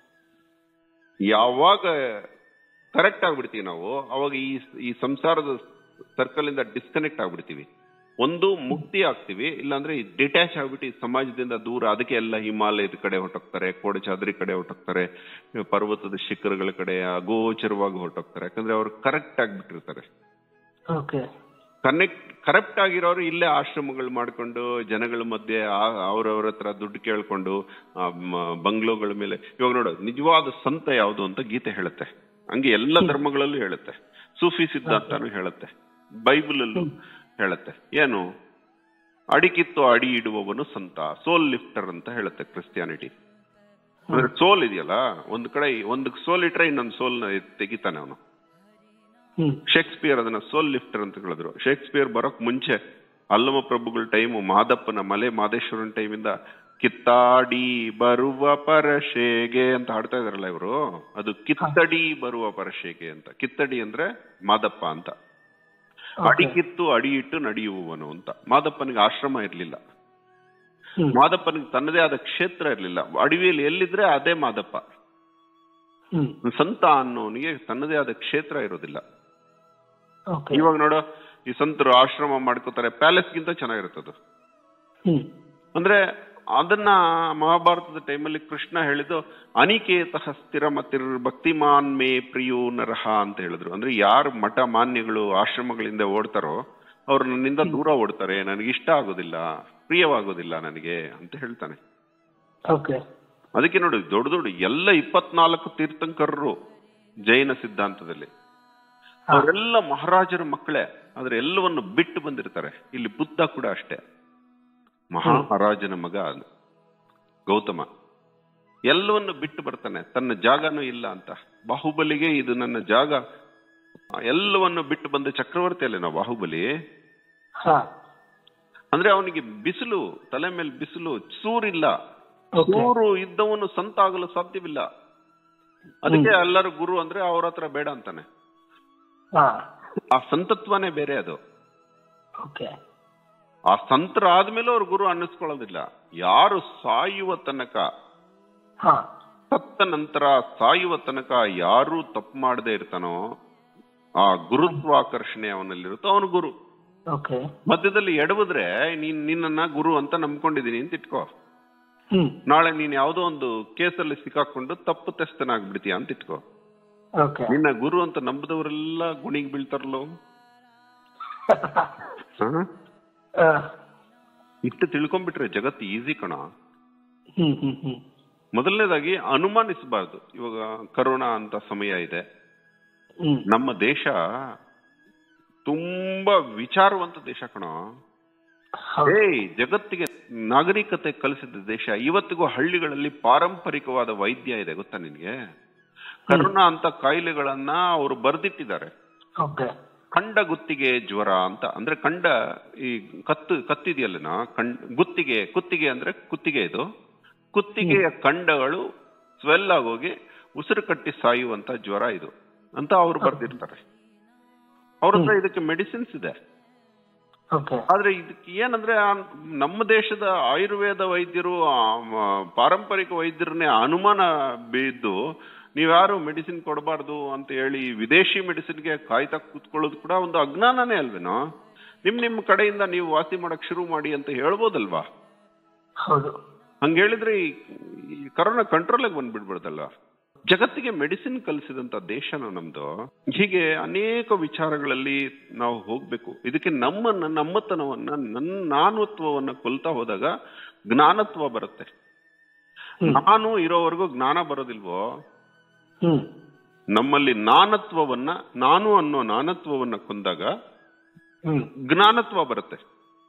ಯಾವಾಗ ಕರೆಕ್ಟ್ ಆಗ್ಬಿಡ್ತೀವಿ ನಾವು ಅವಾಗ ಈ ಈ ಸಂಸಾರದ ಸರ್ಕಲ್ ಇಂದ ಡಿಸ್ಕನೆಕ್ಟ್ ಆಗ್ಬಿಡ್ತೀವಿ ಒಂದು ಮುಕ್ತಿ ಆಗ್ತೀವಿ ಇಲ್ಲಾಂದ್ರೆ ಡಿಟ್ಯಾಚ್ ಆಗ್ಬಿಟ್ಟು ಈ ಸಮಾಜದಿಂದ ದೂರ ಅದಕ್ಕೆ ಎಲ್ಲ ಹಿಮಾಲಯದ ಕಡೆ ಹೊರಟೋಗ್ತಾರೆ ಕೋಡಚಾದ್ರಿ ಕಡೆ ಹೊರಟೋಗ್ತಾರೆ ಪರ್ವತದ ಶಿಖರಗಳ ಕಡೆ ಅಗೋಚರವಾಗಿ ಹೊರಟೋಗ್ತಾರೆ ಯಾಕಂದ್ರೆ ಅವ್ರು ಕರೆಕ್ಟ್ ಆಗ್ಬಿಟ್ಟಿರ್ತಾರೆ ಓಕೆ ಕನೆಕ್ಟ್ ಕರೆಕ್ಟ್ ಆಗಿರೋರು ಇಲ್ಲೇ ಆಶ್ರಮಗಳು ಮಾಡ್ಕೊಂಡು ಜನಗಳ ಮಧ್ಯೆ ಆ- ಅವ್ರವ್ರ ಹತ್ರ ದುಡ್ಡು ಕೇಳ್ಕೊಂಡು ಆ, ಮ- ಬಂಗ್ಲೋಗಳ ಮೇಲೆ ಇವಾಗ ನೋಡು ನಿಜವಾದ ಸಂತ ಯಾವುದು ಅಂತ ಗೀತೆ ಹೇಳುತ್ತೆ ಹಂಗೆ ಎಲ್ಲ ಧರ್ಮಗಳಲ್ಲೂ ಹೇಳುತ್ತೆ ಸೂಫಿ ಸಿದ್ಧಾಂತನೂ ಹೇಳುತ್ತೆ ಬೈಬಲ್ ಅಲ್ಲೂ ಹೇಳುತ್ತೆ ಏನು ಅಡಿಕಿತ್ತು ಅಡಿ ಇಡುವವನು ಸಂತ ಸೋಲ್ ಲಿಫ್ಟರ್ ಅಂತ ಹೇಳುತ್ತೆ ಕ್ರಿಸ್ಟಿಯಾನಿಟಿ ಅಂದ್ರೆ ಸೋಲ್ ಇದೆಯಲ್ಲ ಒಂದ್ ಕಡೆ ಒಂದು ಸೋಲ್ ಇಟ್ರೆ ಇನ್ನೊಂದು ಸೋಲ್ನ ತೆಗಿತಾನೆ ಅವನು ಹ್ಮ್ ಶೇಕ್ಸ್ಪಿಯರ್ ಅದನ್ನ ಸೋಲ್ ಲಿಫ್ಟರ್ ಅಂತ ಹೇಳಿದ್ರು ಶೇಕ್ಸ್ಪಿಯರ್ ಬರೋಕ್ ಮುಂಚೆ ಅಲ್ಲಮ ಪ್ರಭುಗಳ ಟೈಮು ಮಾದಪ್ಪನ ಮಲೆ ಮಾದೇಶ್ವರನ್ ಟೈಮಿಂದ ಕಿತ್ತಾಡಿ ಬರುವ ಪರಶೇಗೆ ಅಂತ ಹಾಡ್ತಾ ಇದಾರಲ್ಲ ಇವರು ಅದು ಕಿತ್ತಡಿ ಬರುವ ಪರಶೇಗೆ ಅಂತ ಕಿತ್ತಡಿ ಅಂದ್ರೆ ಮಾದಪ್ಪ ಅಂತ ಅಡಿ ಕಿತ್ತು ಅಡಿ ಇಟ್ಟು ನಡೆಯುವವನು ಅಂತ ಮಾದಪ್ಪನಿಗೆ ಆಶ್ರಮ ಇರ್ಲಿಲ್ಲ ಹ್ಮ್. ಮಾದಪ್ಪನಿಗೆ ತನ್ನದೇ ಆದ ಕ್ಷೇತ್ರ ಇರ್ಲಿಲ್ಲ ಅಡವಿಯಲ್ಲಿ ಎಲ್ಲಿದ್ರೆ ಅದೇ ಮಾದಪ್ಪ ಹ್ಮ್ ಸಂತ ಅನ್ನೋನಿಗೆ ತನ್ನದೇ ಆದ ಕ್ಷೇತ್ರ ಇರೋದಿಲ್ಲ ಓಕೆ ಇವಾಗ ನೋಡು ಈ ಸಂತರು ಆಶ್ರಮ ಮಾಡ್ಕೋತಾರೆ ಪ್ಯಾಲೇಸ್ ಗಿಂತ ಚೆನ್ನಾಗಿರುತ್ತದು ಹ್ಮ್ ಅಂದ್ರೆ ಅದನ್ನ ಮಹಾಭಾರತದ ಟೈಮಲ್ಲಿ ಕೃಷ್ಣ ಹೇಳಿದ್ದು ಅನಿಕೇತ ಸ್ಥಿರ ಮತ್ತಿರ್ ಭಕ್ತಿಮಾನ್ ಮೇ ಪ್ರಿಯೋ ನರಹ ಅಂತ ಹೇಳಿದ್ರು ಅಂದ್ರೆ ಯಾರು ಮಠ ಮಾನ್ಯಗಳು ಆಶ್ರಮಗಳಿಂದ ಓಡ್ತಾರೋ ಅವ್ರು ನನ್ನಿಂದ ದೂರ ಓಡ್ತಾರೆ ನನಗೆ ಇಷ್ಟ ಆಗೋದಿಲ್ಲ ಪ್ರಿಯವಾಗೋದಿಲ್ಲ ನನಗೆ ಅಂತ ಹೇಳ್ತಾನೆ ಓಕೆ ಅದಕ್ಕೆ ನೋಡಿ ದೊಡ್ಡ ದೊಡ್ಡ ಎಲ್ಲ ಇಪ್ಪತ್ನಾಲ್ಕು ತೀರ್ಥಂಕರರು ಜೈನ ಸಿದ್ಧಾಂತದಲ್ಲಿ ಅವರೆಲ್ಲ ಮಹಾರಾಜರ ಮಕ್ಕಳೇ ಆದ್ರೆ ಎಲ್ಲವನ್ನು ಬಿಟ್ಟು ಬಂದಿರ್ತಾರೆ ಇಲ್ಲಿ ಬುದ್ಧ ಕೂಡ ಅಷ್ಟೇ ಮಹಾರಾಜನ ಮಗ ಅದು ಗೌತಮ ಎಲ್ಲವನ್ನು ಬಿಟ್ಟು ಬರ್ತಾನೆ ತನ್ನ ಜಾಗನೂ ಇಲ್ಲ ಅಂತ ಬಾಹುಬಲಿಗೆ ಇದು ನನ್ನ ಜಾಗ ಎಲ್ಲವನ್ನು ಬಿಟ್ಟು ಬಂದ ಚಕ್ರವರ್ತಿ ಅಲ್ಲೇ ನಾವು ಬಾಹುಬಲಿ ಹಾ ಅಂದ್ರೆ ಅವನಿಗೆ ಬಿಸಿಲು ತಲೆ ಮೇಲೆ ಬಿಸಿಲು ಚೂರಿಲ್ಲ ಓಕೆ ಚೂರು ಇದ್ದವನು ಸಂತ ಆಗಲು ಸಾಧ್ಯವಿಲ್ಲ ಅದಕ್ಕೆ ಎಲ್ಲರೂ ಗುರು ಅಂದ್ರೆ ಅವ್ರ ಹತ್ರ ಬೇಡ ಅಂತಾನೆ ಹಾ ಆ ಸಂತತ್ವನೇ ಬೇರೆ ಅದು ಓಕೆ ಆ ಸಂತರ ಆದ್ಮೇಲೆ ಅವ್ರು ಗುರು ಅನ್ನಿಸ್ಕೊಳ್ಳೋದಿಲ್ಲ ಯಾರು ಸಾಯುವ ತನಕ ಹಾ ಸತ್ತ ನಂತರ ಸಾಯುವ ತನಕ ಯಾರು ತಪ್ಪು ಮಾಡದೆ ಇರ್ತಾನೋ ಆ ಗುರುತ್ವಾಕರ್ಷಣೆ ಅವನಲ್ಲಿರುತ್ತೋ ಅವನು ಗುರು ಓಕೆ ಮಧ್ಯದಲ್ಲಿ ಎಡವಿದ್ರೆ ನೀನ್ ನಿನ್ನನ್ನ ಗುರು ಅಂತ ನಂಬ್ಕೊಂಡಿದೀನಿ ಅಂತ ಇಟ್ಕೋ ಹ್ಮ್ ನಾಳೆ ನೀನ್ ಯಾವ್ದೋ ಒಂದು ಕೇಸಲ್ಲಿ ಸಿಕ್ಕಾಕೊಂಡು ತಪ್ಪು ತೆಸ್ತನಾಗ್ಬಿಡ್ತೀಯ ಅಂತ ಇಟ್ಕೋ ಓಕೆ ನಿನ್ನ ಗುರು ಅಂತ ನಂಬದವರೆಲ್ಲ ಗುಣಿಗ್ ಬೀಳ್ತಾರಲ್ಲೋ ಹ? ಆ, ಇಷ್ಟು ತಿಳ್ಕೊಂಡ್ಬಿಟ್ರೆ ಜಗತ್ತು ಈಸಿ ಕಣ ಹ್ಮ್ ಹ್ಮ್ ಹ್ಮ್ ಮೊದಲನೇದಾಗಿ ಅನುಮಾನಿಸಬಾರ್ದು ಇವಾಗ ಕರೋನಾ ಅಂತ ಸಮಯ ಇದೆ ಹ್ಮ್ ನಮ್ಮ ದೇಶ ತುಂಬಾ ವಿಚಾರವಂತ ದೇಶ ಕಣೋ ಹೌದು. ಏಯ್ ಜಗತ್ತಿಗೆ ನಾಗರಿಕತೆ ಕಲಿಸಿದ ದೇಶ ಇವತ್ತಿಗೂ ಹಳ್ಳಿಗಳಲ್ಲಿ ಪಾರಂಪರಿಕವಾದ ವೈದ್ಯ ಇದೆ ಗೊತ್ತಾ ನಿನ್ಗೆ ಕರೋನಾ ಅಂತ ಕಾಯಿಲೆಗಳನ್ನ ಅವರು ಬರೆದಿಟ್ಟಿದ್ದಾರೆ ಓಕೆ ಕಂಡ ಗುತ್ತಿಗೆ ಜ್ವರ ಅಂತ ಅಂದ್ರೆ ಕಂಡ ಈ ಕತ್ತು ಕತ್ತಿದೆಯಲ್ಲನ ಕಂಡ್ ಗುತ್ತಿಗೆ ಕುತ್ತಿಗೆ ಅಂದ್ರೆ ಕುತ್ತಿಗೆ ಇದು ಕುತ್ತಿಗೆಯ ಕಂಡಗಳು ಸ್ವೆಲ್ ಆಗೋಗಿ ಉಸಿರು ಕಟ್ಟಿ ಸಾಯುವಂತ ಜ್ವರ ಇದು ಅಂತ ಅವ್ರು ಬರ್ದಿರ್ತಾರೆ ಅವ್ರ ಹತ್ರ ಇದಕ್ಕೆ ಮೆಡಿಸಿನ್ಸ್ ಇದೆ ಓಕೆ ಆದ್ರೆ ಇದಕ್ಕೆ ಏನಂದ್ರೆ ಆ ನಮ್ಮ ದೇಶದ ಆಯುರ್ವೇದ ವೈದ್ಯರು ಆ, ಮ- ಪಾರಂಪರಿಕ ವೈದ್ಯರನ್ನೇ ಅನುಮಾನ ಬಿದ್ದು ನೀವ್ಯಾರು ಮೆಡಿಸಿನ್ ಕೊಡಬಾರ್ದು ಅಂತ ಹೇಳಿ ವಿದೇಶಿ ಮೆಡಿಸಿನ್ಗೆ ಕಾಯ್ತಾ ಕೂತ್ಕೊಳ್ಳೋದು ಕೂಡ ಒಂದು ಅಜ್ಞಾನನೇ ಅಲ್ವೇನೋ ನಿಮ್ ನಿಮ್ ಕಡೆಯಿಂದ ನೀವು ವಾಸಿ ಮಾಡಕ್ ಶುರು ಮಾಡಿ ಅಂತ ಹೇಳ್ಬೋದಲ್ವಾ ಹೌದು ಹಂಗ ಹೇಳಿದ್ರೆ ಈ ಈ ಕರೋನಾ ಕಂಟ್ರೋಲ್ ಬಂದ್ಬಿಡ್ಬಿಡ್ದಲ್ಲ ಜಗತ್ತಿಗೆ ಮೆಡಿಸಿನ್ ಕಲಿಸಿದಂತ ದೇಶನ ನಮ್ದು ಹೀಗೆ ಅನೇಕ ವಿಚಾರಗಳಲ್ಲಿ ನಾವು ಹೋಗ್ಬೇಕು ಇದಕ್ಕೆ ನಮ್ಮನ್ನ ನಮ್ಮತನವನ್ನ ನನ್ನ ನಾನತ್ವವನ್ನ ಕೊಲ್ತಾ ಹೋದಾಗ ಜ್ಞಾನತ್ವ ಬರುತ್ತೆ ನಾನು ಇರೋವರೆಗೂ ಜ್ಞಾನ ಬರೋದಿಲ್ವೋ ಹ್ಮ್ ನಮ್ಮಲ್ಲಿ ನಾನತ್ವವನ್ನ ನಾನು ಅನ್ನೋ ನಾನತ್ವವನ್ನ ಕೊಂದಾಗ ಹ್ಮ್ ಜ್ಞಾನತ್ವ ಬರುತ್ತೆ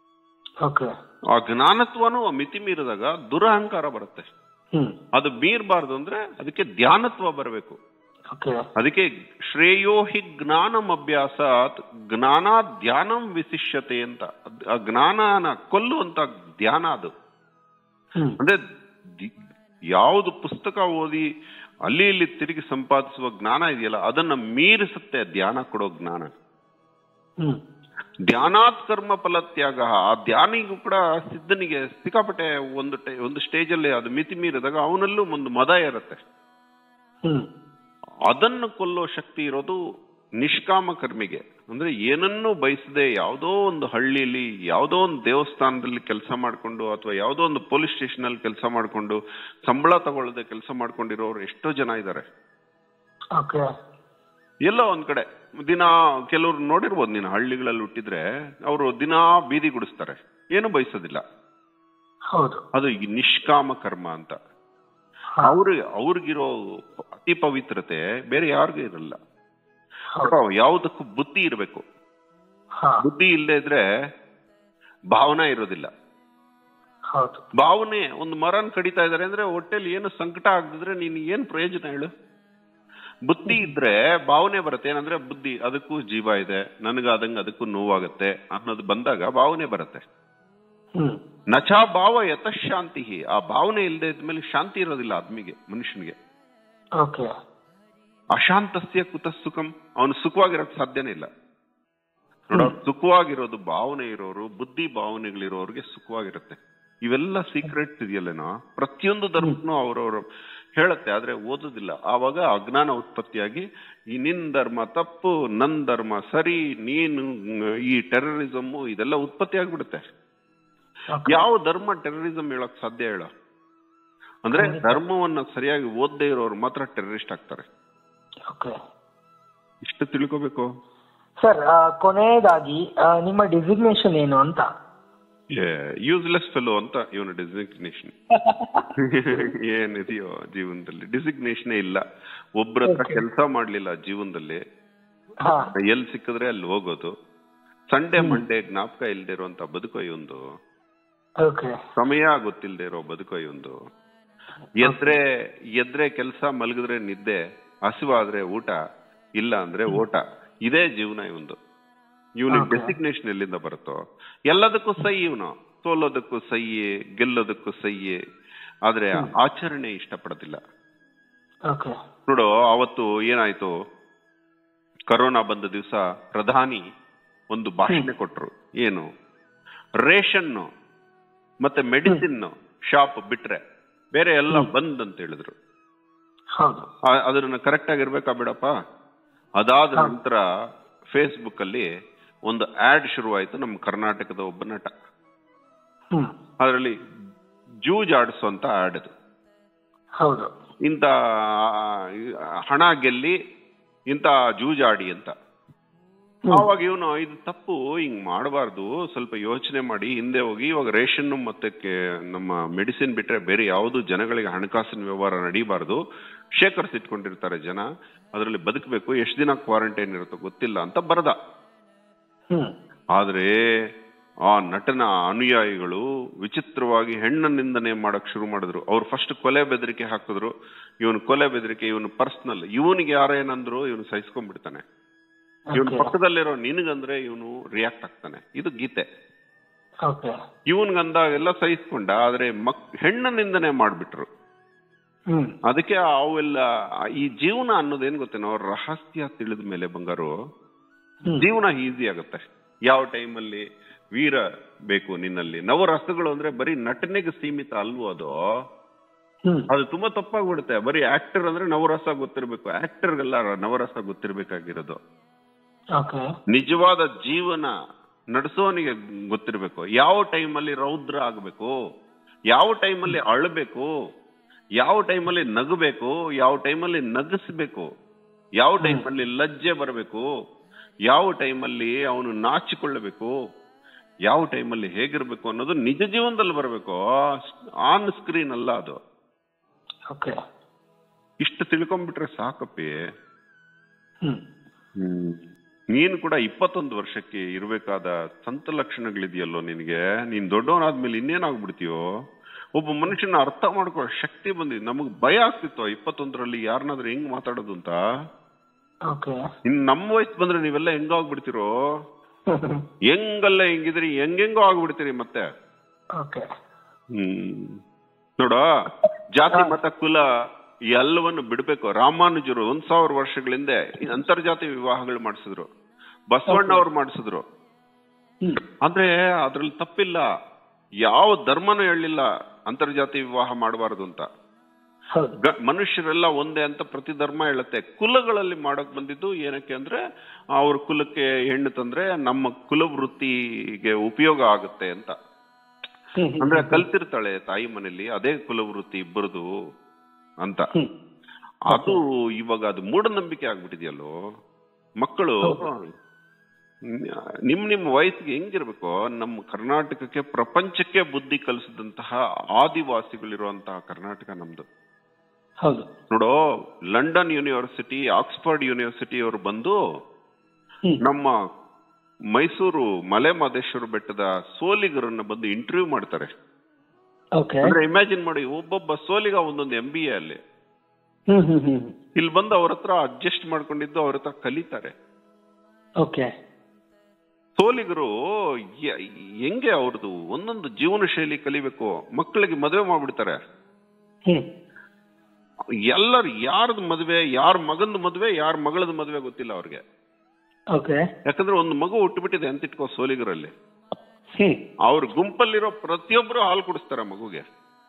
ಓಕೆ ಆ ಜ್ಞಾನತ್ವನೂ ಮಿತಿ ಮೀರಿದಾಗ ದುರಹಂಕಾರ ಬರುತ್ತೆ ಹ್ಮ್ ಅದು ಮೀರ್ಬಾರ್ದು ಅಂದ್ರೆ ಅದಕ್ಕೆ ಧ್ಯಾನತ್ವ ಬರಬೇಕು ಓಕೆ ಅದಕ್ಕೆ ಶ್ರೇಯೋ ಹಿ ಜ್ಞಾನಂ ಅಭ್ಯಾಸಾತ್ ಜ್ಞಾನ ಧ್ಯಾನಂ ವಿಶಿಷ್ಯತೆ ಅಂತ ಅದ್- ಆ ಜ್ಞಾನನ ಕೊಲ್ಲುವಂತ ಧ್ಯಾನ ಅದು ಹ್ಮ್ ಅಂದ್ರೆ ದಿ- ಯಾವುದು ಪುಸ್ತಕ ಓದಿ ಅಲ್ಲಿ ಇಲ್ಲಿ ತಿರುಗಿ ಸಂಪಾದಿಸುವ ಜ್ಞಾನ ಇದೆಯಲ್ಲ ಅದನ್ನ ಮೀರಿಸುತ್ತೆ ಧ್ಯಾನ ಕೊಡೋ ಜ್ಞಾನ ಹ್ಮ್ ಧ್ಯಾನಾತ್ ಕರ್ಮ ಫಲತ್ಯಾಗ ಆ ಧ್ಯಾನಿಗೂ ಕೂಡ ಸಿದ್ಧನಿಗೆ ಸಿಕ್ಕಾಪಟ್ಟೆ ಒಂದು ಟೈ- ಒಂದು ಸ್ಟೇಜ್ ಅಲ್ಲಿ ಅದು ಮಿತಿ ಮೀರಿದಾಗ ಅವನಲ್ಲೂ ಒಂದು ಮದ ಇರುತ್ತೆ ಹ್ಮ್ ಅದನ್ನು ಕೊಲ್ಲೋ ಶಕ್ತಿ ಇರೋದು ನಿಷ್ಕಾಮ ಕರ್ಮಿಗೆ ಅಂದ್ರೆ ಏನನ್ನೂ ಬಯಸದೆ ಯಾವುದೋ ಒಂದು ಹಳ್ಳಿಲಿ ಯಾವುದೋ ಒಂದು ದೇವಸ್ಥಾನದಲ್ಲಿ ಕೆಲಸ ಮಾಡ್ಕೊಂಡು ಅಥವಾ ಯಾವುದೋ ಒಂದು ಪೊಲೀಸ್ ಸ್ಟೇಷನ್ ಅಲ್ಲಿ ಕೆಲಸ ಮಾಡ್ಕೊಂಡು ಸಂಬಳ ತಗೊಳ್ಳದೆ ಕೆಲಸ ಮಾಡ್ಕೊಂಡಿರೋರು ಎಷ್ಟೋ ಜನ ಇದ್ದಾರೆ ಓಕೆ ಎಲ್ಲೋ ಒಂದ್ ಕಡೆ ದಿನ ಕೆಲವ್ರು ನೋಡಿರ್ಬೋದು ನೀನು ಹಳ್ಳಿಗಳಲ್ಲಿ ಹುಟ್ಟಿದ್ರೆ ಅವರು ದಿನಾ ಬೀದಿ ಗುಡಿಸ್ತಾರೆ ಏನು ಬಯಸೋದಿಲ್ಲ ಹೌದು ಅದು ಈ ನಿಷ್ಕಾಮ ಕರ್ಮ ಅಂತ ಅವ್ರ ಅವ್ರಿಗಿರೋ ಅತಿ ಪವಿತ್ರತೆ ಬೇರೆ ಯಾರಿಗೂ ಇರಲ್ಲ ಹೌದು ಯಾವುದಕ್ಕೂ ಬುದ್ಧಿ ಇರಬೇಕು ಹಾ ಬುದ್ಧಿ ಇಲ್ಲದೆ ಇದ್ರೆ ಭಾವನಾ ಇರೋದಿಲ್ಲ ಹೌದು ಭಾವನೆ ಒಂದು ಮರನ್ ಕಡಿತಾ ಇದಾರೆ ಅಂದ್ರೆ ಹೊಟ್ಟೆಲಿ ಏನು ಸಂಕಟ ಆಗದಿದ್ರೆ ನೀನ್ ಏನ್ ಪ್ರಯೋಜನ ಹೇಳು ಬುದ್ಧಿ ಇದ್ರೆ ಭಾವನೆ ಬರುತ್ತೆ ಏನಂದ್ರೆ ಬುದ್ಧಿ ಅದಕ್ಕೂ ಜೀವ ಇದೆ ನನಗಾದಂಗ ಅದಕ್ಕೂ ನೋವಾಗತ್ತೆ ಅನ್ನೋದು ಬಂದಾಗ ಭಾವನೆ ಬರುತ್ತೆ ಹ್ಮ್ ನಚಾ ಭಾವ ಯತಃಶಾಂತಿ ಆ ಭಾವನೆ ಇಲ್ಲದೆ ಇದ್ಮೇಲೆ ಶಾಂತಿ ಇರೋದಿಲ್ಲ ಆದ್ಮಿಗೆ ಮನುಷ್ಯನಿಗೆ ಓಕೆ ಅಶಾಂತಸ್ಯ ಕುತ ಸುಖಂ ಅವನು ಸುಖವಾಗಿರೋಕ್ ಸಾಧ್ಯನೇ ಇಲ್ಲ ನೋಡ ಸುಖವಾಗಿರೋದು ಭಾವನೆ ಇರೋರು ಬುದ್ಧಿ ಭಾವನೆಗಳಿರೋರಿಗೆ ಸುಖವಾಗಿರುತ್ತೆ ಇವೆಲ್ಲ ಸೀಕ್ರೆಟ್ ಇದೆಯಲ್ಲೇನೋ ಪ್ರತಿಯೊಂದು ಧರ್ಮನೂ ಅವ್ರವ್ರ ಹೇಳುತ್ತೆ ಆದ್ರೆ ಓದೋದಿಲ್ಲ ಆವಾಗ ಅಜ್ಞಾನ ಉತ್ಪತ್ತಿಯಾಗಿ ಈ ನಿನ್ ಧರ್ಮ ತಪ್ಪು ನನ್ ಧರ್ಮ ಸರಿ ನೀನು ಈ ಟೆರರಿಸಮ್ ಇದೆಲ್ಲ ಉತ್ಪತ್ತಿ ಆಗ್ಬಿಡುತ್ತೆ ಯಾವ ಧರ್ಮ ಟೆರರಿಸಂ ಹೇಳಕ್ ಸಾಧ್ಯ ಹೇಳ ಅಂದ್ರೆ ಧರ್ಮವನ್ನ ಸರಿಯಾಗಿ ಓದದೇ ಇರೋರು ಮಾತ್ರ ಟೆರರಿಸ್ಟ್ ಆಗ್ತಾರೆ ಓಕೆ ಇಷ್ಟು ತಿಳ್ಕೋಬೇಕು ಸರ್ ಕೊನೆಯದಾಗಿ ಆ, ನಿಮ್ಮ ಡಿಸಿಗ್ನೇಷನ್ ಏನು ಅಂತ ಯೂಸ್ಲೆಸ್ ಫೆಲೋ ಅಂತ ಇವನ ಡಿಸಿಗ್ನೇಷನ್ ಏನಿದೆಯೋ ಜೀವನದಲ್ಲಿ ಡಿಸಿಗ್ನೇಷನ್ ಇಲ್ಲ ಒಬ್ರ ಹತ್ರ ಕೆಲಸ ಮಾಡ್ಲಿಲ್ಲ ಜೀವನದಲ್ಲಿ ಹಾ ಎಲ್ಲಿ ಸಿಕ್ಕಿದ್ರೆ ಅಲ್ಲಿ ಹೋಗೋದು ಸಂಡೇ ಮಂಡೇ ಜ್ಞಾಪಕ ಇಲ್ದೇ ಇರುವಂತ ಬದುಕೋ ಒಂದು ಓಕೆ ಸಮಯ ಗೊತ್ತಿಲ್ದೇ ಇರೋ ಬದುಕೋ ಒಂದು ಎದ್ರೆ ಎದ್ರೆ ಕೆಲಸ ಮಲಗಿದ್ರೆ ನಿದ್ದೆ ಹಸಿವಾದ್ರೆ ಊಟ ಇಲ್ಲ ಅಂದ್ರೆ ಓಟ ಇದೇ ಜೀವನ ಇವಂದು ಇವನಿಗೆ Okay. ಡೆಸಿಗ್ನೇಷನ್ ಎಲ್ಲಿಂದ ಬರುತ್ತೋ ಎಲ್ಲದಕ್ಕೂ ಸೈ ಇವನು ಸೋಲೋದಕ್ಕೂ ಸೈಯೇ ಗೆಲ್ಲೋದಕ್ಕೂ ಸೈಯೇ ಆದ್ರೆ ಆಚರಣೆ ಇಷ್ಟಪಡೋದಿಲ್ಲ ಓಕೆ ನೋಡು ಅವತ್ತು ಏನಾಯ್ತು ಕರೋನಾ ಬಂದ ದಿವಸ ಪ್ರಧಾನಿ ಒಂದು ಭಾಷಣ ಕೊಟ್ರು ಏನು ರೇಷನ್ ಮತ್ತೆ ಮೆಡಿಸಿನ್ ಶಾಪ್ ಬಿಟ್ರೆ ಬೇರೆ ಎಲ್ಲ ಬಂದ್ ಅಂತ ಹೇಳಿದ್ರು ಹೌದು ಆ- ಅದನ್ನ ಕರೆಕ್ಟ್ ಆಗಿರ್ಬೇಕಾ ಬಿಡಪ್ಪ ಅದಾದ ನಂತರ ಫೇಸ್ಬುಕ್ ಅಲ್ಲಿ ಒಂದು ಆಡ್ ಶುರುವಾಯಿತು ನಮ್ಮ ಕರ್ನಾಟಕದ ಒಬ್ಬ ನಟ ಹ್ಮ್ ಅದರಲ್ಲಿ ಜೂಜಾಡಿಸುವಂತ ಆಡ್ ಅದು ಹೌದು ಇಂಥ ಹಣ ಗೆಲ್ಲಿ ಇಂಥ ಜೂಜಾಡಿ ಅಂತ ಆವಾಗ ಇವನು ಇದು ತಪ್ಪು ಹಿಂಗ್ ಮಾಡಬಾರ್ದು ಸ್ವಲ್ಪ ಯೋಚನೆ ಮಾಡಿ ಹಿಂದೆ ಹೋಗಿ ಇವಾಗ ರೇಷನ್ ಮತ್ತೆ ಕೆ- ನಮ್ಮ ಮೆಡಿಸಿನ್ ಬಿಟ್ರೆ ಬೇರೆ ಯಾವುದು ಜನಗಳಿಗೆ ಹಣಕಾಸಿನ ವ್ಯವಹಾರ ನಡೀಬಾರ್ದು ಶೇಖರಿಸಿಟ್ಕೊಂಡಿರ್ತಾರೆ ಜನ ಅದರಲ್ಲಿ ಬದುಕಬೇಕು ಎಷ್ಟು ದಿನ ಕ್ವಾರಂಟೈನ್ ಇರುತ್ತೋ ಗೊತ್ತಿಲ್ಲ ಅಂತ ಬರದ ಹ್ಮ್ ಆದ್ರೆ ಆ ನಟನ ಅನುಯಾಯಿಗಳು ವಿಚಿತ್ರವಾಗಿ ಹೆಣ್ಣ ನಿಂದನೆ ಮಾಡಕ್ ಶುರು ಮಾಡಿದ್ರು ಅವ್ರು ಫಸ್ಟ್ ಕೊಲೆ ಬೆದರಿಕೆ ಹಾಕಿದ್ರು ಇವನು ಕೊಲೆ ಬೆದರಿಕೆ ಇವನು ಪರ್ಸನಲ್ ಇವನಿಗೆ ಯಾರೇನಂದ್ರು ಇವನು ಸಹಿಸ್ಕೊಂಡ್ಬಿಡ್ತಾನೆ ಇವನ್ Okay. ಪಕ್ಕದಲ್ಲಿರೋ ನಿನಗಂದ್ರೆ ಇವನು ರಿಯಾಕ್ಟ್ ಆಗ್ತಾನೆ ಇದು ಗೀತೆ ಓಕೆ ಇವನ್ಗಂದಾಗೆಲ್ಲ ಸಹಿಸ್ಕೊಂಡ ಆದ್ರೆ ಮಕ್ ಹೆಣ್ಣ ನಿಂದನೆ ಮಾಡ್ಬಿಟ್ರು ಹ್ಮ್ ಅದಕ್ಕೆ ಅವೆಲ್ಲ ಈ ಜೀವನ ಅನ್ನೋದೇನ್ ಗೊತ್ತೇನೋ ರಹಸ್ಯ ತಿಳಿದ ಮೇಲೆ ಬಂಗಾರು ಹ್ಮ್. ಜೀವನ ಈಸಿ ಆಗುತ್ತೆ ಯಾವ ಟೈಮಲ್ಲಿ ವೀರ ಬೇಕು ನಿನ್ನಲ್ಲಿ ನವರಸಗಳು ಅಂದ್ರೆ ಬರೀ ನಟನೆಗೆ ಸೀಮಿತ ಅಲ್ವೋ ಅದು ಹ್ಮ್ ಅದು ತುಂಬಾ ತಪ್ಪಾಗ್ಬಿಡುತ್ತೆ ಬರೀ ಆಕ್ಟರ್ ಅಂದ್ರೆ ನವರಸ ಗೊತ್ತಿರ್ಬೇಕು ಆಕ್ಟರ್ಗೆಲ್ಲ ನವರಸ ಗೊತ್ತಿರ್ಬೇಕಾಗಿರೋದು ಓಕೆ ನಿಜವಾದ ಜೀವನ ನಡೆಸೋನಿಗೆ ಗೊತ್ತಿರ್ಬೇಕು ಯಾವ ಟೈಮಲ್ಲಿ ರೌದ್ರ ಆಗ್ಬೇಕು ಯಾವ ಟೈಮಲ್ಲಿ ಅಳಬೇಕು ಯಾವ ಟೈಮಲ್ಲಿ ನಗಬೇಕು ಯಾವ ಟೈಮಲ್ಲಿ ನಗಿಸ್ಬೇಕು ಯಾವ ಟೈಮಲ್ಲಿ ಲಜ್ಜೆ ಬರಬೇಕು ಯಾವ ಟೈಮಲ್ಲಿ ಅವನು ನಾಚಿಕೊಳ್ಳಬೇಕು ಯಾವ ಟೈಮಲ್ಲಿ ಹೇಗಿರ್ಬೇಕು ಅನ್ನೋದು ನಿಜ ಜೀವನದಲ್ಲಿ ಬರಬೇಕು ಆನ್ ಸ್ಕ್ರೀನ್ ಅಲ್ಲ ಅದು ಓಕೆ ಇಷ್ಟು ತಿಳ್ಕೊಂಡ್ಬಿಟ್ರೆ ಸಾಕಪ್ಪಿ ಹ್ಮ್ ಹ್ಮ್. ನೀನು ಕೂಡ ಇಪ್ಪತ್ತೊಂದು ವರ್ಷಕ್ಕೆ ಇರಬೇಕಾದ ಸಂತ ಲಕ್ಷಣಗಳಿದೆಯಲ್ಲೋ ನಿನಗೆ ನೀನ್ ದೊಡ್ಡವನಾದ್ಮೇಲೆ ಇನ್ನೇನಾಗ್ಬಿಡ್ತೀಯೋ ಒಬ್ಬ ಮನುಷ್ಯನ ಅರ್ಥ ಮಾಡ್ಕೊಳ್ಳೋ ಶಕ್ತಿ ಬಂದಿದೆ ನಮಗ್ ಭಯ ಆಗ್ತಿತ್ತು ಆ ಇಪ್ಪತ್ತೊಂದರಲ್ಲಿ ಯಾರನ್ನಾದ್ರೂ ಹೆಂಗ್ ಮಾತಾಡೋದು ಅಂತ ಓಕೆ ಇನ್ ನಮ್ಮ ವಯಸ್ಸು ಬಂದ್ರೆ ನೀವೆಲ್ಲ ಹೆಂಗಾಗ್ಬಿಡ್ತೀರೋ ಹೆಂಗಲ್ಲ ಹೆಂಗಿದ್ರಿ ಹೆಂಗೆಂಗೋ ಆಗ್ಬಿಡ್ತೀರಿ ಮತ್ತೆ ಓಕೆ ಹ್ಮ್ ನೋಡ ಜಾತಿ ಮತ ಕುಲ ಎಲ್ಲವನ್ನು ಬಿಡ್ಬೇಕು ರಾಮಾನುಜರು ಒಂದ್ ಸಾವಿರ ವರ್ಷಗಳಿಂದ ಈ ಅಂತರ್ಜಾತಿ ವಿವಾಹಗಳು ಮಾಡಿಸಿದ್ರು ಬಸವಣ್ಣ ಅವ್ರು ಮಾಡಿಸಿದ್ರು ಹ್ಮ್ ಅಂದ್ರೆ ಅದ್ರಲ್ಲಿ ತಪ್ಪಿಲ್ಲ ಯಾವ ಧರ್ಮನೂ ಹೇಳಲಿಲ್ಲ ಅಂತರ್ಜಾತಿ ವಿವಾಹ ಮಾಡಬಾರದು ಅಂತ ಹೌದು ಗ- ಮನುಷ್ಯರೆಲ್ಲ ಒಂದೇ ಅಂತ ಪ್ರತಿ ಧರ್ಮ ಹೇಳುತ್ತೆ ಕುಲಗಳಲ್ಲಿ ಮಾಡಕ್ ಬಂದಿದ್ದು ಏನಕ್ಕೆ ಅಂದ್ರೆ ಅವ್ರ ಕುಲಕ್ಕೆ ಹೆಣ್ಣು ತಂದ್ರೆ ನಮ್ಮ ಕುಲವೃತ್ತಿಗೆ ಉಪಯೋಗ ಆಗುತ್ತೆ ಅಂತ ಹ್ಮ್ ಹ್ಮ್ ಅಂದ್ರೆ ಕಲ್ತಿರ್ತಾಳೆ ತಾಯಿ ಮನೇಲಿ ಅದೇ ಕುಲವೃತ್ತಿ ಇಬ್ಬರದು ಅಂತ ಹ್ಮ್. ಅದು ಇವಾಗ ಅದು ಮೂಢನಂಬಿಕೆ ಆಗ್ಬಿಟ್ಟಿದೆಯಲ್ಲೋ ಮಕ್ಕಳು ನಿಮ್ ನಿಮ್ ವಯಸ್ಸಿಗೆ ಹೆಂಗಿರ್ಬೇಕು ನಮ್ಮ ಕರ್ನಾಟಕಕ್ಕೆ ಪ್ರಪಂಚಕ್ಕೆ ಬುದ್ಧಿ ಕಲಿಸಿದಂತಹ ಆದಿವಾಸಿಗಳಿರುವಂತಹ ಕರ್ನಾಟಕ ನಮ್ದು ಹೌದು ನೋಡೋ ಲಂಡನ್ ಯೂನಿವರ್ಸಿಟಿ ಆಕ್ಸ್ಫರ್ಡ್ ಯೂನಿವರ್ಸಿಟಿ ಅವರು ಬಂದು ಹ್ಮ್. ನಮ್ಮ ಮೈಸೂರು ಮಲೆ ಮಹದೇಶ್ವರ ಬೆಟ್ಟದ ಸೋಲಿಗರನ್ನ ಬಂದು ಇಂಟರ್ವ್ಯೂ ಮಾಡ್ತಾರೆ ಓಕೆ ಅಂದ್ರೆ ಇಮ್ಯಾಜಿನ್ ಮಾಡಿ ಒಬ್ಬೊಬ್ಬ ಸೋಲಿಗ ಒಂದೊಂದು ಎಂ ಬಿ ಎ ಅಲ್ಲಿ ಹ್ಮ್ ಹ್ಮ್ ಹ್ಮ್ ಇಲ್ಲಿ ಬಂದು ಅವ್ರ ಹತ್ರ ಅಡ್ಜಸ್ಟ್ ಮಾಡ್ಕೊಂಡಿದ್ದು ಅವ್ರ ಹತ್ರ ಕಲಿತಾರೆ ಓಕೆ ಸೋಲಿಗರು ಯ- ಹೆಂಗೆ ಅವ್ರದ್ದು ಒಂದೊಂದು ಜೀವನ ಶೈಲಿ ಕಲಿಬೇಕು ಮಕ್ಕಳಿಗೆ ಮದುವೆ ಮಾಡ್ಬಿಡ್ತಾರೆ ಹ್ಮ್ ಎಲ್ಲರೂ ಯಾರ್ದು ಮದುವೆ ಯಾರ ಮಗಂದು ಮದುವೆ ಯಾರ ಮಗಳದ ಮದುವೆ ಗೊತ್ತಿಲ್ಲ ಅವ್ರಿಗೆ ಓಕೆ ಯಾಕಂದ್ರೆ ಒಂದು ಮಗು ಹುಟ್ಟುಬಿಟ್ಟಿದೆ ಅಂತ ಇಟ್ಕೋ ಸೋಲಿಗರಲ್ಲಿ ಹ್ಮ್ ಅವ್ರ ಗುಂಪಲ್ಲಿರೋ ಪ್ರತಿಯೊಬ್ರು ಹಾಲು ಕುಡಿಸ್ತಾರೆ ಮಗುಗೆ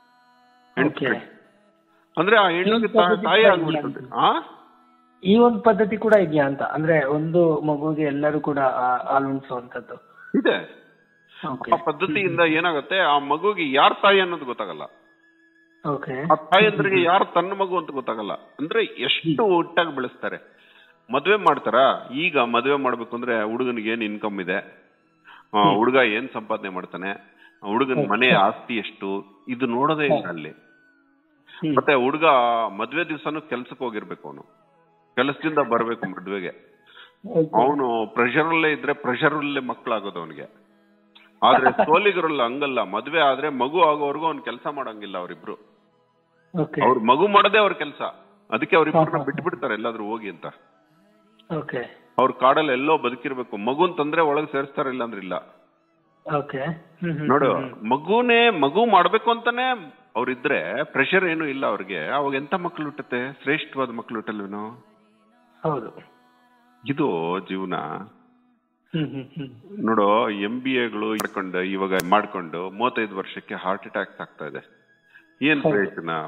ಓಕೆ ಅಂದ್ರೆ ಆ ಹೆಣ್ಣಿಗೆ ತಾ- ತಾಯಿ ಆಗ್ಬಿಡ್ತದೆ ಆ ಈ ಒಂದು ಪದ್ಧತಿ ಕೂಡ ಇದೆಯಾ ಅಂತ ಅಂದ್ರೆ ಒಂದು ಮಗುಗೆ ಎಲ್ಲರೂ ಕೂಡ ಆ- ಹಾಲು ಉಣಿಸುವಂತದ್ದು ಇದೆ ಓಕೆ ಆ ಪದ್ಧತಿಯಿಂದ ಏನಾಗುತ್ತೆ ಆ ಮಗುಗೆ ಯಾರ್ ತಾಯಿ ಅನ್ನೋದು ಗೊತ್ತಾಗಲ್ಲ ಓಕೆ ಆ ತಾಯಂದ್ರಿಗೆ ಯಾರು ತನ್ನ ಮಗು ಅಂತ ಗೊತ್ತಾಗಲ್ಲ ಅಂದ್ರೆ ಎಷ್ಟು ಒಟ್ಟಾಗಿ ಬೆಳೆಸ್ತಾರೆ ಮದ್ವೆ ಮಾಡ್ತಾರ ಈಗ ಮದ್ವೆ ಮಾಡ್ಬೇಕು ಅಂದ್ರೆ ಹುಡುಗನಿಗೆ ಏನ್ ಇನ್ಕಮ್ ಇದೆ ಆ, ಹುಡುಗ ಏನ್ ಸಂಪಾದನೆ ಮಾಡ್ತಾನೆ ಆ ಹುಡುಗನ ಮನೆ ಆಸ್ತಿ ಎಷ್ಟು ಇದು ನೋಡೋದೇ ಇಲ್ಲ ಅಲ್ಲಿ ಹ್ಮ್. ಮತ್ತೆ ಹುಡುಗ ಮದ್ವೆ ದಿವ್ಸನೂ ಕೆಲ್ಸಕ್ಕೆ ಹೋಗಿರ್ಬೇಕು ಅವನು ಕೆಲಸದಿಂದ ಬರ್ಬೇಕು ಮದ್ವೆಗೆ ಅವನು ಪ್ರೆಷರ್ ಅಲ್ಲೇ ಇದ್ರೆ ಪ್ರೆಷರ್ ಅಲ್ಲೇ ಮಕ್ಕಳಾಗೋದು ಅವನಿಗೆ ಆದ್ರೆ ಸೋಲಿಗರಲ್ಲ ಹಂಗಲ್ಲ ಮದ್ವೆ ಆದ್ರೆ ಮಗು ಆಗೋವರೆಗೂ ಅವ್ನ್ ಕೆಲಸ ಮಾಡಂಗಿಲ್ಲ ಅವ್ರಿಬ್ರು ಓಕೆ ಅವ್ರ ಮಗು ಮಾಡೋದೇ ಅವ್ರ ಕೆಲಸ ಅದಕ್ಕೆ ಅವ್ರಿಬ್ರನ್ನ ಬಿಟ್ಬಿಡ್ತಾರೆ ಎಲ್ಲಾದ್ರೂ ಹೋಗಿ ಅಂತ ಓಕೆ ಅವ್ರ ಕಾಡಲ್ಲಿ ಎಲ್ಲೋ ಬದುಕಿರ್ಬೇಕು ಮಗು ಅಂತಂದ್ರೆ ಒಳಗ್ ಸೇರಿಸ್ತಾರ ಇಲ್ಲ ಅಂದ್ರೆ ಇಲ್ಲ ಓಕೆ ಹ್ಮ್ ಹ್ಮ್ ನೋಡು ಮಗುನೇ ಮಗು ಮಾಡ್ಬೇಕು ಅಂತಾನೆ ಅವ್ರಿದ್ರೆ ಪ್ರೆಷರ್ ಏನು ಇಲ್ಲ ಅವ್ರಿಗೆ ಅವಾಗ ಎಂತ ಮಕ್ಳು ಹುಟ್ಟುತ್ತೆ ಶ್ರೇಷ್ಠವಾದ ಮಕ್ಳು ಹುಟ್ಟಲ್ವೇನೋ ಹೌದು ಇದು ಜೀವನ ಹ್ಮ್ ಹ್ಮ್ ಹ್ಮ್ ನೋಡು ಎಂ ಬಿ ಎಗಳು ಮಾಡ್ಕೊಂಡು ಇವಾಗ ಮಾಡ್ಕೊಂಡು ಮೂವತ್ತೈದು ವರ್ಷಕ್ಕೆ ಹಾರ್ಟ್ ಅಟ್ಯಾಕ್ ಆಗ್ತಾ ಇದೆ ಏನ್ ಪ್ರಯೋಜನ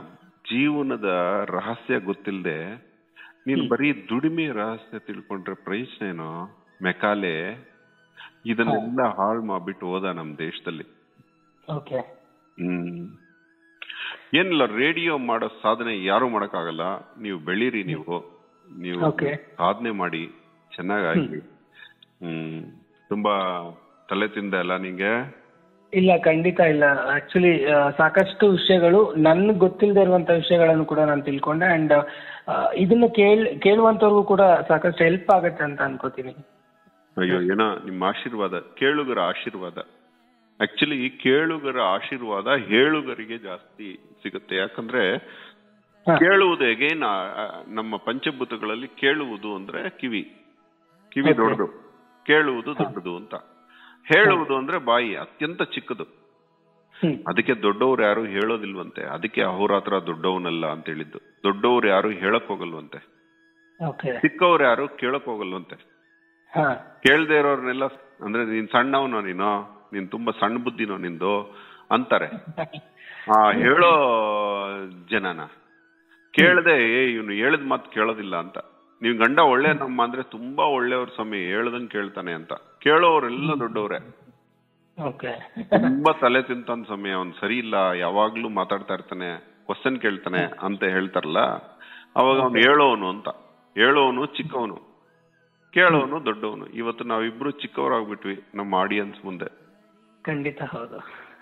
ಜೀವನದ ರಹಸ್ಯ ಗೊತ್ತಿಲ್ಲದೆ ನೀನು ಬರೀ ದುಡಿಮೆ ರಹಸ್ಯ ತಿಳ್ಕೊಂಡ್ರೆ ಪ್ರಯೋಜನ ಏನೋ ಮೆಕಾಲೆ ಇದನ್ನೆಲ್ಲ ಹಾಳು ಮಾಡ್ಬಿಟ್ಟು ಹೋದ ನಮ್ ದೇಶದಲ್ಲಿ ಓಕೆ ಹ್ಮ್ ಏನಿಲ್ಲ ರೇಡಿಯೋ ಮಾಡೋ ಸಾಧನೆ ಯಾರು ಮಾಡಕ್ಕಾಗಲ್ಲ ನೀವು ಬೆಳೀರಿ ನೀವು ನೀವು Okay. ಸಾಧನೆ ಮಾಡಿ ಚೆನ್ನಾಗಾಗಿ ಹ್ಮ್ ತುಂಬಾ ತಲೆ ತಿಂದ ಅಲ್ಲ ನಿಂಗೆ ಇಲ್ಲ ಖಂಡಿತ ಇಲ್ಲ ಆಕ್ಚುಲಿ ಸಾಕಷ್ಟು ವಿಷಯಗಳು ನನ್ಗೆ ಗೊತ್ತಿಲ್ಲದೆ ಇರುವಂತ ವಿಷಯಗಳನ್ನು ಕೂಡ ನಾನು ತಿಳ್ಕೊಂಡೆ ಅಂಡ್ ಇದನ್ನ ಕೇಳ್ ಕೇಳುವಂತವ್ರಿಗೂ ಕೂಡ ಸಾಕಷ್ಟು ಹೆಲ್ಪ್ ಆಗತ್ತೆ ಅಂತ ಅನ್ಕೋತೀನಿ ಅಯ್ಯೋ ಏನೋ ನಿಮ್ಮ ಆಶೀರ್ವಾದ ಕೇಳುಗರ ಆಶೀರ್ವಾದ ಆಕ್ಚುಲಿ ಕೇಳುಗರ ಆಶೀರ್ವಾದ ಹೇಳುಗರಿಗೆ ಜಾಸ್ತಿ ಸಿಗುತ್ತೆ ಯಾಕಂದ್ರೆ ಹಾ. ಕೇಳುವುದು ಎಗೇನ್ ನಮ್ಮ ಪಂಚಭೂತಗಳಲ್ಲಿ ಕೇಳುವುದು ಅಂದ್ರೆ ಕಿವಿ ಕಿವಿ Okay. ದೊಡ್ಡದು ಕೇಳುವುದು ದೊಡ್ಡದು ಅಂತ ಹೇಳುವುದು ಅಂದ್ರೆ ಬಾಯಿ ಅತ್ಯಂತ ಚಿಕ್ಕದು ಹ್ಮ್ ಅದಕ್ಕೆ ದೊಡ್ಡವ್ರು ಯಾರು ಹೇಳೋದಿಲ್ವಂತೆ ಅದಕ್ಕೆ ಅಹೋರಾತ್ರ ದೊಡ್ಡವನಲ್ಲ ಅಂತ ಹೇಳಿದ್ದು ದೊಡ್ಡವ್ರು ಯಾರು ಹೇಳಕ್ ಹೋಗಲ್ವಂತೆ ಓಕೆ ಚಿಕ್ಕವ್ರು ಯಾರು ಕೇಳಕ್ ಹೋಗಲ್ವಂತೆ ಹಾ ಕೇಳ್ದೆ ಇರೋರ್ನೆಲ್ಲ ಅಂದ್ರೆ ನೀನ್ ಸಣ್ಣವನೋ ನೀನು ನೀನ್ ತುಂಬಾ ಸಣ್ಣ ಬುದ್ಧಿನೋ ನಿಂದು ಅಂತಾರೆ ಆ ಹೇಳೋ ಜನನ ಕೇಳ್ದೆ ಏ ಇವನು ಹೇಳಿದ ಮಾತು ಕೇಳೋದಿಲ್ಲ ಅಂತ ನೀವ್ ಗಂಡ ಒಳ್ಳೆ ನಮ್ಮ ಅಂದ್ರೆ ತುಂಬಾ ಒಳ್ಳೆಯವ್ರ ಸ್ವಾಮಿ ಹೇಳ್ದಂಗ್ ಕೇಳ್ತಾನೆ ಅಂತ ಕೇಳೋರೆಲ್ಲ ದೊಡ್ಡವ್ರೆ ಓಕೆ ತುಂಬಾ ತಲೆ ತಿಂತಾನ ಸ್ವಾಮಿ ಅವ್ನ್ ಸರಿ ಇಲ್ಲ ಯಾವಾಗ್ಲೂ ಮಾತಾಡ್ತಾ ಇರ್ತಾನೆ ಕ್ವಶನ್ ಕೇಳ್ತಾನೆ ಅಂತ ಹೇಳ್ತಾರಲ್ಲ ಅವಾಗ ಅವ್ನು ಹೇಳೋನು ಅಂತ ಹೇಳೋನು ಚಿಕ್ಕವನು ಕೇಳೋನು ದೊಡ್ಡವನು ಇವತ್ತು ನಾವಿಬ್ರು ಚಿಕ್ಕವರಾಗ್ಬಿಟ್ವಿ ನಮ್ಮ ಆಡಿಯನ್ಸ್ ಮುಂದೆ ಖಂಡಿತ ಹೌದು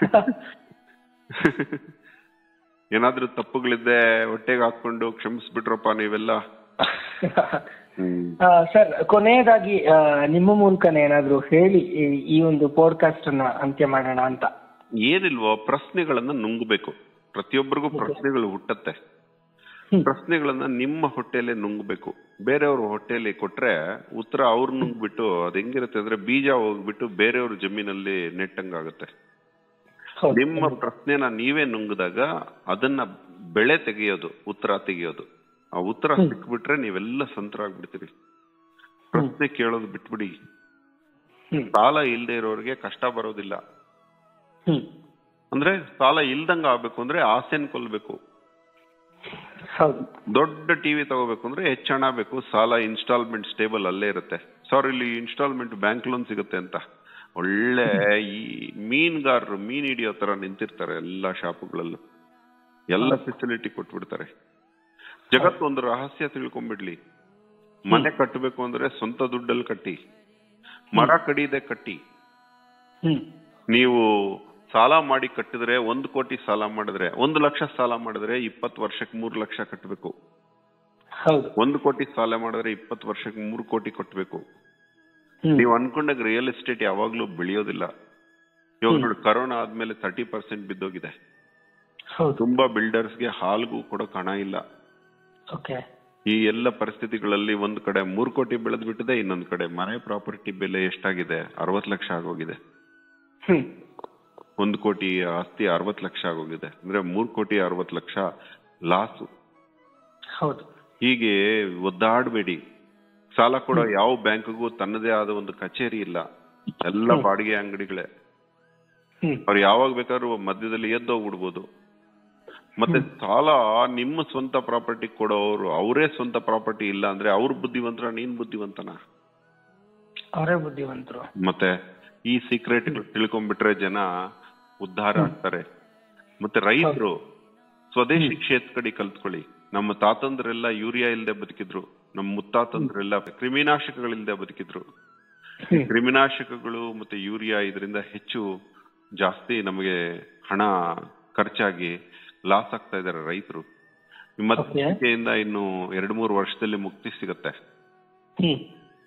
ಏನಾದ್ರೂ ತಪ್ಪುಗಳಿದ್ದೆ ಹೊಟ್ಟೆಗೆ ಹಾಕೊಂಡು ಕ್ಷಮಿಸ್ಬಿಟ್ರಪ್ಪ ನೀವೆಲ್ಲ ಹ್ಮ್ ಸರ್ ಕೊನೆಯದಾಗಿ ಆ, ನಿಮ್ಮ ಮೂಲಕನೇ ಏನಾದ್ರು ಹೇಳಿ ಈ- ಈ ಒಂದು ಪಾಡ್ಕಾಸ್ಟ್ ಅನ್ನ ಅಂತ್ಯ ಮಾಡೋಣ ಅಂತ ಏನಿಲ್ವೋ ಪ್ರಶ್ನೆಗಳನ್ನ ನುಂಗ್ಬೇಕು ಪ್ರತಿಯೊಬ್ಬರಿಗೂ ಪ್ರಶ್ನೆಗಳು ಹುಟ್ಟತ್ತೆ ಪ್ರಶ್ನೆಗಳನ್ನ ನಿಮ್ಮ ಹೊಟ್ಟೆಲೆ ನುಂಗ್ಬೇಕು ಬೇರೆಯವ್ರ ಹೊಟ್ಟೆಲಿ ಕೊಟ್ರೆ ಉತ್ತರ ಅವ್ರು ನುಂಗ್ಬಿಟ್ಟು ಅದ್ ಹೆಂಗಿರುತ್ತೆ ಅಂದ್ರೆ ಬೀಜ ಹೋಗ್ಬಿಟ್ಟು ಬೇರೆಯವ್ರ ಜಮೀನಲ್ಲಿ ನೆಟ್ಟಂಗಾಗುತ್ತೆ ಹೌದು. ನಿಮ್ಮ ಪ್ರಶ್ನೆನ ನೀವೇ ನುಂಗಿದಾಗ ಅದನ್ನ ಬೆಳೆ ತೆಗೆಯೋದು ಉತ್ತರ ತೆಗೆಯೋದು ಆ ಉತ್ತರ ಸಿಕ್ಬಿಟ್ರೆ ನೀವೆಲ್ಲ ಸಂತರಾಗ್ಬಿಡ್ತೀರಿ ಪ್ರಶ್ನೆ ಕೇಳೋದು ಬಿಟ್ಬಿಡಿ ಹ್ಮ್. ಸಾಲ ಇಲ್ದೇ ಇರೋರಿಗೆ ಕಷ್ಟ ಬರೋದಿಲ್ಲ ಹ್ಮ್ ಅಂದ್ರೆ ಸಾಲ ಇಲ್ದಂಗ ಆಗ್ಬೇಕು ಅಂದ್ರೆ ಆಸೆನ್ ಕೊಲ್ಬೇಕು ಹೌದು ದೊಡ್ಡ ಟಿವಿ ತಗೋಬೇಕು ಅಂದ್ರೆ ಹೆಚ್ಚು ಹಣ ಬೇಕು ಸಾಲ ಇನ್ಸ್ಟಾಲ್ಮೆಂಟ್ ಸ್ಟೇಬಲ್ ಅಲ್ಲೇ ಇರುತ್ತೆ ಸರ್ ಇಲ್ಲಿ ಇನ್ಸ್ಟಾಲ್ಮೆಂಟ್ ಬ್ಯಾಂಕ್ ಲೋನ್ ಸಿಗುತ್ತೆ ಅಂತ ಒಳ್ಳೆ ಈ ಮೀನ್ಗಾರರು ಮೀನ್ ಹಿಡಿಯೋ ತರ ನಿಂತಿರ್ತಾರೆ ಎಲ್ಲಾ ಶಾಪುಗಳಲ್ಲೂ ಎಲ್ಲ ಫೆಸಿಲಿಟಿ ಕೊಟ್ಬಿಡ್ತಾರೆ ಜಗತ್ತು ಒಂದು ರಹಸ್ಯ ತಿಳ್ಕೊಂಡ್ಬಿಡ್ಲಿ ಮನೆ ಕಟ್ಟಬೇಕು ಅಂದ್ರೆ ಸ್ವಂತ ದುಡ್ಡಲ್ಲಿ ಕಟ್ಟಿ ಮರ ಕಡಿದೆ ಕಟ್ಟಿ ಹ್ಮ್ ನೀವು ಸಾಲ ಮಾಡಿ ಕಟ್ಟಿದ್ರೆ ಒಂದು ಕೋಟಿ ಸಾಲ ಮಾಡಿದ್ರೆ ಒಂದು ಲಕ್ಷ ಸಾಲ ಮಾಡಿದ್ರೆ ಇಪ್ಪತ್ತು ವರ್ಷಕ್ಕೆ ಮೂರು ಲಕ್ಷ ಕಟ್ಟಬೇಕು ಹೌದು ಒಂದು ಕೋಟಿ ಸಾಲ ಮಾಡಿದ್ರೆ ಇಪ್ಪತ್ತು ವರ್ಷಕ್ಕೆ ಮೂರು ಕೋಟಿ ಕಟ್ಟಬೇಕು ಹ್ಮ್ ನೀವು ಅನ್ಕೊಂಡಾಗ ರಿಯಲ್ ಎಸ್ಟೇಟ್ ಯಾವಾಗ್ಲೂ ಬೆಳೆಯೋದಿಲ್ಲ ಇವಾಗ ನೋಡಿ ಕರೋನಾ ಆದ್ಮೇಲೆ ತರ್ಟಿ ಪರ್ಸೆಂಟ್ ಬಿದ್ದೋಗಿದೆ ಹೌದು ತುಂಬಾ ಬಿಲ್ಡರ್ಸ್ಗೆ ಹಾಲ್ಗೂ ಕೊಡೋಕ್ ಹಣ ಇಲ್ಲ ಓಕೆ ಈ ಎಲ್ಲ ಪರಿಸ್ಥಿತಿಗಳಲ್ಲಿ ಒಂದ್ ಕಡೆ ಮೂರು ಕೋಟಿ ಬೆಳೆದ್ ಬಿಟ್ಟಿದೆ ಇನ್ನೊಂದ್ ಕಡೆ ಮನೆ ಪ್ರಾಪರ್ಟಿ ಬೆಲೆ ಎಷ್ಟಾಗಿದೆ ಅರವತ್ ಲಕ್ಷ ಆಗೋಗಿದೆ ಹ್ಮ್ ಒಂದು ಕೋಟಿ ಆಸ್ತಿ ಅರವತ್ ಲಕ್ಷ ಆಗೋಗಿದೆ ಅಂದ್ರೆ ಮೂರ್ ಕೋಟಿ ಅರವತ್ ಲಕ್ಷ ಲಾಸು ಹೌದು ಹೀಗೆ ಒದ್ದಾಡಬೇಡಿ ಸಾಲ ಕೊಡೋ ಯಾವ ಬ್ಯಾಂಕ್ಗೂ ತನ್ನದೇ ಆದ ಒಂದು ಕಚೇರಿ ಇಲ್ಲ ಎಲ್ಲ ಬಾಡಿಗೆ ಅಂಗಡಿಗಳೇ ಹ್ಮ್ ಅವ್ರು ಯಾವಾಗ ಬೇಕಾದ್ರೂ ಮಧ್ಯದಲ್ಲಿ ಎದ್ದೋಗ್ಬಿಡ್ಬೋದು ಮತ್ತೆ ಸಾಲ ನಿಮ್ಮ ಸ್ವಂತ ಪ್ರಾಪರ್ಟಿ ಕೊಡೋರು ಅವರೇ ಸ್ವಂತ ಪ್ರಾಪರ್ಟಿ ಇಲ್ಲ ಅಂದ್ರೆ ಅವ್ರ ಬುದ್ಧಿವಂತರ ನೀನ್ ಬುದ್ಧಿವಂತನ ಅವರೇ ಬುದ್ಧಿವಂತರು ಮತ್ತೆ ಈ ಸೀಕ್ರೆಟ್ ತಿಳ್ಕೊಂಡ್ಬಿಟ್ರೆ ಜನ ಉದ್ಧಾರ ಆಗ್ತಾರೆ ಮತ್ತೆ ರೈತರು ಸ್ವದೇಶಿ ಕ್ಷೇತ್ರ ಕಡೆ ಕಲ್ತ್ಕೊಳ್ಳಿ ನಮ್ಮ ತಾತಂದ್ರೆಲ್ಲ ಯೂರಿಯಾ ಇಲ್ದೆ ಬದುಕಿದ್ರು ನಮ್ಮ ಮುತ್ತಾತಂದ್ರೆಲ್ಲ ಕ್ರಿಮಿನಾಶಕಗಳಿಲ್ದೆ ಬದುಕಿದ್ರು ಹ್ಮ್. ಕ್ರಿಮಿನಾಶಕಗಳು ಮತ್ತೆ ಯೂರಿಯಾ ಇದರಿಂದ ಹೆಚ್ಚು ಜಾಸ್ತಿ ನಮಗೆ ಹಣ ಖರ್ಚಾಗಿ ಲಾಸ್ ಆಗ್ತಾ ಇದಾರೆ ರೈತರು ಮಧ್ಯದಿಂದ ಇನ್ನು ಎರಡ್ ಮೂರು ವರ್ಷದಲ್ಲಿ ಮುಕ್ತಿ ಸಿಗತ್ತೆ ಹ್ಮ್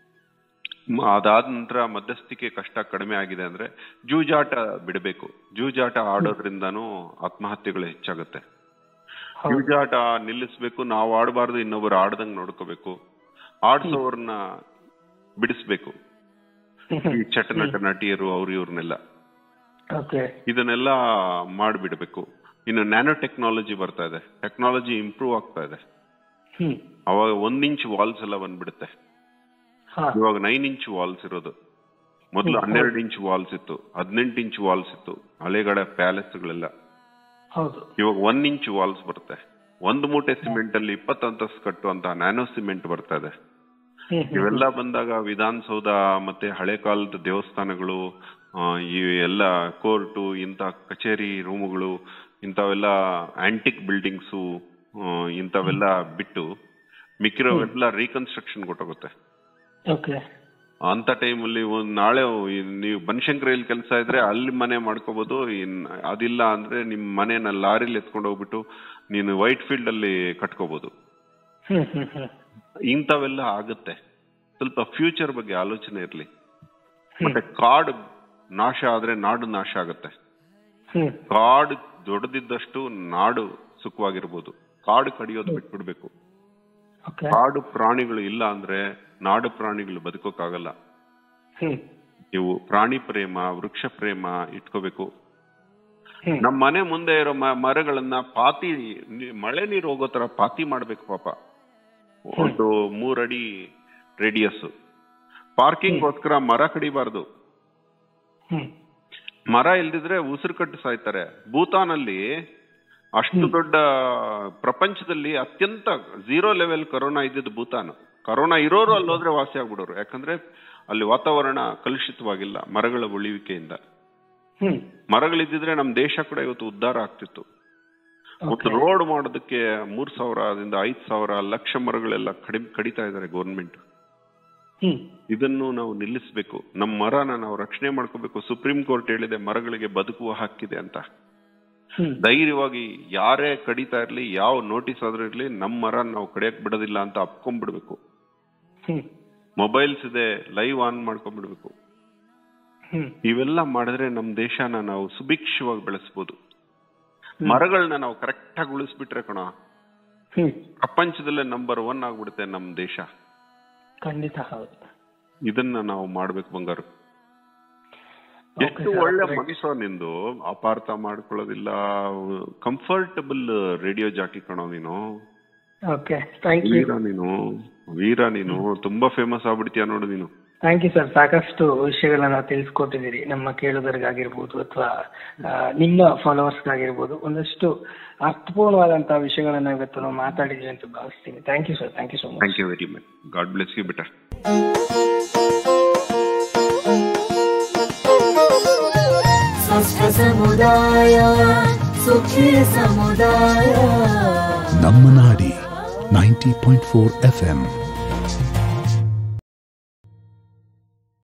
ಮ- ಅದಾದ ನಂತರ ಮಧ್ಯಸ್ಥಿಕೆ ಕಷ್ಟ ಕಡಿಮೆ ಆಗಿದೆ ಅಂದ್ರೆ ಜೂಜಾಟ ಬಿಡಬೇಕು ಜೂಜಾಟ ಆಡೋದ್ರಿಂದಾನು ಆತ್ಮಹತ್ಯೆಗಳು ಹೆಚ್ಚಾಗುತ್ತೆ ಜೂಜಾಟ ನಿಲ್ಲಿಸ್ಬೇಕು ನಾವು ಆಡಬಾರ್ದು ಇನ್ನೊಬ್ರು ಆಡ್ದಂಗ್ ನೋಡ್ಕೋಬೇಕು ಆಡ್ಸೋರ್ನ ಬಿಡಿಸ್ಬೇಕು ಈ ಚಟ ನಟ ನಟಿಯರು ಅವ್ರು ಇವ್ರನ್ನೆಲ್ಲ ಓಕೆ ಇದನ್ನೆಲ್ಲ ಮಾಡ್ಬಿಡ್ಬೇಕು ಇನ್ನು ನ್ಯಾನೋ ಟೆಕ್ನಾಲಜಿ ಬರ್ತಾ ಇದೆ ಟೆಕ್ನಾಲಜಿ ಇಂಪ್ರೂವ್ ಆಗ್ತಾ ಇದೆ ಹ್ಮ್ ಅವಾಗ ಒಂದ್ ಇಂಚ್ ವಾಲ್ಸ್ ಎಲ್ಲ ಬಂದ್ಬಿಡುತ್ತೆ ಹಾ ಇವಾಗ ನೈನ್ ಇಂಚ್ ವಾಲ್ಸ್ ಇರೋದು ಮೊದಲು ಹನ್ನೆರಡು ಇಂಚ್ ವಾಲ್ಸ್ ಇತ್ತು ಹದಿನೆಂಟು ಇಂಚ್ ವಾಲ್ಸ್ ಇತ್ತು ಹಳೆಗಡೆ ಪ್ಯಾಲೇಸ್ಗಳೆಲ್ಲ ಹೌದು ಇವಾಗ ಒನ್ ಇಂಚ್ ವಾಲ್ಸ್ ಬರುತ್ತೆ ಒಂದು ಮೂಟೆ ಸಿಮೆಂಟ್ ಅಲ್ಲಿ ಇಪ್ಪತ್ತು ಅಂತಸ್ತು ಕಟ್ಟುವಂತ ನ್ಯಾನೋ ಸಿಮೆಂಟ್ ಬರ್ತಾ ಇದೆ ಹ್ಮ್ ಹ್ಮ್ ಇವೆಲ್ಲ ಬಂದಾಗ ವಿಧಾನಸೌಧ ಮತ್ತೆ ಹಳೆ ಕಾಲದ ದೇವಸ್ಥಾನಗಳು ಆ, ಈ ಎಲ್ಲ ಕೋರ್ಟು ಇಂಥ ಕಚೇರಿ ರೂಮುಗಳು ಇಂಥವೆಲ್ಲ ಆಂಟಿಕ್ ಬಿಲ್ಡಿಂಗ್ಸು ಇಂಥವೆಲ್ಲ ಬಿಟ್ಟು ಮಿಕ್ಕಿರೋವೆಲ್ಲ ರೀಕನ್ಸ್ಟ್ರಕ್ಷನ್ ಕೊಟ್ಟೋಗುತ್ತೆ ಓಕೆ ಅಂತ ಟೈಮಲ್ಲಿ ಒಂದ್ ನಾಳೆ ಈ- ನೀವು ಬನಶಂಕರಿಯಲ್ಲಿ ಕೆಲಸ ಇದ್ರೆ ಅಲ್ಲಿ ಮನೆ ಮಾಡ್ಕೋಬಹುದು ಇನ್ ಅದಿಲ್ಲ ಅಂದ್ರೆ ನಿಮ್ ಮನೆನ ಲಾರಿಲಿ ಎತ್ಕೊಂಡು ಹೋಗ್ಬಿಟ್ಟು ನೀನು ವೈಟ್ ಫೀಲ್ಡ್ ಅಲ್ಲಿ ಕಟ್ಕೋಬಹುದು ಹ್ಮ್ ಹ್ಮ್ ಹ್ಮ್ ಇಂಥವೆಲ್ಲ ಆಗುತ್ತೆ ಸ್ವಲ್ಪ ಫ್ಯೂಚರ್ ಬಗ್ಗೆ ಆಲೋಚನೆ ಇರ್ಲಿ ಮತ್ತೆ ಕಾಡು ನಾಶ ಆದ್ರೆ ನಾಡು ನಾಶ ಆಗುತ್ತೆ ಹ್ಮ್ ಕಾಡು ದೊಡ್ಡದಿದ್ದಷ್ಟು ನಾಡು ಸುಖವಾಗಿರ್ಬೋದು ಕಾಡು ಕಡಿಯೋದು ಬಿಟ್ಬಿಡ್ಬೇಕು ಓಕೆ ಕಾಡು ಪ್ರಾಣಿಗಳು ಇಲ್ಲ ಅಂದ್ರೆ ನಾಡು ಪ್ರಾಣಿಗಳು ಬದುಕೋಕ್ಕಾಗಲ್ಲ ಹ್ಮ್ ನೀವು ಪ್ರಾಣಿ ಪ್ರೇಮ ವೃಕ್ಷ ಪ್ರೇಮ ಇಟ್ಕೋಬೇಕು ಹ್ಮ್. ನಮ್ಮ ಮನೆ ಮುಂದೆ ಇರೋ ಮ- ಮರಗಳನ್ನ ಪಾತಿ ನಿ- ಮಳೆ ನೀರು ಹೋಗೋ ತರ ಪಾತಿ ಮಾಡ್ಬೇಕು ಪಾಪ ಒಂದು ಮೂರಡಿ ರೇಡಿಯಸ್ ಪಾರ್ಕಿಂಗ್ಗೋಸ್ಕರ ಮರ ಕಡಿಬಾರ್ದು ಹ್ಮ್ ಮರ ಇಲ್ದಿದ್ರೆ ಉಸಿರು ಕಟ್ಟು ಸಾಯ್ತಾರೆ ಭೂತಾನಲ್ಲಿ ಅಷ್ಟು ದೊಡ್ಡ ಪ್ರಪಂಚದಲ್ಲಿ ಅತ್ಯಂತ ಝೀರೋ ಲೆವೆಲ್ ಕರೋನಾ ಇದ್ದಿದ್ದು ಭೂತಾನ್ ಕರೋನಾ ಇರೋರು ಅಲ್ಲಿ ಹೋದ್ರೆ ವಾಸಿ ಆಗ್ಬಿಡೋರು ಯಾಕಂದ್ರೆ ಅಲ್ಲಿ ವಾತಾವರಣ ಕಲುಷಿತವಾಗಿಲ್ಲ ಮರಗಳ ಉಳಿವಿಕೆಯಿಂದ ಹ್ಮ್ ಮರಗಳಿದ್ದಿದ್ರೆ ನಮ್ ದೇಶ ಕೂಡ ಇವತ್ತು ಉದ್ಧಾರ ಆಗ್ತಿತ್ತು ಒಂದು ರೋಡ್ ಮಾಡೋದಕ್ಕೆ ಮೂರ್ ಸಾವಿರದಿಂದ ಐದ್ ಸಾವಿರ ಲಕ್ಷ ಮರಗಳೆಲ್ಲ ಕಡಿಮೆ ಕಡಿತಾ ಇದ್ದಾರೆ ಗೌರ್ಮೆಂಟ್ ಹ್ಮ್ ಇದನ್ನು ನಾವು ನಿಲ್ಲಿಸಬೇಕು ನಮ್ಮ ಮರನ ನಾವು ರಕ್ಷಣೆ ಮಾಡ್ಕೋಬೇಕು ಸುಪ್ರೀಂ ಕೋರ್ಟ್ ಹೇಳಿದೆ ಮರಗಳಿಗೆ ಬದುಕುವ ಹಕ್ಕಿದೆ ಅಂತ ಹ್ಮ್ ಧೈರ್ಯವಾಗಿ ಯಾರೇ ಕಡಿತಾ ಇರ್ಲಿ ಯಾವ ನೋಟಿಸ್ ಆದ್ರೂ ಇರ್ಲಿ ನಮ್ಮ ಮರ ನಾವು ಕಡಿಯಕ್ ಬಿಡೋದಿಲ್ಲ ಅಂತ ಅಪ್ಕೊಂಡ್ಬಿಡ್ಬೇಕು ಹ್ಮ್ ಮೊಬೈಲ್ಸ್ ಇದೆ ಲೈವ್ ಆನ್ ಮಾಡ್ಕೊಂಡ್ಬಿಡ್ಬೇಕು ಹ್ಮ್ ಇವೆಲ್ಲ ಮಾಡಿದ್ರೆ ನಮ್ ದೇಶನ ನಾವು ಸುಭಿಕ್ಷವಾಗಿ ಬೆಳೆಸ್ಬೋದು ಮರಗಳನ್ನ ನಾವು ಕರೆಕ್ಟ್ ಆಗಿ ಉಳಿಸ್ಬಿಟ್ರೆ ಕಣ ಹ್ಮ್ ಪ್ರಪಂಚದಲ್ಲೇ ನಂಬರ್ ಒನ್ ಆಗ್ಬಿಡುತ್ತೆ ನಮ್ ದೇಶ ಖಂಡಿತ ಹೌದು ಇದನ್ನ ನಾವು ಮಾಡ್ಬೇಕು ಬಂಗಾರು Okay, ಎಷ್ಟು sir. ಒಳ್ಳೆ ಮನುಷ್ಯ ನಿಂದು ಅಪಾರ್ಥ ಮಾಡ್ಕೊಳ್ಳೋದಿಲ್ಲ ಕಂಫರ್ಟಬಲ್ ರೇಡಿಯೋ ಜಾಕಿ ಕಣೋ ನೀನು ಓಕೆ ಥ್ಯಾಂಕ್ ಯು ವೀರ ನೀನು ವೀರ ನೀನು ತುಂಬಾ ಫೇಮಸ್ ಆಗ್ಬಿಡ್ತೀಯ ನೋಡು ನೀನು ಥ್ಯಾಂಕ್ ಯು ಸರ್ ಸಾಕಷ್ಟು ವಿಷಯಗಳನ್ನ ತಿಳಿಸ್ಕೊಟ್ಟಿದ್ದೀರಿ ನಮ್ಮ ಕೇಳುಗರಿಗಾಗಿರ್ಬೋದು ಅಥವಾ ನಿಮ್ಮ ಫಾಲೋವರ್ಸ್ಗಾಗಿರ್ಬೋದು ಒಂದಷ್ಟು ಅರ್ಥಪೂರ್ಣವಾದಂತಹ ವಿಷಯಗಳನ್ನ ಇವತ್ತು ನಾವು ಮಾತಾಡಿದ್ವಿ ಅಂತ ಭಾವಿಸ್ತೀನಿ thank you sir thank you so much thank you very much God bless you better स्वस्थ समुदाय सुखी समुदाय ನಮ್ಮ ನಾಡಿ ninety point four F M